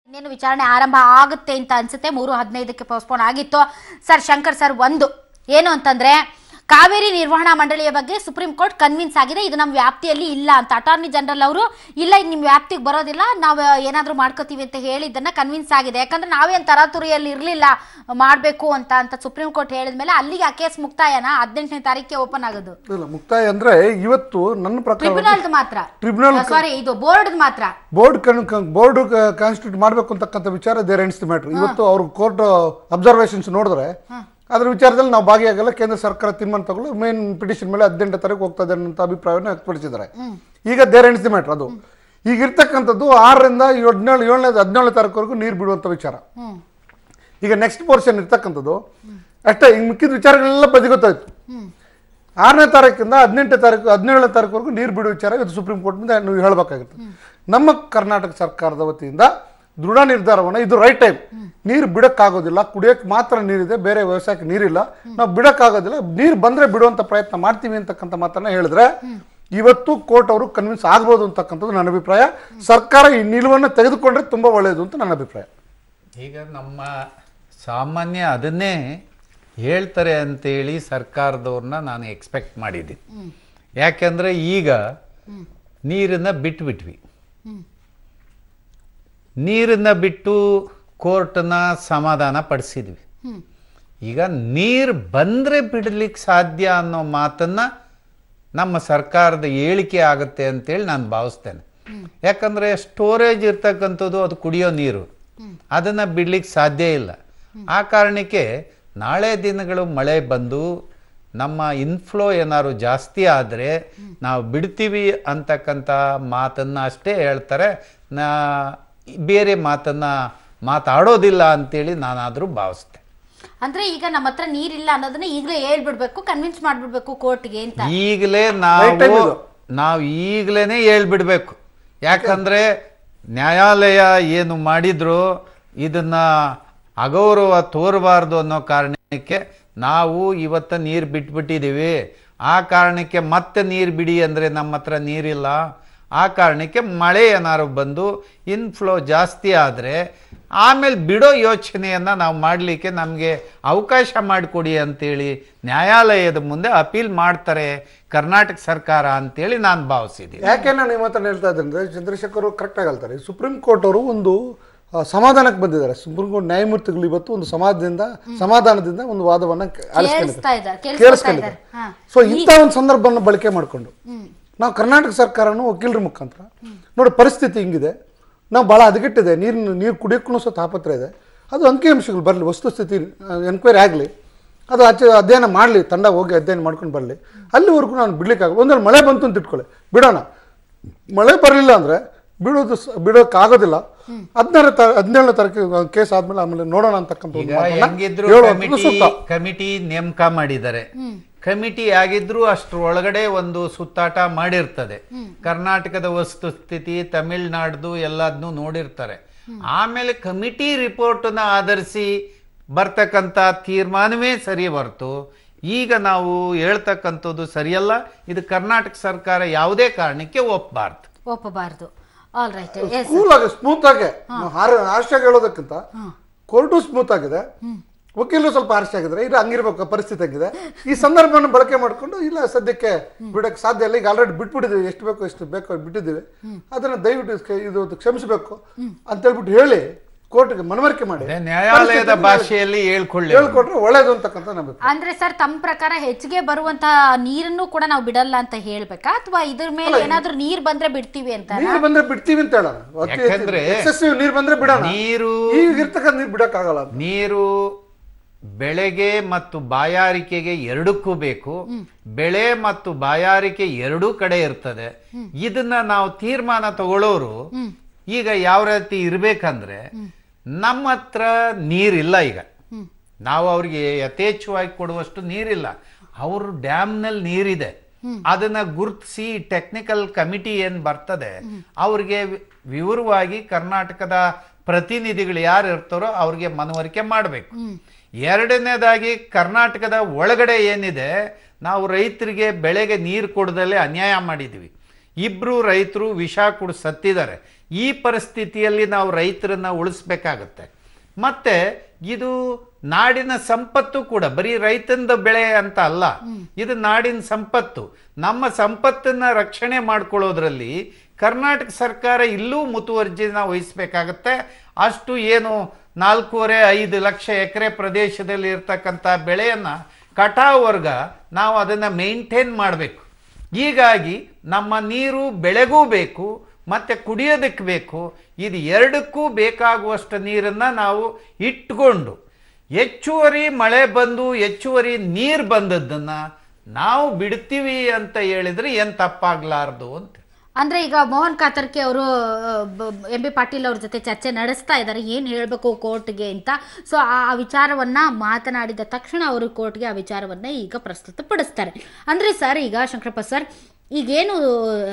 ಇನ್ನೇನು ವಿಚಾರಣೆ ಆರಂಭ ಆಗುತ್ತೆ ಅಂತ ಅನ್ಸುತ್ತೆ ಮೂರು ಹದಿನೈದಕ್ಕೆ ಪೋಸ್ಟ್ಪೋನ್ ಆಗಿತ್ತು ಸರ್ ಶಂಕರ್ ಸರ್ ಒಂದು ಏನು ಅಂತಂದ್ರೆ ಕಾವೇರಿ ನಿರ್ವಹಣಾ ಮಂಡಳಿಯ ಬಗ್ಗೆ ಸುಪ್ರೀಂ ಕೋರ್ಟ್ ಕನ್ವಿನ್ಸ್ ಆಗಿದೆ ಇದು ನಮ್ಮ ವ್ಯಾಪ್ತಿಯಲ್ಲಿ ಇಲ್ಲ ಅಂತ ಅಟಾರ್ನಿ ಜನರಲ್ ಅವರು ಇಲ್ಲ ಇದು ನಿಮ್ಮ ವ್ಯಾಪ್ತಿಗೆ ಬರೋದಿಲ್ಲ ನಾವು ಏನಾದರೂ ಮಾಡ್ಕೋತೀವಿ ಅಂತ ಹೇಳಿದ್ದನ್ನ ಕನ್ವಿನ್ಸ್ ಆಗಿದೆ ಯಾಕಂದ್ರೆ ನಾವೇನು ತರಾತುರಿಯಲ್ಲಿ ಇರಲಿಲ್ಲ ಮಾಡಬೇಕು ಅಂತ ಅಂತ ಸುಪ್ರೀಂ ಕೋರ್ಟ್ ಹೇಳಿದ್ಮೇಲೆ ಅಲ್ಲಿಗೆ ಆ ಕೇಸ್ ಮುಕ್ತಾಯನ ಹದಿನೆಂಟನೇ ತಾರೀಕಿಗೆ ಓಪನ್ ಆಗೋದು ಇಲ್ಲ ಮುಕ್ತಾಯ ಅಂದ್ರೆ ಇವತ್ತು ನನ್ನ ಪ್ರಕಾರ ಟ್ರಿಬ್ಯುನಲ್ ಮಾತ್ರ ಟ್ರಿಬ್ಯುನಲ್ ಸಾರಿ ಇದು ಬೋರ್ಡ್ ಮಾತ್ರ ಬೋರ್ಡ್ ಬೋರ್ಡ್ ಕಾನ್ಸ್ಟಿಟ್ಯೂಟ್ ಮಾಡಬೇಕು ಅಂತಕ್ಕಂಥ ವಿಚಾರ ದೇರ್ ಎಂಡ್ಸ್ ದಿ ಮ್ಯಾಟ್ರ್ ಇವತ್ತು ಅವ್ರು ಕೋರ್ಟ್ ಅಬ್ಸರ್ವೇಷನ್ಸ್ ನೋಡಿದ್ರೆ ಅದ್ರ ವಿಚಾರದಲ್ಲಿ ನಾವು ಭಾಗಿಯಾಗಲ್ಲ ಕೇಂದ್ರ ಸರ್ಕಾರ ತೀರ್ಮಾನ ತಗೊಳ್ಳು ಮೇನ್ ಪಿಟಿಷನ್ ಮೇಲೆ ಹದಿನೆಂಟು ತಾರೀಕು ಹೋಗ್ತದೆ ಅನ್ನೋ ಅಭಿಪ್ರಾಯವನ್ನು ವ್ಯಕ್ತಪಡಿಸಿದ್ದಾರೆ ಈಗ ದೇರ್ ಎಂಡ್ಸ್ ದಿ ಮ್ಯಾಟ್ರ್ ಅದು ಈಗ ಇರ್ತಕ್ಕಂಥದ್ದು ಆರರಿಂದ ಹದಿನೇಳು ಏಳನೇ ಹದಿನೇಳನೇ ತಾರೀಕುವರೆಗೂ ನೀರು ಬಿಡುವಂಥ ವಿಚಾರ ಹ್ಮ್ ಈಗ ನೆಕ್ಸ್ಟ್ ಪೋರ್ಷನ್ ಇರ್ತಕ್ಕಂಥದ್ದು ಅಷ್ಟೇ ಈಗ ಮಿಕ್ಕಿದ ವಿಚಾರಗಳೆಲ್ಲ ಬದಿಗೊತ್ತಾಯ್ತು ಹ್ಮ್ ಆರನೇ ತಾರೀಕಿಂದ ಹದಿನೆಂಟನೇ ತಾರೀಕು ಹದಿನೇಳನೇ ತಾರೀಕುವರೆಗೂ ನೀರು ಬಿಡುವ ವಿಚಾರ ಇದು ಸುಪ್ರೀಂ ಕೋರ್ಟ್ ಮುಂದೆ ನೀವು ಹೇಳಬೇಕಾಗುತ್ತೆ ನಮ್ಮ ಕರ್ನಾಟಕ ಸರ್ಕಾರದ ವತಿಯಿಂದ ದೃಢ ನಿರ್ಧಾರವನ್ನು ಇದು ರೈಟ್ ಟೈಮ್ ನೀರು ಬಿಡಕ್ಕಾಗೋದಿಲ್ಲ ಕುಡಿಯೋಕೆ ಮಾತ್ರ ನೀರಿದೆ ಬೇರೆ ವ್ಯವಸಾಯಕ್ಕೆ ನೀರಿಲ್ಲ ನಾವು ಬಿಡಕ್ಕಾಗೋದಿಲ್ಲ ನೀರು ಬಂದ್ರೆ ಬಿಡುವಂತ ಪ್ರಯತ್ನ ಮಾಡ್ತೀವಿ ಅಂತಕ್ಕಂಥ ಮಾತನ್ನ ಹೇಳಿದ್ರೆ ಇವತ್ತು ಕೋರ್ಟ್ ಅವರು ಕನ್ವಿನ್ಸ್ ಆಗ್ಬೋದು ಅಂತಕ್ಕಂಥದ್ದು ನನ್ನ ಅಭಿಪ್ರಾಯ ಸರ್ಕಾರ ಈ ನಿಲುವನ್ನು ತೆಗೆದುಕೊಂಡ್ರೆ ತುಂಬಾ ಒಳ್ಳೆಯದು ಅಂತ ನನ್ನ ಅಭಿಪ್ರಾಯ ಈಗ ನಮ್ಮ ಸಾಮಾನ್ಯ ಅದನ್ನೇ ಹೇಳ್ತಾರೆ ಅಂತೇಳಿ ಸರ್ಕಾರದವ್ರನ್ನ ನಾನು ಎಕ್ಸ್ಪೆಕ್ಟ್ ಮಾಡಿದ್ದೀನಿ ಯಾಕೆಂದರೆ ಈಗ ನೀರನ್ನು ಬಿಟ್ಬಿಟ್ವಿ ಹ್ಮ್ ನೀರನ್ನು ಬಿಟ್ಟು ಕೋರ್ಟನ್ನ ಸಮಾಧಾನ ಪಡಿಸಿದ್ವಿ ಹ್ಮ್ ಈಗ ನೀರು ಬಂದರೆ ಬಿಡಲಿಕ್ಕೆ ಸಾಧ್ಯ ಅನ್ನೋ ಮಾತನ್ನ ನಮ್ಮ ಸರ್ಕಾರದ ಹೇಳಿಕೆ ಆಗುತ್ತೆ ಅಂತೇಳಿ ನಾನು ಭಾವಿಸ್ತೇನೆ ಯಾಕಂದರೆ ಸ್ಟೋರೇಜ್ ಇರ್ತಕ್ಕಂಥದ್ದು ಅದು ಕುಡಿಯೋ ನೀರು ಅದನ್ನು ಬಿಡ್ಲಿಕ್ಕೆ ಸಾಧ್ಯ ಇಲ್ಲ ಆ ಕಾರಣಕ್ಕೆ ನಾಳೆ ದಿನಗಳು ಮಳೆ ಬಂದು ನಮ್ಮ ಇನ್ಫ್ಲೋ ಏನಾದ್ರು ಜಾಸ್ತಿ ಆದರೆ ನಾವು ಬಿಡ್ತೀವಿ ಅಂತಕ್ಕಂಥ ಮಾತನ್ನು ಅಷ್ಟೇ ಹೇಳ್ತಾರೆ ನಾ ಬೇರೆ ಮಾತನ್ನು ಮಾತಾಡೋದಿಲ್ಲ ಅಂತೇಳಿ ನಾನಾದರೂ ಭಾವಿಸ್ತೆ ಅಂದ್ರೆ ಈಗ ನಮ್ಮ ಹತ್ರ ನೀರಿಲ್ಲ ಅನ್ನೋದನ್ನ ಈಗಲೇ ಹೇಳ್ಬಿಡ್ಬೇಕು ಕನ್ವಿನ್ಸ್ ಮಾಡ್ಬಿಡ್ಬೇಕು ಕೋರ್ಟ್ಗೆ ಅಂತ ಈಗಲೇ Right time ನಾವು ಇದು. ನಾವು ಈಗಲೇ ಹೇಳ್ಬಿಡ್ಬೇಕು ಯಾಕಂದ್ರೆ ನ್ಯಾಯಾಲಯ ಏನು ಮಾಡಿದ್ರು ಇದನ್ನ ಅಗೌರವ ತೋರಬಾರ್ದು ಅನ್ನೋ ಕಾರಣಕ್ಕೆ ನಾವು ಇವತ್ತ ನೀರು ಬಿಟ್ಬಿಟ್ಟಿದ್ದೀವಿ ಆ ಕಾರಣಕ್ಕೆ ಮತ್ತೆ ನೀರು ಬಿಡಿ ಅಂದರೆ ನಮ್ಮ ಹತ್ರ ನೀರಿಲ್ಲ ಆ ಕಾರಣಕ್ಕೆ ಮಳೆ ಏನಾದ್ರು ಬಂದು ಇನ್ಫ್ಲೋ ಜಾಸ್ತಿ ಆದರೆ ಆಮೇಲೆ ಬಿಡೋ ಯೋಚನೆಯನ್ನು ನಾವು ಮಾಡಲಿಕ್ಕೆ ನಮಗೆ ಅವಕಾಶ ಮಾಡಿಕೊಡಿ ಅಂತೇಳಿ ನ್ಯಾಯಾಲಯದ ಮುಂದೆ ಅಪೀಲ್ ಮಾಡ್ತಾರೆ ಕರ್ನಾಟಕ ಸರ್ಕಾರ ಅಂತೇಳಿ ನಾನು ಭಾವಿಸಿದ್ದೀನಿ ಯಾಕೆ ನಾನು ಈ ಮಾತನ್ನು ಹೇಳ್ತಾ ಇದ್ದೇನೆ ಅಂದ್ರೆ ಚಂದ್ರಶೇಖರ್ ಅವರು ಕರೆಕ್ಟ್ ಆಗಿ ಹೇಳ್ತಾರೆ ಸುಪ್ರೀಂ ಕೋರ್ಟ್ ಅವರು ಒಂದು ಆ, ಸಮಾಧಾನಕ್ಕೆ ಬಂದಿದ್ದಾರೆ ಸುಪ್ರೀಂ ಕೋರ್ಟ್ ನ್ಯಾಯಮೂರ್ತಿಗಳು ಇವತ್ತು ಒಂದು ಸಮಾಜದಿಂದ ಸಮಾಧಾನದಿಂದ ಒಂದು ವಾದವನ್ನ ಕೇಳಿಸ್ತಾ ಇದ್ದಾರೆ, ಕೇಳಿಸ್ಕೊತಾ ಕೇಳಿಸ್ಕೊಂಡಿದ್ದಾರೆ ಇದ್ದಾರೆ. ಹಾ. ಸೊ ಇಂಥ ಒಂದು ಸಂದರ್ಭವನ್ನು ಬಳಕೆ ಮಾಡಿಕೊಂಡು ನಾವು ಕರ್ನಾಟಕ ಸರ್ಕಾರನು ವಕೀಲರ ಮುಖಾಂತರ ನೋಡಿ ಪರಿಸ್ಥಿತಿ ಹಿಂಗಿದೆ ನಾವು ಭಾಳ ಹದಗೆಟ್ಟಿದೆ ನೀರಿನ ನೀರು ಕುಡಿಯೋಕ್ಕೂ ಸಹ ತಾಪತ್ರ ಇದೆ ಅದು ಅಂಕಿಅಂಶಗಳು ಬರಲಿ ವಸ್ತುಸ್ಥಿತಿ ಎನ್ಕ್ವೈರಿ ಆಗಲಿ ಅದು ಆಚೆ ಅಧ್ಯಯನ ಮಾಡಲಿ ತಂಡ ಹೋಗಿ ಅಧ್ಯಯನ ಮಾಡ್ಕೊಂಡು ಬರಲಿ ಅಲ್ಲಿವರೆಗೂ ನಾನು ಬಿಡ್ಲಿಕ್ಕಾಗಲ್ಲ ಒಂದಲ್ಲಿ ಮಳೆ ಬಂತು ಅಂತ ಇಟ್ಕೊಳ್ಳಿ ಬಿಡೋಣ ಮಳೆ ಬರಲಿಲ್ಲ ಅಂದರೆ ಬಿಡೋದು ಸ- ಬಿಡೋಕ್ಕಾಗೋದಿಲ್ಲ ಹದಿನಾರು ತಾ ಹದಿನೇಳನೇ ತಾರೀಕು ಕೇಸ್ ಆದ್ಮೇಲೆ ಆಮೇಲೆ ನೋಡೋಣ ಅಂತಕ್ಕಂಥ ಒಂದು ಈಗ ಮಾತನ್ನ ಹೆಂಗಿದ್ರು ಹೇಳುವಂಥದ್ದು ಕಮಿಟಿ ಸೂಕ್ತ ಕಮಿಟಿ ನೇಮಕ ಮಾಡಿದ್ದಾರೆ ಕಮಿಟಿ ಆಗಿದ್ರು ಅಷ್ಟರೊಳಗಡೆ ಒಂದು ಸುತ್ತಾಟ ಮಾಡಿರ್ತದೆ ಕರ್ನಾಟಕದ ವಸ್ತುಸ್ಥಿತಿ ತಮಿಳ್ನಾಡ್ದು ಎಲ್ಲದನ್ನು ನೋಡಿರ್ತಾರೆ ಆಮೇಲೆ ಕಮಿಟಿ ರಿಪೋರ್ಟನ್ನ ಆಧರಿಸಿ ಬರ್ತಕ್ಕಂಥ ತೀರ್ಮಾನವೇ ಸರಿ ಹೊರತು ಈಗ ನಾವು ಹೇಳ್ತಕ್ಕಂಥದ್ದು ಸರಿಯಲ್ಲ ಇದು ಕರ್ನಾಟಕ ಸರ್ಕಾರ ಯಾವುದೇ ಕಾರಣಕ್ಕೆ ಒಪ್ಪಬಾರ್ದು ಒಪ್ಪಬಾರ್ದು ಆಲ್ ರೈಟ್ ಎಸ್ ಕೂಲ್ ಆಗಿ ಸ್ಮೂತ್ ಆಗಿ ಹಾರ್ಶ್ ಆಗಿ ಹೇಳೋದಕ್ಕಿಂತ ಕೋರ್ಟು ಸ್ಮೂತ್ ಆಗಿದೆ ವಕೀಲರು ಸ್ವಲ್ಪ ಹಾರ್ಶ್ ಆಗಿದ್ರೆ ಇದು ಹಂಗಿರ್ಬೇಕು ಪರಿಸ್ಥಿತಿ ಆಗಿದೆ ಈ ಸಂದರ್ಭವನ್ನು ಬಳಕೆ ಮಾಡಿಕೊಂಡು ಇಲ್ಲ ಸದ್ಯಕ್ಕೆ ಬಿಡಕ್ಕೆ ಸಾಧ್ಯ ಇಲ್ಲ ಈಗ ಆಲ್ರೆಡಿ ಬಿಟ್ಬಿಟ್ಟಿದ್ದೀವಿ ಎಷ್ಟು ಬೇಕೋ ಎಷ್ಟು ಬೇಕೋ ಬಿಟ್ಟಿದ್ದೀವಿ ಅದನ್ನ ದಯವಿಟ್ಟು ಇಸ್ಕೆ- ಇದು ಕ್ಷಮಿಸಬೇಕು ಅಂತ ಹೇಳ್ಬಿಟ್ಟು ಹೇಳಿ ಕೋರ್ಟ್ಗೆ ಮನವರಿಕೆ ಮಾಡಿ ಅದೇ ನ್ಯಾಯಾಲಯದ ಭಾಷೆಯಲ್ಲಿ ಹೇಳ್ಕೊಳ್ಳಿ ಹೇಳ್ಕೊಟ್ರೆ ಒಳ್ಳೇದು ಅಂತಕ್ಕಂಥ ನಮ್ಮ ಅಭಿಪ್ರಾಯ. ಅಂದ್ರೆ ಸರ್ ತಮ್ಮ ಪ್ರಕಾರ ಹೆಚ್ಚಿಗೆ ಬರುವಂತ ನೀರನ್ನು ಕೂಡ ನಾವು ಬಿಡಲ್ಲ ಅಂತ ಹೇಳ್ಬೇಕಾ ಅಥವಾ ಇದ್ರ ಮೇಲೆ ಏನಾದ್ರೂ ನೀರ್ ಬಂದ್ರೆ ಬಿಡ್ತೀವಿ ಅಂತ ನೀರು ಬಂದ್ರೆ ಬಿಡ್ತೀವಿ ಅಂತ ಹೇಳೋಣ ಯಾಕಂದ್ರೆ ಎಕ್ಸೆಸಿವ್ ನೀರು ಬಂದ್ರೆ ಬಿಡೋಣ ನೀರು ಈಗ ಇರ್ತಕ್ಕಂಥ ನೀರು ಬಿಡಕ್ಕಾಗಲ್ಲ ಅಂತ ನೀರು ಬೆಳೆಗೆ ಮತ್ತು ಬಾಯಾರಿಕೆಗೆ ಎರಡಕ್ಕೂ ಬೇಕು ಬೆಳೆ ಮತ್ತು ಬಾಯಾರಿಕೆ ಎರಡೂ ಕಡೆ ಇರ್ತದೆ ಇದನ್ನ ನಾವು ತೀರ್ಮಾನ ತಗೊಳ್ಳೋರು ಈಗ ಯಾವ ರೀತಿ ಇರ್ಬೇಕಂದ್ರೆ ನಮ್ಮ ಹತ್ರ ನೀರಿಲ್ಲ ಈಗ ನಾವು ಅವ್ರಿಗೆ ಯಥೇಚ್ಛವಾಗಿ ಕೊಡುವಷ್ಟು ನೀರಿಲ್ಲ ಅವರು ಡ್ಯಾಮ್ನಲ್ಲಿ ನೀರಿದೆ ಅದನ್ನ ಗುರುತಿಸಿ ಟೆಕ್ನಿಕಲ್ ಕಮಿಟಿ ಏನ್ ಬರ್ತದೆ ಅವ್ರಿಗೆ ವಿ- ವಿವರವಾಗಿ ಕರ್ನಾಟಕದ ಪ್ರತಿನಿಧಿಗಳು ಯಾರು ಇರ್ತಾರೋ ಅವ್ರಿಗೆ ಮನವರಿಕೆ ಮಾಡಬೇಕು ಎರಡನೇದಾಗಿ ಕರ್ನಾಟಕದ ಒಳಗಡೆ ಏನಿದೆ ನಾವು ರೈತರಿಗೆ ಬೆಳೆಗೆ ನೀರು ಕೊಡದಲ್ಲೇ ಅನ್ಯಾಯ ಮಾಡಿದ್ವಿ ಇಬ್ರು ರೈತರು ವಿಷ ಕುಡ್ ಸತ್ತಿದ್ದಾರೆ ಈ ಪರಿಸ್ಥಿತಿಯಲ್ಲಿ ನಾವು ರೈತರನ್ನ ಉಳಿಸ್ಬೇಕಾಗತ್ತೆ ಮತ್ತೆ ಇದು ನಾಡಿನ ಸಂಪತ್ತು ಕೂಡ ಬರೀ ರೈತಂದ ಬೆಳೆ ಅಂತ ಅಲ್ಲ ಇದು ನಾಡಿನ ಸಂಪತ್ತು ನಮ್ಮ ಸಂಪತ್ತನ್ನ ರಕ್ಷಣೆ ಮಾಡ್ಕೊಳ್ಳೋದ್ರಲ್ಲಿ ಕರ್ನಾಟಕ ಸರ್ಕಾರ ಇಲ್ಲೂ ಮುತುವರ್ಜಿನ ವಹಿಸ್ಬೇಕಾಗತ್ತೆ ಅಷ್ಟು ಏನು ನಾಲ್ಕೂವರೆ ಐದು ಲಕ್ಷ ಎಕರೆ ಪ್ರದೇಶದಲ್ಲಿ ಇರ್ತಕ್ಕಂಥ ಬೆಳೆಯನ್ನ ಕಟಾವ್ ವರ್ಗ ನಾವು ಅದನ್ನ ಮೇಂಟೈನ್ ಮಾಡಬೇಕು ಹೀಗಾಗಿ ನಮ್ಮ ನೀರು ಬೆಳೆಗೂ ಬೇಕು ಮತ್ತೆ ಕುಡಿಯೋದಕ್ಕೆ ಬೇಕು ಇದು ಎರಡಕ್ಕೂ ಬೇಕಾಗುವಷ್ಟು ನೀರನ್ನ ನಾವು ಇಟ್ಕೊಂಡು ಹೆಚ್ಚುವರಿ ಮಳೆ ಬಂದು ಹೆಚ್ಚುವರಿ ನೀರು ಬಂದದ್ದನ್ನ ನಾವು ಬಿಡ್ತೀವಿ ಅಂತ ಹೇಳಿದ್ರೆ ಏನ್ ತಪ್ಪಾಗ್ಲಾರ್ದು ಅಂತ ಅಂದ್ರೆ ಈಗ ಮೋಹನ್ ಕಾತರ್ಕಿ ಅವರು ಎಂ ಬಿ ಪಾಟೀಲ್ ಅವ್ರ ಜೊತೆ ಚರ್ಚೆ ನಡೆಸ್ತಾ ಇದ್ದಾರೆ ಏನ್ ಹೇಳ್ಬೇಕು ಕೋರ್ಟ್ಗೆ ಅಂತ ಸೊ ಆ ಆ ವಿಚಾರವನ್ನ ಮಾತನಾಡಿದ ತಕ್ಷಣ ಅವರು ಕೋರ್ಟ್ಗೆ ಆ ವಿಚಾರವನ್ನ ಈಗ ಪ್ರಸ್ತುತಪಡಿಸ್ತಾರೆ ಅಂದ್ರೆ ಸರ್ ಈಗ ಶಂಕರಪ್ಪ ಸರ್ ಈಗೇನು ಆ,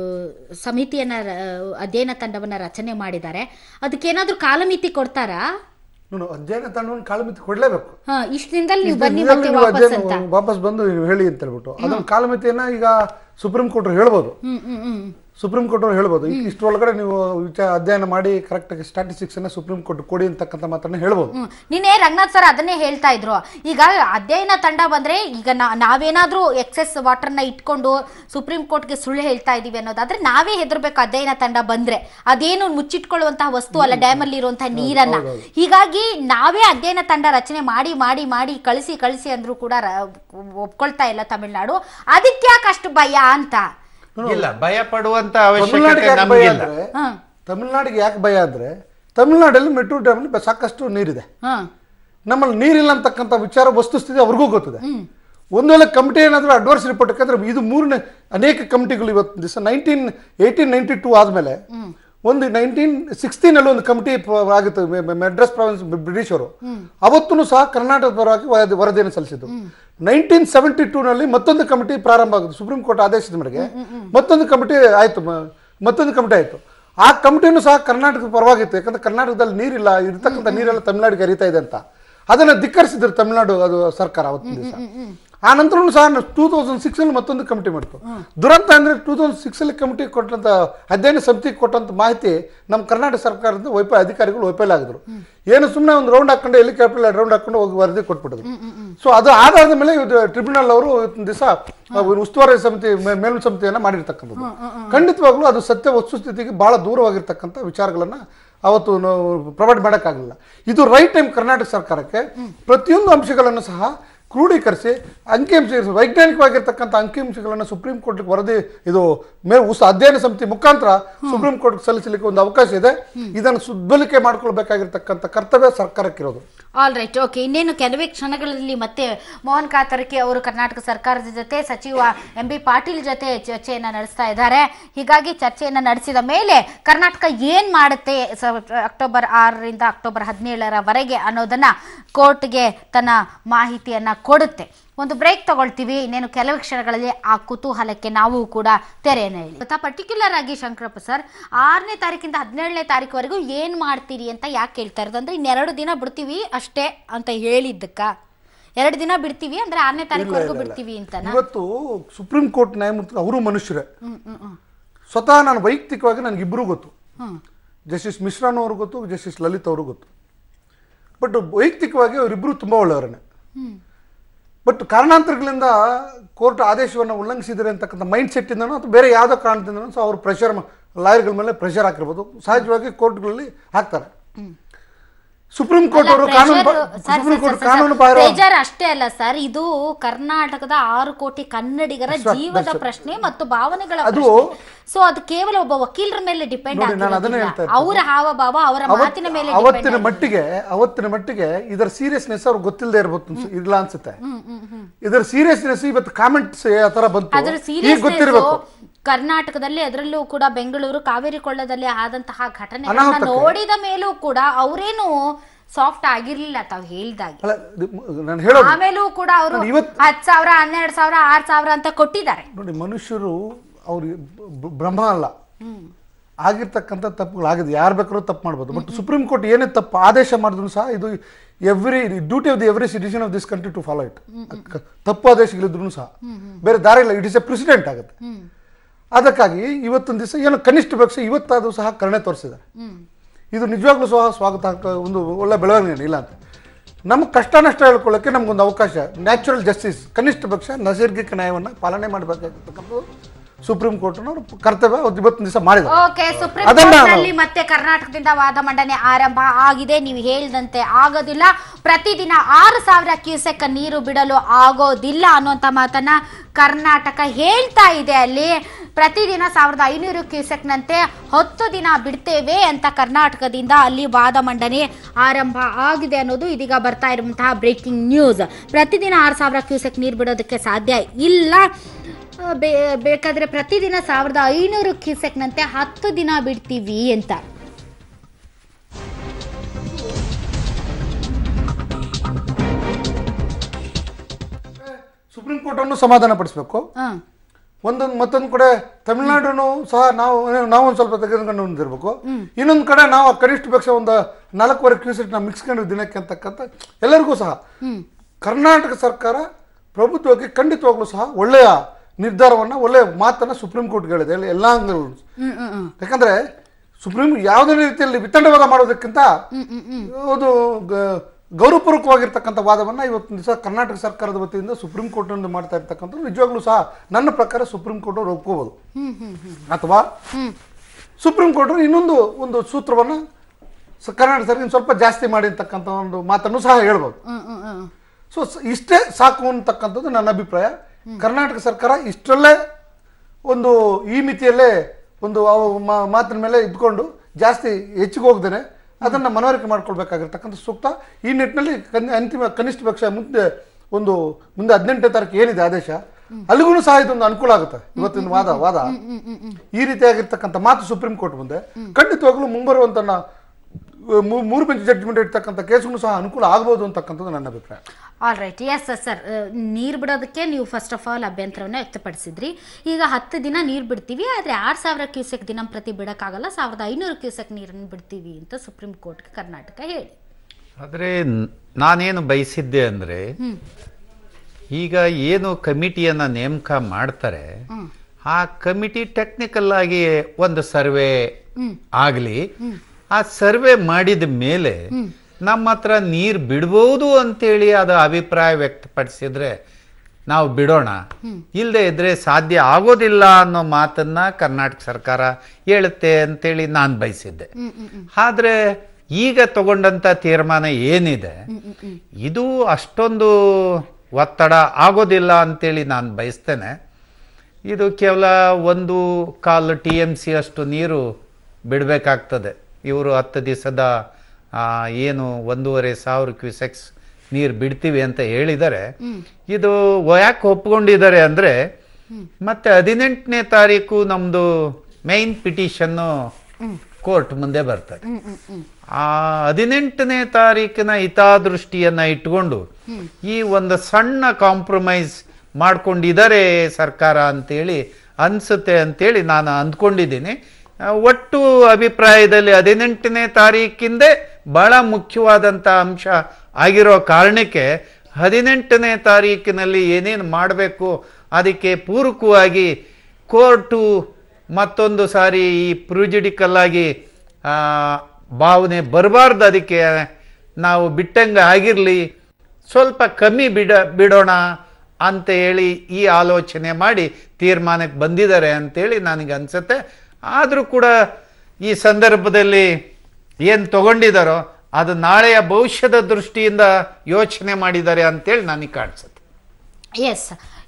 ಸಮಿತಿಯನ್ನ ರ- ಅಧ್ಯಯನ ತಂಡವನ್ನ ರಚನೆ ಮಾಡಿದ್ದಾರೆ ಅದಕ್ಕೇನಾದ್ರೂ ಕಾಲಮಿತಿ ಕೊಡ್ತಾರಾ ನೋಡು ಅಧ್ಯಯನ ತಂಡವನ್ನು ಕಾಲಮಿತಿ ಕೊಡ್ಲೇಬೇಕು ಹಾ ಇಷ್ಟ ದಿನದಲ್ಲಿ ನೀವು ಬನ್ನಿ ಇದರಲ್ಲಿ ಮತ್ತೆ ನೀವು ವಾಪಸ್ ಅಂತ ಅಧ್ಯಯನ ವಾಪಸ್ ಬಂದು ನೀವು ಹೇಳಿ ಅಂತ ಹೇಳ್ಬಿಟ್ಟು ಅದನ್ನ ಕಾಲಮಿತಿಯನ್ನ ಈಗ ಸುಪ್ರೀಂ ಕೋರ್ಟ್ ಹೇಳ್ಬೋದು ಹ್ಮ್ ಹ್ಮ್ ಹ್ಮ್ ಸುಪ್ರೀಂ ಕೋರ್ಟ್ ಅವ್ರು ಹೇಳ್ಬೋದು ಈ ಇಷ್ಟರೊಳಗಡೆ ನೀವು ವಿಚಾರ ಅಧ್ಯಯನ ಮಾಡಿ ಕರೆಕ್ಟ್ ಆಗಿ ಸ್ಟಾಟಿಸ್ಟಿಕ್ಸ್ ಅನ್ನ ಸುಪ್ರೀಂ ಕೋರ್ಟ್ ಕೊಡಿ ಅಂತಕ್ಕಂಥ ಮಾತನ್ನ ಹೇಳ್ಬೋದು ಹ್ಮ್. ನಿನ್ನೆ ರಂಗನಾಥ್ ಸರ್ ಅದನ್ನೇ ಹೇಳ್ತಾ ಇದ್ರು ಈಗ ಅಧ್ಯಯನ ತಂಡ ಬಂದ್ರೆ ಈಗ ನಾ- ನಾವೇನಾದ್ರೂ ಎಕ್ಸೆಸ್ ವಾಟರ್ನ ಇಟ್ಕೊಂಡು ಸುಪ್ರೀಂ ಕೋರ್ಟ್ಗೆ ಸುಳ್ಳು ಹೇಳ್ತಾ ಇದೀವಿ ಅನ್ನೋದಾದ್ರೆ ನಾವೇ ಹೆದರ್ಬೇಕು ಅಧ್ಯಯನ ತಂಡ ಬಂದ್ರೆ ಅದೇನು ಮುಚ್ಚಿಟ್ಕೊಳ್ಳುವಂತಹ ವಸ್ತು ಅಲ್ಲ ಡ್ಯಾಮ್ ಅಲ್ಲಿ ಇರುವಂತಹ ನೀರನ್ನ ಹೀಗಾಗಿ ನಾವೇ ಅಧ್ಯಯನ ತಂಡ ರಚನೆ ಮಾಡಿ ಮಾಡಿ ಮಾಡಿ ಕಳಿಸಿ ಕಳಿಸಿ ಅಂದ್ರೂ ಕೂಡ ರ- ಒಪ್ಕೊಳ್ತಾ ಇಲ್ಲ ತಮಿಳ್ನಾಡು ಅದಕ್ಕೆ ಯಾಕೆ ಅಷ್ಟು ಭಯ ಅಂತ ಇಲ್ಲ ಭಯ ಪಡುವಂತ ತಮಿಳ್ನಾಡಿಗೆ ಅವಶ್ಯಕತೆ ಯಾಕೆ ಭಯ ನಮಗಿಲ್ಲ ಅಂದ್ರೆ ಹ್ಮ್ ತಮಿಳ್ನಾಡಿಗೆ ಯಾಕೆ ಭಯ ಅಂದ್ರೆ ತಮಿಳ್ನಾಡಲ್ಲಿ ಮೆಟ್ರೋ ಡ್ಯಾಮಲ್ಲಿ ಸಾಕಷ್ಟು ನೀರಿದೆ ಹ್ಮ್ ನಮ್ಮಲ್ಲಿ ನೀರಿಲ್ಲ ಅಂತಕ್ಕಂಥ ವಿಚಾರ ವಸ್ತುಸ್ಥಿತಿ ಅವ್ರಿಗೂ ಗೊತ್ತಿದೆ ಒಂದು ವೇಳೆ ಕಮಿಟಿ ಏನಾದರೂ ಅಡ್ವಾನ್ಸ್ ರಿಪೋರ್ಟ್ ಯಾಕಂದ್ರೆ ಇದು ಮೂರನೇ ಅನೇಕ ಕಮಿಟಿಗಳು ಇವತ್ತು ದಿವಸ ನೈನ್ಟೀನ್ ಏಯ್ಟೀನ್ ನೈಂಟಿ ಟೂ ಆದಮೇಲೆ ಒಂದು ನೈನ್ಟೀನ್ ಸಿಕ್ಸ್ಟೀನಲ್ಲಿ ಒಂದು ಕಮಿಟಿ ಆಗಿತ್ತು ಮೆ- ಮೆ- ಮೆಡ್ರಾಸ್ ಪ್ರಾವಿನ್ಸ್ ಬ್ರಿಟಿಷರು ಅವತ್ತೂ ಸಹ ಕರ್ನಾಟಕದ ಪರವಾಗಿ ವರದಿ- ವರದಿಯನ್ನು ಸಲ್ಲಿಸಿದ್ದು ನೈನ್ಟೀನ್ ಸೆವೆಂಟಿ ಟೂನಲ್ಲಿ ಮತ್ತೊಂದು ಕಮಿಟಿ ಪ್ರಾರಂಭ ಆಗುತ್ತೆ ಸುಪ್ರೀಂ ಕೋರ್ಟ್ ಆದೇಶದ ಮೇರೆಗೆ ಮತ್ತೊಂದು ಕಮಿಟಿ ಆಯಿತು ಮತ್ತೊಂದು ಕಮಿಟಿ ಆಯಿತು ಆ ಕಮಿಟಿನೂ ಸಹ ಕರ್ನಾಟಕದ ಪರವಾಗಿತ್ತು ಯಾಕಂದ್ರೆ ಕರ್ನಾಟಕದಲ್ಲಿ ನೀರಿಲ್ಲ ಇರ್ತಕ್ಕಂಥ ನೀರೆಲ್ಲ ತಮಿಳ್ನಾಡಿಗೆ ಹರಿತಾ ಇದೆ ಅಂತ ಅದನ್ನ ಧಿಕ್ಕರಿಸಿದ್ರು ತಮಿಳ್ನಾಡು ಅದು ಸರ್ಕಾರ ಅವತ್ತಿನ ದಿವಸ ಆ ನಂತರನೂ ಸಹ ಟೂ ತೌಸಂಡ್ ಸಿಕ್ಸ್ ಅಲ್ಲಿ ಮತ್ತೊಂದು ಕಮಿಟಿ ಮಾಡಿತು ದುರಂತ ಅಂದ್ರೆ ಟೂ ತೌಸಂಡ್ ಸಿಕ್ಸ್ ಅಲ್ಲಿ ಕಮಿಟಿ ಕೊಟ್ಟಂತ ಅಧ್ಯಯನ ಸಮಿತಿ ಕೊಟ್ಟಂತ ಮಾಹಿತಿ ನಮ್ಮ ಕರ್ನಾಟಕ ಸರ್ಕಾರದ ವೈಫ ಅಧಿಕಾರಿಗಳು ವೈಫಲ್ಯಾಗಿದ್ರು ಏನು ಸುಮ್ಮನೆ ಒಂದು ರೌಂಡ್ ಹಾಕೊಂಡು ಹೆಲಿಕಾಪ್ಟರ್ ರೌಂಡ್ ಹಾಕೊಂಡು ಹೋಗಿ ವರದಿ ಕೊಟ್ಬಿಟ್ಟಿದ್ರು ಸೊ ಅದು ಆದಾದ ಮೇಲೆ ಟ್ರಿಬ್ಯುನಲ್ ಅವರು ಇವತ್ತಿನ ದಿವಸ ಉಸ್ತುವಾರಿ ಸಮಿತಿ ಮೇ- ಮೇಲ್ಮೆ ಸಮಿತಿಯನ್ನ ಮಾಡಿರ್ತಕ್ಕಂಥದ್ದು ಖಂಡಿತವಾಗ್ಲೂ ಅದು ಸತ್ಯ ವಸ್ತುಸ್ಥಿತಿಗೆ ಬಹಳ ದೂರವಾಗಿರ್ತಕ್ಕಂಥ ವಿಚಾರಗಳನ್ನ ಅವತ್ತು ನಾವು ಪ್ರೊವೈಡ್ ಮಾಡೋಕ್ಕಾಗಲಿಲ್ಲ ಇದು ರೈಟ್ ಟೈಮ್ ಕರ್ನಾಟಕ ಸರ್ಕಾರಕ್ಕೆ ಪ್ರತಿಯೊಂದು ಅಂಶಗಳನ್ನು ಸಹ ಕ್ರೋಢೀಕರಿಸಿ ಅಂಕಿಅಂಶ ವೈಜ್ಞಾನಿಕವಾಗಿರ್ತಕ್ಕಂಥ ಅಂಕಿಅಂಶಗಳನ್ನು ಸುಪ್ರೀಂ ಕೋರ್ಟ್ ವರದಿ ಇದು ಮೇ ಉಸ್ ಅಧ್ಯಯನ ಸಮಿತಿ ಮುಖಾಂತರ ಸುಪ್ರೀಂ ಕೋರ್ಟ್ ಸಲ್ಲಿಸಲಿಕ್ಕೆ ಒಂದು ಅವಕಾಶ ಇದೆ ಇದನ್ನು ಸದ್ಬಳಕೆ ಮಾಡ್ಕೊಳ್ಬೇಕಾಗಿರ್ತಕ್ಕಂಥ ಕರ್ತವ್ಯ ಸರ್ಕಾರಕ್ಕಿರೋದು ಆಲ್ ರೈಟ್ ಓಕೆ ಇನ್ನೇನು ಕೆಲವೇ ಕ್ಷಣಗಳಲ್ಲಿ ಮತ್ತೆ ಮೋಹನ್ ಕಾತರ್ಕಿ ಅವರು ಕರ್ನಾಟಕ ಸರ್ಕಾರದ ಜೊತೆ ಸಚಿವ ಎಂ ಬಿ ಪಾಟೀಲ್ ಜೊತೆ ಚರ್ಚೆಯನ್ನ ನಡೆಸ್ತಾ ಇದ್ದಾರೆ ಹೀಗಾಗಿ ಚರ್ಚೆಯನ್ನ ನಡೆಸಿದ ಮೇಲೆ ಕರ್ನಾಟಕ ಏನ್ ಮಾಡುತ್ತೆ ಸ- ಅಕ್ಟೋಬರ್ ಆರರಿಂದ ಅಕ್ಟೋಬರ್ ಹದಿನೇಳರವರೆಗೆ ಅನ್ನೋದನ್ನ ಕೋರ್ಟ್ಗೆ ತನ್ನ ಮಾಹಿತಿಯನ್ನ ಕೊಡುತ್ತೆ ಒಂದು ಬ್ರೇಕ್ ತಗೊಳ್ತೀವಿ ಇನ್ನೇನು ಕೆಲವು ಕ್ಷಣಗಳಲ್ಲಿ ಆ ಕುತೂಹಲಕ್ಕೆ ನಾವು ಕೂಡ ತೆರೆಯನ್ನು ಹೇಳಿ ಗೊತ್ತಾ ಪರ್ಟಿಕ್ಯುಲರ್ ಆಗಿ ಶಂಕರಪ್ಪ ಸರ್ ಆರನೇ ತಾರೀಕಿಂದ ಹದಿನೇಳನೇ ತಾರೀಕುವರೆಗೂ ಏನ್ ಮಾಡ್ತೀರಿ ಅಂತ ಯಾಕೆ ಕೇಳ್ತಾ ಇರೋದು ಅಂದ್ರೆ ಇನ್ನೆರಡು ದಿನ ಬಿಡ್ತೀವಿ ಅಷ್ಟೇ ಅಂತ ಹೇಳಿದ್ದಕ್ಕ ಎರಡು ದಿನ ಬಿಡ್ತೀವಿ ಅಂದ್ರೆ ಆರನೇ ತಾರೀಕುವರೆಗೂ ಬಿಡ್ತೀವಿ ಅಂತನಾ ಇವತ್ತು ಸುಪ್ರೀಂ ಕೋರ್ಟ್ ನ್ಯಾಯಮೂರ್ತಿ ಅವರು ಮನುಷ್ಯರೇ ಹ್ಮ್ ಹ್ಮ್ ಹ್ಮ್ ಸ್ವತಃ ನಾನು ವೈಯಕ್ತಿಕವಾಗಿ ನನಗಿಬ್ಬರೂ ಗೊತ್ತು ಹ್ಮ್ ಜಸ್ಟಿಸ್ ಮಿಶ್ರಾನ್ ಅವರು ಗೊತ್ತು ಜಸ್ಟಿಸ್ ಲಲಿತ್ ಅವರು ಗೊತ್ತು ಬಟ್ ವೈಯಕ್ತಿಕವಾಗಿ ಅವರಿಬ್ಬರು ತುಂಬ ಒಳ್ಳೆಯವರೇ ಹ್ಮ್ ಬಟ್ ಕಾರಣಾಂತರಗಳಿಂದ ಕೋರ್ಟ್ ಆದೇಶವನ್ನು ಉಲ್ಲಂಘಿಸಿದರೆ ಅಂತಕ್ಕಂಥ ಮೈಂಡ್ ಸೆಟ್ಟಿಂದನೋ ಅಥವಾ ಬೇರೆ ಯಾವುದೋ ಕಾರಣದಿಂದನೋ ಸೊ ಅವರು ಪ್ರೆಷರ್ ಲಾಯರ್ಗಳ ಮೇಲೆ ಪ್ರೆಷರ್ ಹಾಕಿರ್ಬೋದು ಸಹಜವಾಗಿ ಕೋರ್ಟ್ಗಳಲ್ಲಿ ಹಾಕ್ತಾರೆ ಸುಪ್ರೀಂ ಕೋರ್ಟ್ ಅವರು ಕಾನೂನು ಬಾ- ಸುಪ್ರೀಂ ಕೋರ್ಟ್ ಕಾನೂನು ಬಾಹಿರ ಪ್ರೆಜರ್ ಅಷ್ಟೇ ಅಲ್ಲ ಸರ್ ಇದು ಕರ್ನಾಟಕದ ಆರು ಕೋಟಿ ಕನ್ನಡಿಗರ ಜೀವದ ಪ್ರಶ್ನೆ ಮತ್ತು ಭಾವನೆಗಳ ಅದು- ಸೊ ಅದು ಕೇವಲ ಒಬ್ಬ ವಕೀಲರ ಮೇಲೆ ಡಿಪೆಂಡ್ ನೋಡಿ, ನಾನು ಅದನ್ನೇ ಹೇಳ್ತಾ ಇರ್ತೀನಿ. ಅವರ ಹಾವಭಾವ ಅವರ ಅವತ್- ಮಾತಿನ ಮೇಲೆ ಅವತ್ತಿನ depend ಮಟ್ಟಿಗೆ ಅವತ್ತಿನ ಮಟ್ಟಿಗೆ ಇದರ ಸೀರಿಯಸ್ನೆಸ್ ಅವ್ರಿಗೆ ಗೊತ್ತಿಲ್ಲದೆ ಇರ್ಬೋದು ಅನ್ಸು- ಇಲ್ಲ ಅನ್ಸುತ್ತೆ ಹ್ಮ್ ಹ್ಮ್ ಹ್ಮ್ ಇದರ ಸೀರಿಯಸ್ನೆಸ್ ಇವತ್ತು ಕಾಮೆಂಟ್ಸ್ ಆ ತರ ಬಂತು ಅದರ ಈಗ ಸೀರಿಯಸ್ನೆಸ್ ಗೊತ್ತಿರಬೇಕು ಕರ್ನಾಟಕದಲ್ಲಿ ಅದರಲ್ಲೂ ಕೂಡ ಬೆಂಗಳೂರು ಕಾವೇರಿ ಕೊಳ್ಳದಲ್ಲಿ ಆದಂತಹ ಘಟನೆಗಳನ್ನ ಅನಾಹುತಕ್ಕೆ. ನೋಡಿದ ಮೇಲೂ ಕೂಡ ಅವರೇನು ಸಾಫ್ಟ್ ಆಗಿರ್ಲಿಲ್ಲ ತಾವ್ ಹೇಳ್ದಾಗ ಅಲ್ಲ ಇದು- ನಾನು ಹೇಳೋದು ಆಮೇಲೂ ಕೂಡ ಅವರು ನೋಡಿ, ಇವತ್ತು- ಹತ್ ಸಾವಿರ ಹನ್ನೆರಡು ಸಾವಿರ ಆರ್ ಸಾವಿರ ಅಂತ ಕೊಟ್ಟಿದ್ದಾರೆ ನೋಡಿ ಮನುಷ್ಯರು ಅವ್ರು ಬ- ಬ್ರಹ್ಮ ಅಲ್ಲ ಆಗಿರ್ತಕ್ಕಂಥ ತಪ್ಪುಗಳಾಗಿದೆ ಯಾರು ಬೇಕಾದ್ರೂ ತಪ್ಪು ಮಾಡ್ಬೋದು ಬಟ್ ಸುಪ್ರೀಂ ಕೋರ್ಟ್ ಏನೇ ತಪ್ಪು ಆದೇಶ ಮಾಡಿದ್ರು ಸಹ ಇದು every duty of the every citizen of this country to follow it ತಪ್ಪು ಆದೇಶಗಳಿದ್ರು ಸಹ ಬೇರೆ ದಾರಿ ಇಲ್ಲ ಇಟ್ ಇಸ್ ಎ ಪ್ರೆಸಿಡೆಂಟ್ ಆಗುತ್ತೆ ಅದಕ್ಕಾಗಿ ಇವತ್ತಿನ ದಿವಸ ಏನು ಕನಿಷ್ಠ ಪಕ್ಷ ಇವತ್ತಾದರೂ ಸಹ ಕರುಣೆ ತೋರಿಸಿದ್ದಾರೆ ಇದು ನಿಜವಾಗ್ಲೂ ಸಹ ಸ್ವಾಗತ ಹಾಕ- ಒಂದು ಒಳ್ಳೆ ಬೆಳವಣಿಗೆ ಇಲ್ಲ ಅಂತ ನಮ್ಮ ಕಷ್ಟ ನಷ್ಟ ಹೇಳ್ಕೊಳ್ಳೋಕ್ಕೆ ನಮಗೊಂದು ಅವಕಾಶ ನ್ಯಾಚುರಲ್ ಜಸ್ಟಿಸ್ ಕನಿಷ್ಠ ಪಕ್ಷ ನೈಸರ್ಗಿಕ ನ್ಯಾಯವನ್ನು ಪಾಲನೆ ಮಾಡಬೇಕಾಗಿರ್ತಕ್ಕಂಥದ್ದು ಸುಪ್ರೀಂ ಕೋರ್ಟ್ನವರು ಕರ್ತವ್ಯ ಅವ್ರು ಇವತ್ತಿನ ದಿವಸ ಮಾಡಿದ್ದಾರೆ ಓಕೆ ಸುಪ್ರೀಂ ಅದನ್ನ ಕೋರ್ಟ್ ನಾವು- ನಲ್ಲಿ ಮತ್ತೆ ಕರ್ನಾಟಕದಿಂದ ವಾದ ಮಂಡನೆ ಆರಂಭ ಆಗಿದೆ ನೀವು ಹೇಳಿದಂತೆ ಆಗೋದಿಲ್ಲ ಪ್ರತಿದಿನ ಆರು ಸಾವಿರ ಕ್ಯೂಸೆಕ್ ನೀರು ಬಿಡಲು ಆಗೋದಿಲ್ಲ ಅನ್ನುವಂತ ಮಾತನ್ನ ಕರ್ನಾಟಕ ಹೇಳ್ತಾ ಇದೆ ಅಲ್ಲಿ ಪ್ರತಿದಿನ ಸಾವಿರದ ಐನೂರು ಕ್ಯೂಸೆಕ್ನಂತೆ ಹತ್ತು ದಿನ ಬಿಡ್ತೇವೆ ಅಂತ ಕರ್ನಾಟಕದಿಂದ ಅಲ್ಲಿ ವಾದ ಮಂಡನೆ ಆರಂಭ ಆಗಿದೆ ಅನ್ನೋದು ಇದೀಗ ಬರ್ತಾ ಇರುವಂತಹ ಬ್ರೇಕಿಂಗ್ ನ್ಯೂಸ್ ಪ್ರತಿದಿನ ಆರು ಸಾವಿರ ಕ್ಯೂಸೆಕ್ ನೀರು ಬಿಡೋದಕ್ಕೆ ಸಾಧ್ಯ ಇಲ್ಲ ಆ, ಬೇ- ಬೇಕಾದ್ರೆ ಪ್ರತಿದಿನ ಸಾವಿರದ ಐನೂರು ಕ್ಯೂಸೆಕ್ನಂತೆ ಹತ್ತು ದಿನ ಬಿಡ್ತೀವಿ ಅಂತ ಸುಪ್ರೀಂ ಕೋರ್ಟನ್ನು ಸಮಾಧಾನ ಪಡಿಸಬೇಕು ಹ್ಮ್ ಒಂದೊಂದು ಮತ್ತೊಂದು ಕಡೆ ತಮಿಳುನಾಡುನು ಸಹ ನಾವು ನಾವು ಒಂದು ಸ್ವಲ್ಪ ತೆಗೆದುಕೊಂಡು ಹೊಂದಿರ್ಬೇಕು ಇನ್ನೊಂದು ಕಡೆ ನಾವು ಕನಿಷ್ಠ ಪಕ್ಷ ಒಂದು ನಾಲ್ಕೂವರೆ ಕ್ಯೂಸೆಟ್ ನಾವು ಮಿಕ್ಸ್ಕೊಂಡು ದಿನಕ್ಕೆ ಅಂತಕ್ಕಂಥ ಎಲ್ಲರಿಗೂ ಸಹ ಕರ್ನಾಟಕ ಸರ್ಕಾರ ಪ್ರಭುತ್ವಕ್ಕೆ ಖಂಡಿತವಾಗ್ಲೂ ಸಹ ಒಳ್ಳೆಯ ನಿರ್ಧಾರವನ್ನು ಒಳ್ಳೆಯ ಮಾತನ್ನು ಸುಪ್ರೀಂ ಕೋರ್ಟ್ಗೆ ಹೇಳಿದೆ ಎಲ್ಲ ಎಲ್ಲ ಅಂಗಗಳು ಹ್ಮ್ ಹ್ಮ್ ಹ್ಮ್ ಯಾಕಂದ್ರೆ ಸುಪ್ರೀಂ ಯಾವುದೇ ರೀತಿಯಲ್ಲಿ ವಿತಂಡವಾದ ಮಾಡೋದಕ್ಕಿಂತ ಅದು ಗ- ಗೌರವಪೂರ್ವಕವಾಗಿರ್ತಕ್ಕಂಥ ವಾದವನ್ನು ಇವತ್ತಿನ ದಿವಸ ಕರ್ನಾಟಕ ಸರ್ಕಾರದ ವತಿಯಿಂದ ಸುಪ್ರೀಂ ಕೋರ್ಟ್ನಿಂದ ಮಾಡ್ತಾ ಇರ್ತಕ್ಕಂಥದ್ದು ನಿಜವಾಗ್ಲೂ ಸಹ ನನ್ನ ಪ್ರಕಾರ ಸುಪ್ರೀಂ ಕೋರ್ಟ್ ಅವರು ಒಪ್ಕೋಬೋದು ಹ್ಮ್ ಹ್ಮ್ ಹ್ಮ್ ಅಥವಾ ಹ್ಮ್ ಸುಪ್ರೀಂ ಕೋರ್ಟ್ ಅವರು ಇನ್ನೊಂದು ಒಂದು ಸೂತ್ರವನ್ನು ಸ- ಕರ್ನಾಟಕ ಸರ್ಕಾರ ಸ್ವಲ್ಪ ಜಾಸ್ತಿ ಮಾಡಿ ಅಂತಕ್ಕಂಥ ಒಂದು ಮಾತನ್ನು ಸಹ ಹೇಳ್ಬೋದು ಹ್ಮ್ ಹ್ಮ್ ಹ್ಮ್ ಸೊ ಸ- ಇಷ್ಟೇ ಸಾಕು ಅಂತಕ್ಕಂಥದ್ದು ನನ್ನ ಅಭಿಪ್ರಾಯ ಕರ್ನಾಟಕ ಸರ್ಕಾರ ಇಷ್ಟರಲ್ಲೇ ಒಂದು ಈ ಮಿತಿಯಲ್ಲೇ ಒಂದು ಅವು ಮಾ- ಮಾತಿನ ಮೇಲೆ ಇದ್ಕೊಂಡು ಜಾಸ್ತಿ ಹೆಚ್ಚಿಗೆ ಹೋಗ್ದೇನೆ ಅದನ್ನು ಮನವರಿಕೆ ಮಾಡ್ಕೊಳ್ಬೇಕಾಗಿರ್ತಕ್ಕಂಥ ಸೂಕ್ತ ಈ ನಿಟ್ಟಿನಲ್ಲಿ ಕನ್- ಅಂತಿಮ ಕನಿಷ್ಠ ಪಕ್ಷ ಮುಂದೆ ಒಂದು ಮುಂದೆ ಹದಿನೆಂಟನೇ ತಾರೀಕು ಏನಿದೆ ಆದೇಶ ಅಲ್ಲಿಗೂ ಸಹ ಇದೊಂದು ಅನುಕೂಲ ಆಗುತ್ತೆ ಇವತ್ತಿನ ವಾದ ವಾದ ಈ ರೀತಿಯಾಗಿರ್ತಕ್ಕಂಥ ಮಾತು ಸುಪ್ರೀಂ ಕೋರ್ಟ್ ಮುಂದೆ ಖಂಡಿತವಾಗ್ಲೂ ಮುಂಬರುವಂತ ನ- ಮೂ- ಮೂರು ಬೆಂಚ್ ಜಡ್ಜ್ಮೆಂಟ್ ಇರ್ತಕ್ಕಂಥ ಕೇಸ್ಗೂ ಸಹ ಅನುಕೂಲ ಆಗ್ಬೋದು ಅಂತಕ್ಕಂಥದ್ದು ನನ್ನ ಅಭಿಪ್ರಾಯ ಆಲ್ ರೈಟ್ ಎಸ್ ಸರ್ ನೀರು ಬಿಡೋದಕ್ಕೆ ನೀವು ಫಸ್ಟ್ ಆಫ್ ಆಲ್ ಅಭ್ಯಂತರವನ್ನು ವ್ಯಕ್ತಪಡಿಸಿದ್ರಿ ಈಗ ಹತ್ತು ದಿನ ನೀರು ಬಿಡ್ತೀವಿ ಆದರೆ ಆರು ಸಾವಿರ ಕ್ಯೂಸೆಕ್ ದಿನ ಪ್ರತಿ ಬಿಡೋಕ್ಕಾಗಲ್ಲ ಸಾವಿರದ ಐನೂರು ಕ್ಯೂಸೆಕ್ ನೀರನ್ನು ಬಿಡ್ತೀವಿ ಅಂತ ಸುಪ್ರೀಂ ಕೋರ್ಟ್ಗೆ ಕರ್ನಾಟಕ ಹೇಳಿ ಆದರೆ ನಾನೇನು ಬಯಸಿದ್ದೆ ಅಂದರೆ ಈಗ ಏನು ಕಮಿಟಿಯನ್ನು ನೇಮಕ ಮಾಡ್ತಾರೆ ಆ ಕಮಿಟಿ ಟೆಕ್ನಿಕಲ್ ಆಗಿ ಒಂದು ಸರ್ವೆ ಆಗಲಿ ಆ ಸರ್ವೆ ಮಾಡಿದ ಮೇಲೆ ನಮ್ಮ ಹತ್ರ ನೀರು ಬಿಡ್ಬೋದು ಅಂತೇಳಿ ಅದು ಅಭಿಪ್ರಾಯ ವ್ಯಕ್ತಪಡಿಸಿದ್ರೆ ನಾವು ಬಿಡೋಣ ಇಲ್ಲದೆ ಇದ್ರೆ ಸಾಧ್ಯ ಆಗೋದಿಲ್ಲ ಅನ್ನೋ ಮಾತನ್ನ ಕರ್ನಾಟಕ ಸರ್ಕಾರ ಹೇಳುತ್ತೆ ಅಂತೇಳಿ ನಾನು ಬಯಸಿದ್ದೆ ಆದ್ರೆ ಈಗ ತಗೊಂಡಂತ ತೀರ್ಮಾನ ಏನಿದೆ ಇದು ಅಷ್ಟೊಂದು ಒತ್ತಡ ಆಗೋದಿಲ್ಲ ಅಂತೇಳಿ ನಾನು ಬಯಸ್ತೇನೆ ಇದು ಕೇವಲ ಒಂದು ಕಾಲು ಟಿ ಎಮ್ ಸಿ ಅಷ್ಟು ನೀರು ಬಿಡಬೇಕಾಗ್ತದೆ ಇವರು ಹತ್ತು ದಿವಸದ ಆ, ಏನು ಒಂದೂವರೆ ಸಾವಿರ ಕ್ಯೂಸೆಕ್ಸ್ ನೀರು ಬಿಡ್ತೀವಿ ಅಂತ ಹೇಳಿದ್ದಾರೆ ಇದು ಯಾಕೆ ಒಪ್ಕೊಂಡಿದ್ದಾರೆ ಅಂದರೆ ಮತ್ತೆ ಹದಿನೆಂಟನೇ ತಾರೀಕು ನಮ್ಮದು ಮೈನ್ ಪಿಟಿಷನ್ನು ಕೋರ್ಟ್ ಮುಂದೆ ಬರ್ತದೆ ಆ ಹದಿನೆಂಟನೇ ತಾರೀಕಿನ ಹಿತಾದೃಷ್ಟಿಯನ್ನ ಇಟ್ಕೊಂಡು ಈ ಒಂದು ಸಣ್ಣ ಕಾಂಪ್ರಮೈಸ್ ಮಾಡ್ಕೊಂಡಿದ್ದಾರೆ ಸರ್ಕಾರ ಅಂತೇಳಿ ಅನ್ಸುತ್ತೆ ಅಂತೇಳಿ ನಾನು ಅಂದ್ಕೊಂಡಿದ್ದೀನಿ ಆ, ಒಟ್ಟು ಅಭಿಪ್ರಾಯದಲ್ಲಿ ಹದಿನೆಂಟನೇ ತಾರೀಕಿಂದೇ ಬಹಳ ಮುಖ್ಯವಾದಂಥ ಅಂಶ ಆಗಿರೋ ಕಾರಣಕ್ಕೆ ಹದಿನೆಂಟನೇ ತಾರೀಕಿನಲ್ಲಿ ಏನೇನು ಮಾಡಬೇಕು ಅದಕ್ಕೆ ಪೂರಕವಾಗಿ ಕೋರ್ಟು ಮತ್ತೊಂದು ಸಾರಿ ಈ ಪ್ರುಜಿಡಿಕಲ್ ಆಗಿ ಆ, ಭಾವನೆ ಬರಬಾರ್ದು ಅದಕ್ಕೆ ನಾವು ಬಿಟ್ಟಂಗೆ ಆಗಿರಲಿ ಸ್ವಲ್ಪ ಕಮ್ಮಿ ಬಿಡ ಬಿಡೋಣ ಅಂತ ಹೇಳಿ ಈ ಆಲೋಚನೆ ಮಾಡಿ ತೀರ್ಮಾನಕ್ಕೆ ಬಂದಿದ್ದಾರೆ ಅಂತೇಳಿ ನನಗೆ ಅನ್ಸುತ್ತೆ ಆದರೂ ಕೂಡ ಈ ಸಂದರ್ಭದಲ್ಲಿ ಏನು ತಗೊಂಡಿದ್ದಾರೋ ಅದು ನಾಳೆಯ ಭವಿಷ್ಯದ ದೃಷ್ಟಿಯಿಂದ ಯೋಚನೆ ಮಾಡಿದ್ದಾರೆ ಅಂತೇಳಿ ನನಗೆ ಕಾಣಿಸುತ್ತೆ ಎಸ್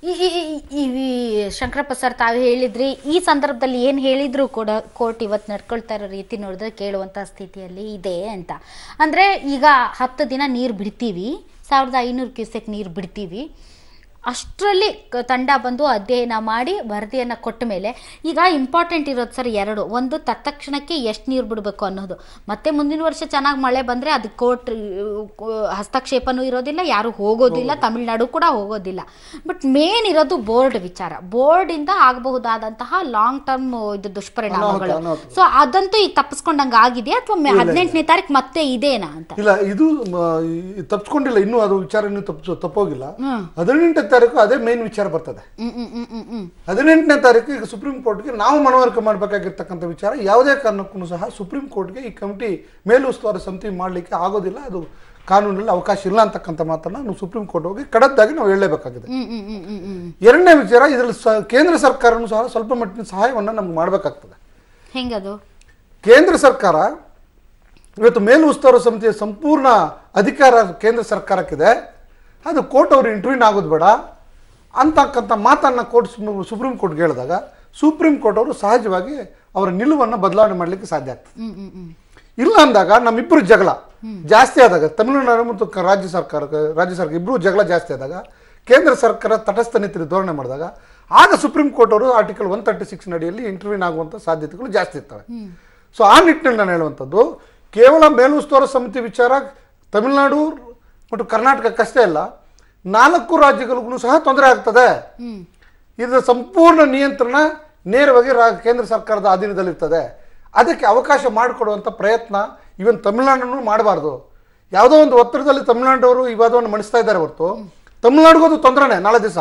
ಈ ಶಂಕರಪ್ಪ ಸರ್ ತಾವು ಹೇಳಿದ್ರಿ ಈ ಸಂದರ್ಭದಲ್ಲಿ ಏನು ಹೇಳಿದ್ರು ಕೂಡ ಕೋರ್ಟ್ ಇವತ್ತು ನಡ್ಕೊಳ್ತಾ ಇರೋ ರೀತಿ ನೋಡಿದ್ರೆ ಕೇಳುವಂಥ ಸ್ಥಿತಿಯಲ್ಲಿ ಇದೆ ಅಂತ ಅಂದರೆ ಈಗ ಹತ್ತು ದಿನ ನೀರು ಬಿಡ್ತೀವಿ ಸಾವಿರದ ಐನೂರು ಕ್ಯೂಸೆಕ್ ನೀರು ಬಿಡ್ತೀವಿ ಅಷ್ಟರಲ್ಲಿ ಕ- ತಂಡ ಬಂದು ಅಧ್ಯಯನ ಮಾಡಿ ವರದಿಯನ್ನು ಕೊಟ್ಟ ಮೇಲೆ ಈಗ ಇಂಪಾರ್ಟೆಂಟ್ ಇರೋದು ಸರ್ ಎರಡು ಒಂದು ತತ್ಕ್ಷಣಕ್ಕೆ ಎಷ್ಟು ನೀರು ಬಿಡಬೇಕು ಅನ್ನೋದು ಮತ್ತೆ ಮುಂದಿನ ವರ್ಷ ಚೆನ್ನಾಗಿ ಮಳೆ ಬಂದರೆ ಅದು ಕೋರ್ಟ್ ಹಸ್ತಕ್ಷೇಪನೂ ಇರೋದಿಲ್ಲ ಯಾರು ಹೋಗೋದಿಲ್ಲ ತಮಿಳ್ನಾಡು ಕೂಡ ಹೋಗೋದಿಲ್ಲ ಬಟ್ ಮೇನ್ ಇರೋದು ಬೋರ್ಡ್ ವಿಚಾರ ಬೋರ್ಡಿಂದ ಆಗಬಹುದಾದಂತಹ ಲಾಂಗ್ ಟರ್ಮ್ ಇದು ದುಷ್ಪರಿಣಾಮಗಳು ಅನಾಹುತ, ಸೊ ಅದಂತೂ ಈಗ ತಪ್ಪಿಸ್ಕೊಂಡಂಗೆ ಆಗಿದೆ ಅಥವಾ ಹದಿನೆಂಟನೇ ತಾರೀಕು ಮತ್ತೆ ಇದೇನಾ ಅಂತ ಇಲ್ಲ ಇದು ಮ, ಈ ತಪ್ಪಿಸ್ಕೊಂಡಿಲ್ಲ ಇನ್ನೂ ಅದು ವಿಚಾರ ಇನ್ನೂ ತಪ್ಪಿಸೋ ತಪ್ಪೋಗಿಲ್ಲ ಹದಿನೆಂಟನೇ ತಾರೀಕು ಅದೇ ಮೇನ್ ವಿಚಾರ ಬರ್ತದೆ ಹ್ಮ್ ಹ್ಮ್ ಹ್ಮ್ ಹ್ಮ್ ಹ್ಮ್ ಹದಿನೆಂಟನೇ ತಾರೀಕು ಈಗ ಸುಪ್ರೀಂ ಕೋರ್ಟ್ಗೆ ನಾವು ಮನವರಿಕೆ ಮಾಡಬೇಕಾಗಿರ್ತಕ್ಕಂಥ ವಿಚಾರ ಯಾವುದೇ ಕಾರಣಕ್ಕೂ ಸಹ ಸುಪ್ರೀಂ ಕೋರ್ಟ್ಗೆ ಈ ಕಮಿಟಿ ಮೇಲುಸ್ತುವಾರಿ ಸಮಿತಿ ಮಾಡಲಿಕ್ಕೆ ಆಗೋದಿಲ್ಲ ಅದು ಕಾನೂನಲ್ಲಿ ಅವಕಾಶ ಇಲ್ಲ ಅಂತಕ್ಕಂಥ ಮಾತನ್ನ ನಾವು ಸುಪ್ರೀಂ ಕೋರ್ಟ್ ಹೋಗಿ ಕಡದ್ದಾಗಿ ನಾವು ಹೇಳಲೇಬೇಕಾಗಿದೆ ಹ್ಮ್ ಹ್ಮ್ ಹ್ಮ್ ಹ್ಮ್ ಹ್ಮ್ ಎರಡನೇ ವಿಚಾರ ಇದರಲ್ಲಿ ಸ ಕೇಂದ್ರ ಸರ್ಕಾರನೂ ಸಹ ಸ್ವಲ್ಪ ಮಟ್ಟಿನ ಸಹಾಯವನ್ನು ನಮ್ಗೆ ಮಾಡಬೇಕಾಗ್ತದೆ ಹೆಂಗದು ಕೇಂದ್ರ ಸರ್ಕಾರ ಇವತ್ತು ಮೇಲು ಉಸ್ತುವಾರಿ ಸಮಿತಿಯ ಸಂಪೂರ್ಣ ಅಧಿಕಾರ ಕೇಂದ್ರ ಸರ್ಕಾರಕ್ಕಿದೆ ಅದು ಕೋರ್ಟ್ ಅವರು ಇಂಟರ್ವ್ಯೂನ್ ಆಗೋದು ಬೇಡ ಅಂತಕ್ಕಂಥ ಮಾತನ್ನು ಕೋರ್ಟ್ ಸುಪ್ರೀಂ ಕೋರ್ಟ್ಗೆ ಹೇಳಿದಾಗ ಸುಪ್ರೀಂ ಕೋರ್ಟ್ ಅವರು ಸಹಜವಾಗಿ ಅವರ ನಿಲುವನ್ನು ಬದಲಾವಣೆ ಮಾಡಲಿಕ್ಕೆ ಸಾಧ್ಯ ಆಗ್ತದೆ ಹ್ಮ್ ಹ್ಮ್ ಹ್ಮ್ ಇಲ್ಲ ಅಂದಾಗ ನಮ್ಮಿಬ್ಬರು ಜಗಳ ಜಾಸ್ತಿ ಆದಾಗ ತಮಿಳುನಾಡು ಮತ್ತು ಕ- ರಾಜ್ಯ ಸರ್ಕಾರ ರಾಜ್ಯ ಸರ್ಕಾರ ಇಬ್ಬರು ಜಗಳ ಜಾಸ್ತಿ ಆದಾಗ ಕೇಂದ್ರ ಸರ್ಕಾರ ತಟಸ್ಥ ನೀತಿ ಧೋರಣೆ ಮಾಡಿದಾಗ ಆಗ ಸುಪ್ರೀಂ ಕೋರ್ಟ್ ಅವರು ಆರ್ಟಿಕಲ್ ಒನ್ ತರ್ಟಿ ಸಿಕ್ಸ್ ನಡಿಯಲ್ಲಿ ಇಂಟರ್ವ್ಯೂನ್ ಆಗುವಂಥ ಸಾಧ್ಯತೆಗಳು ಜಾಸ್ತಿ ಇರ್ತವೆ ಸೊ ಆ ನಿಟ್ಟಿನಲ್ಲಿ ನಾನು ಹೇಳುವಂಥದ್ದು ಕೇವಲ ಮೇಲುಸ್ತುವಾರಿ ಸಮಿತಿ ವಿಚಾರ ತಮಿಳುನಾಡು ಮತ್ತು ಕರ್ನಾಟಕಕ್ಕಷ್ಟೇ ಅಲ್ಲ ನಾಲ್ಕು ರಾಜ್ಯಗಳಿಗೂ ಸಹ ತೊಂದರೆ ಆಗ್ತದೆ ಹ್ಮ್ ಇದರ ಸಂಪೂರ್ಣ ನಿಯಂತ್ರಣ ನೇರವಾಗಿ ರಾ ಕೇಂದ್ರ ಸರ್ಕಾರದ ಅಧೀನದಲ್ಲಿರ್ತದೆ ಅದಕ್ಕೆ ಅವಕಾಶ ಮಾಡಿಕೊಡುವಂಥ ಪ್ರಯತ್ನ ಇವನ್ ತಮಿಳುನಾಡನ್ನು ಮಾಡಬಾರ್ದು ಯಾವುದೋ ಒಂದು ಒತ್ತಡದಲ್ಲಿ ತಮಿಳುನಾಡವರು ಈ ವಾದವನ್ನು ಮಂಡಿಸ್ತಾ ಇದ್ದಾರೆ ಹೊರತು ತಮಿಳುನಾಡಿಗೂ ಅದು ತೊಂದರೆನೇ ನಾಳೆ ದಿವಸ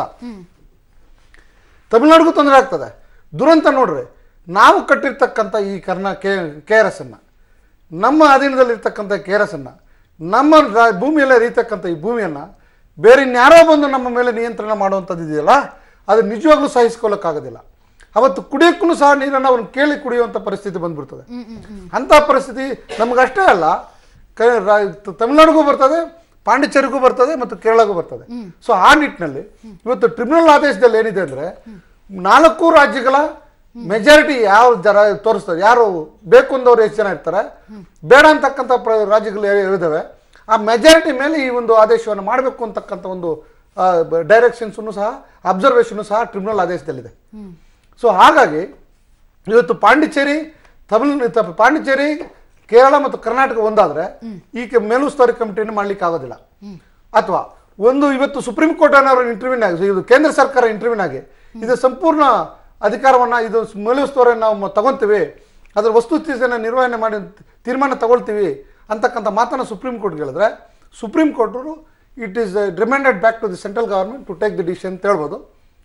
ತಮಿಳುನಾಡಿಗೂ ತೊಂದರೆ ಆಗ್ತದೆ ದುರಂತ ನೋಡ್ರಿ ನಾವು ಕಟ್ಟಿರ್ತಕ್ಕಂಥ ಈ ಕರ್ನಾ ಕೆ ಕೆ ಆರ್ ಎಸ್ ಅನ್ನು ನಮ್ಮ ಅಧೀನದಲ್ಲಿರ್ತಕ್ಕಂಥ ಕೆ ಆರ್ ಎಸ್ ಅನ್ನು ನಮ್ಮ ರಾ- ಭೂಮಿಯಲ್ಲೇ ರೀತಕ್ಕಂಥ ಈ ಭೂಮಿಯನ್ನು ಬೇರೆ ಇನ್ಯಾರೋ ಬಂದು ನಮ್ಮ ಮೇಲೆ ನಿಯಂತ್ರಣ ಮಾಡುವಂಥದ್ದು ಇದೆಯಲ್ಲ ಅದು ನಿಜವಾಗ್ಲೂ ಸಹಿಸ್ಕೊಳ್ಳೋಕ್ಕಾಗೋದಿಲ್ಲ ಅವತ್ತು ಕುಡಿಯೋಕ್ಕೂ ಸಹ ನೀರನ್ನು ಅವ್ರನ್ನ ಕೇಳಿ ಕುಡಿಯುವಂಥ ಪರಿಸ್ಥಿತಿ ಬಂದ್ಬಿಡ್ತದೆ ಅಂಥ ಪರಿಸ್ಥಿತಿ ನಮಗಷ್ಟೇ ಅಲ್ಲ ಕ ರಾ- ತ- ತಮಿಳ್ನಾಡಿಗೂ ಬರ್ತದೆ ಪಾಂಡಿಚೇರಿಗೂ ಬರ್ತದೆ ಮತ್ತು ಕೇರಳಗೂ ಬರ್ತದೆ ಸೊ ಆ ನಿಟ್ಟಿನಲ್ಲಿ ಇವತ್ತು ಟ್ರಿಬ್ಯುನಲ್ ಆದೇಶದಲ್ಲಿ ಏನಿದೆ ಅಂದರೆ ನಾಲ್ಕು ರಾಜ್ಯಗಳ ಮೆಜಾರಿಟಿ ಯಾವ ಜನ ತೋರಿಸ್ತದೆ ಯಾರು ಬೇಕು ಅಂದವ್ರು ಎಷ್ಟು ಜನ ಇರ್ತಾರೆ ಬೇಡ ಅಂತಕ್ಕಂಥ ಪ್ರ ರಾಜ್ಯಗಳು ಇದ್ದಾವೆ ಆ ಮೆಜಾರಿಟಿ ಮೇಲೆ ಈ ಒಂದು ಆದೇಶವನ್ನು ಮಾಡಬೇಕು ಅಂತಕ್ಕಂಥ ಒಂದು ಡೈರೆಕ್ಷನ್ಸನ್ನು ಸಹ ಅಬ್ಸರ್ವೇಷನ್ನು ಸಹ ಟ್ರಿಬ್ಯುನಲ್ ಆದೇಶದಲ್ಲಿದೆ ಸೊ ಹಾಗಾಗಿ ಇವತ್ತು ಪಾಂಡಿಚೇರಿ ತಮಿಳ್ ತ- ಪಾಂಡಿಚೇರಿ ಕೇರಳ ಮತ್ತು ಕರ್ನಾಟಕ ಒಂದಾದ್ರೆ ಈ ಕೆ- ಮೇಲುಸ್ತುವಾರಿ ಕಮಿಟಿಯನ್ನು ಮಾಡ್ಲಿಕ್ಕೆ ಆಗೋದಿಲ್ಲ ಅಥವಾ ಒಂದು ಇವತ್ತು ಸುಪ್ರೀಂ ಕೋರ್ಟ್ ಅನ್ನೋರು ಇಂಟರ್ವ್ಯೂನ್ ಆಗಿ ಇದು ಕೇಂದ್ರ ಸರ್ಕಾರ ಇಂಟರ್ವ್ಯೂನ್ ಆಗಿ ಇದು ಸಂಪೂರ್ಣ ಅಧಿಕಾರವನ್ನ ಇದು ಮೇಲುಸ್ತುವಾರಿ ನಾವು ಮ- ತಗೊಂತೀವಿ ಅದರ ವಸ್ತುಸ್ಥಿತಿಯನ್ನು ನಿರ್ವಹಣೆ ಮಾಡಿ ತೀರ್ಮಾನ ತಗೊಳ್ತೀವಿ ಅಂತಕ್ಕಂಥ ಮಾತನ್ನು ಸುಪ್ರೀಂ ಕೋರ್ಟ್ಗೆ ಹೇಳಿದ್ರೆ ಸುಪ್ರೀಂ ಕೋರ್ಟರು it is reminded back to the central government to take the decision ಅಂತ ಹೇಳ್ಬೋದು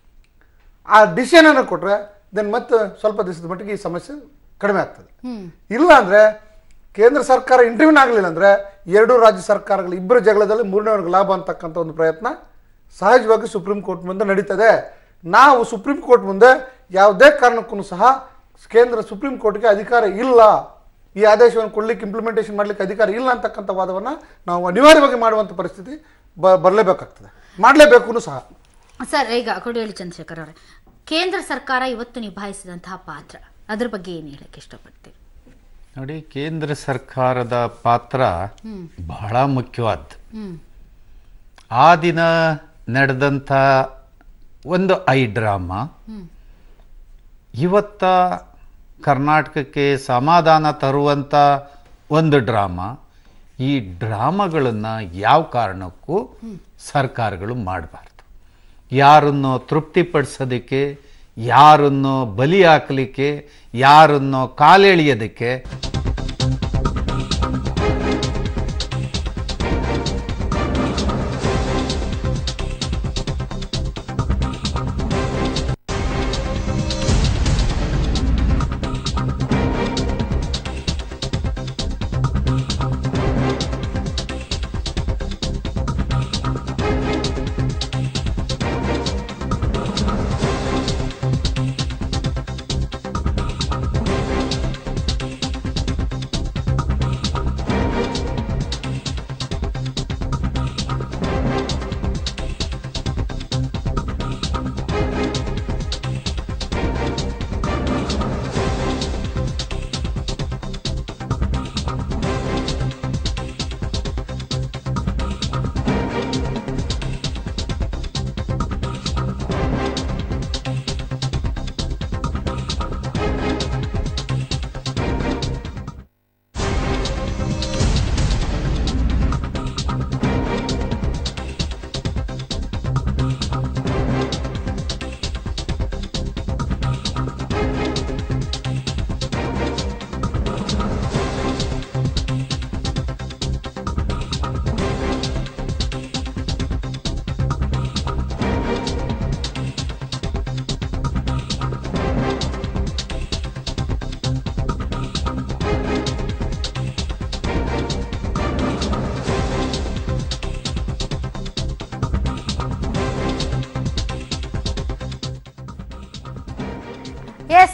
ಆ ಡಿಸಿಷನ್ ಅನ್ನು ಕೊಟ್ರೆ ದೆನ್ ಮತ್ತೆ ಸ್ವಲ್ಪ ದಿವಸದ ಮಟ್ಟಿಗೆ ಈ ಸಮಸ್ಯೆ ಕಡಿಮೆ ಆಗ್ತದೆ ಇಲ್ಲ ಅಂದ್ರೆ ಕೇಂದ್ರ ಸರ್ಕಾರ ಇಂಟರ್ವ್ಯೂನ್ ಆಗಲಿಲ್ಲ ಅಂದ್ರೆ ಎರಡು ರಾಜ್ಯ ಸರ್ಕಾರಗಳ ಇಬ್ಬರು ಜಗಳದಲ್ಲಿ ಮೂರನೇವರೆಗೆ ಲಾಭ ಅಂತಕ್ಕಂಥ ಒಂದು ಪ್ರಯತ್ನ ಸಹಜವಾಗಿ ಸುಪ್ರೀಂ ಕೋರ್ಟ್ ಮುಂದೆ ನಡೀತದೆ ನಾವು ಸುಪ್ರೀಂ ಕೋರ್ಟ್ ಮುಂದೆ ಯಾವುದೇ ಕಾರಣಕ್ಕೂ ಸಹ ಕೇಂದ್ರ ಸುಪ್ರೀಂ ಕೋರ್ಟ್ಗೆ ಅಧಿಕಾರ ಇಲ್ಲ ಈ ಆದೇಶವನ್ನು ಕೊಡ್ಲಿಕ್ಕೆ ಇಂಪ್ಲಿಮೆಂಟೇಷನ್ ಮಾಡ್ಲಿಕ್ಕೆ ಅಧಿಕಾರ ಇಲ್ಲ ಅಂತಕ್ಕಂಥ ವಾದವನ್ನು ನಾವು ಅನಿವಾರ್ಯವಾಗಿ ಮಾಡುವಂಥ ಪರಿಸ್ಥಿತಿ ಬ ಬರಲೇಬೇಕಾಗ್ತದೆ ಮಾಡಲೇಬೇಕು ಸಹ ಸರ್ ಈಗ ಕೊಡಿಯಳ್ಳಿ ಚಂದ್ರಶೇಖರ್ ಅವರೇ ಕೇಂದ್ರ ಸರ್ಕಾರ ಇವತ್ತು ನಿಭಾಯಿಸಿದಂತಹ ಪಾತ್ರ ಅದ್ರ ಬಗ್ಗೆ ಏನು ಹೇಳಕ್ಕೆ ಇಷ್ಟಪಡ್ತೀರಿ ನೋಡಿ ಕೇಂದ್ರ ಸರ್ಕಾರದ ಪಾತ್ರ ಬಹಳ ಮುಖ್ಯವಾದ್ದು ಹ್ಮ್ ಆ ದಿನ ನಡೆದಂಥ ಒಂದು ಐ ಡ್ರಾಮಾ ಇವತ್ತ ಕರ್ನಾಟಕಕ್ಕೆ ಸಮಾಧಾನ ತರುವಂಥ ಒಂದು ಡ್ರಾಮಾ ಈ ಡ್ರಾಮಾಗಳನ್ನು ಯಾವ ಕಾರಣಕ್ಕೂ ಸರ್ಕಾರಗಳು ಮಾಡಬಾರ್ದು ಯಾರನ್ನೋ ತೃಪ್ತಿಪಡಿಸೋದಕ್ಕೆ ಯಾರನ್ನೋ ಬಲಿ ಹಾಕಲಿಕ್ಕೆ ಯಾರನ್ನೋ ಕಾಲೆಳೆಯೋದಕ್ಕೆ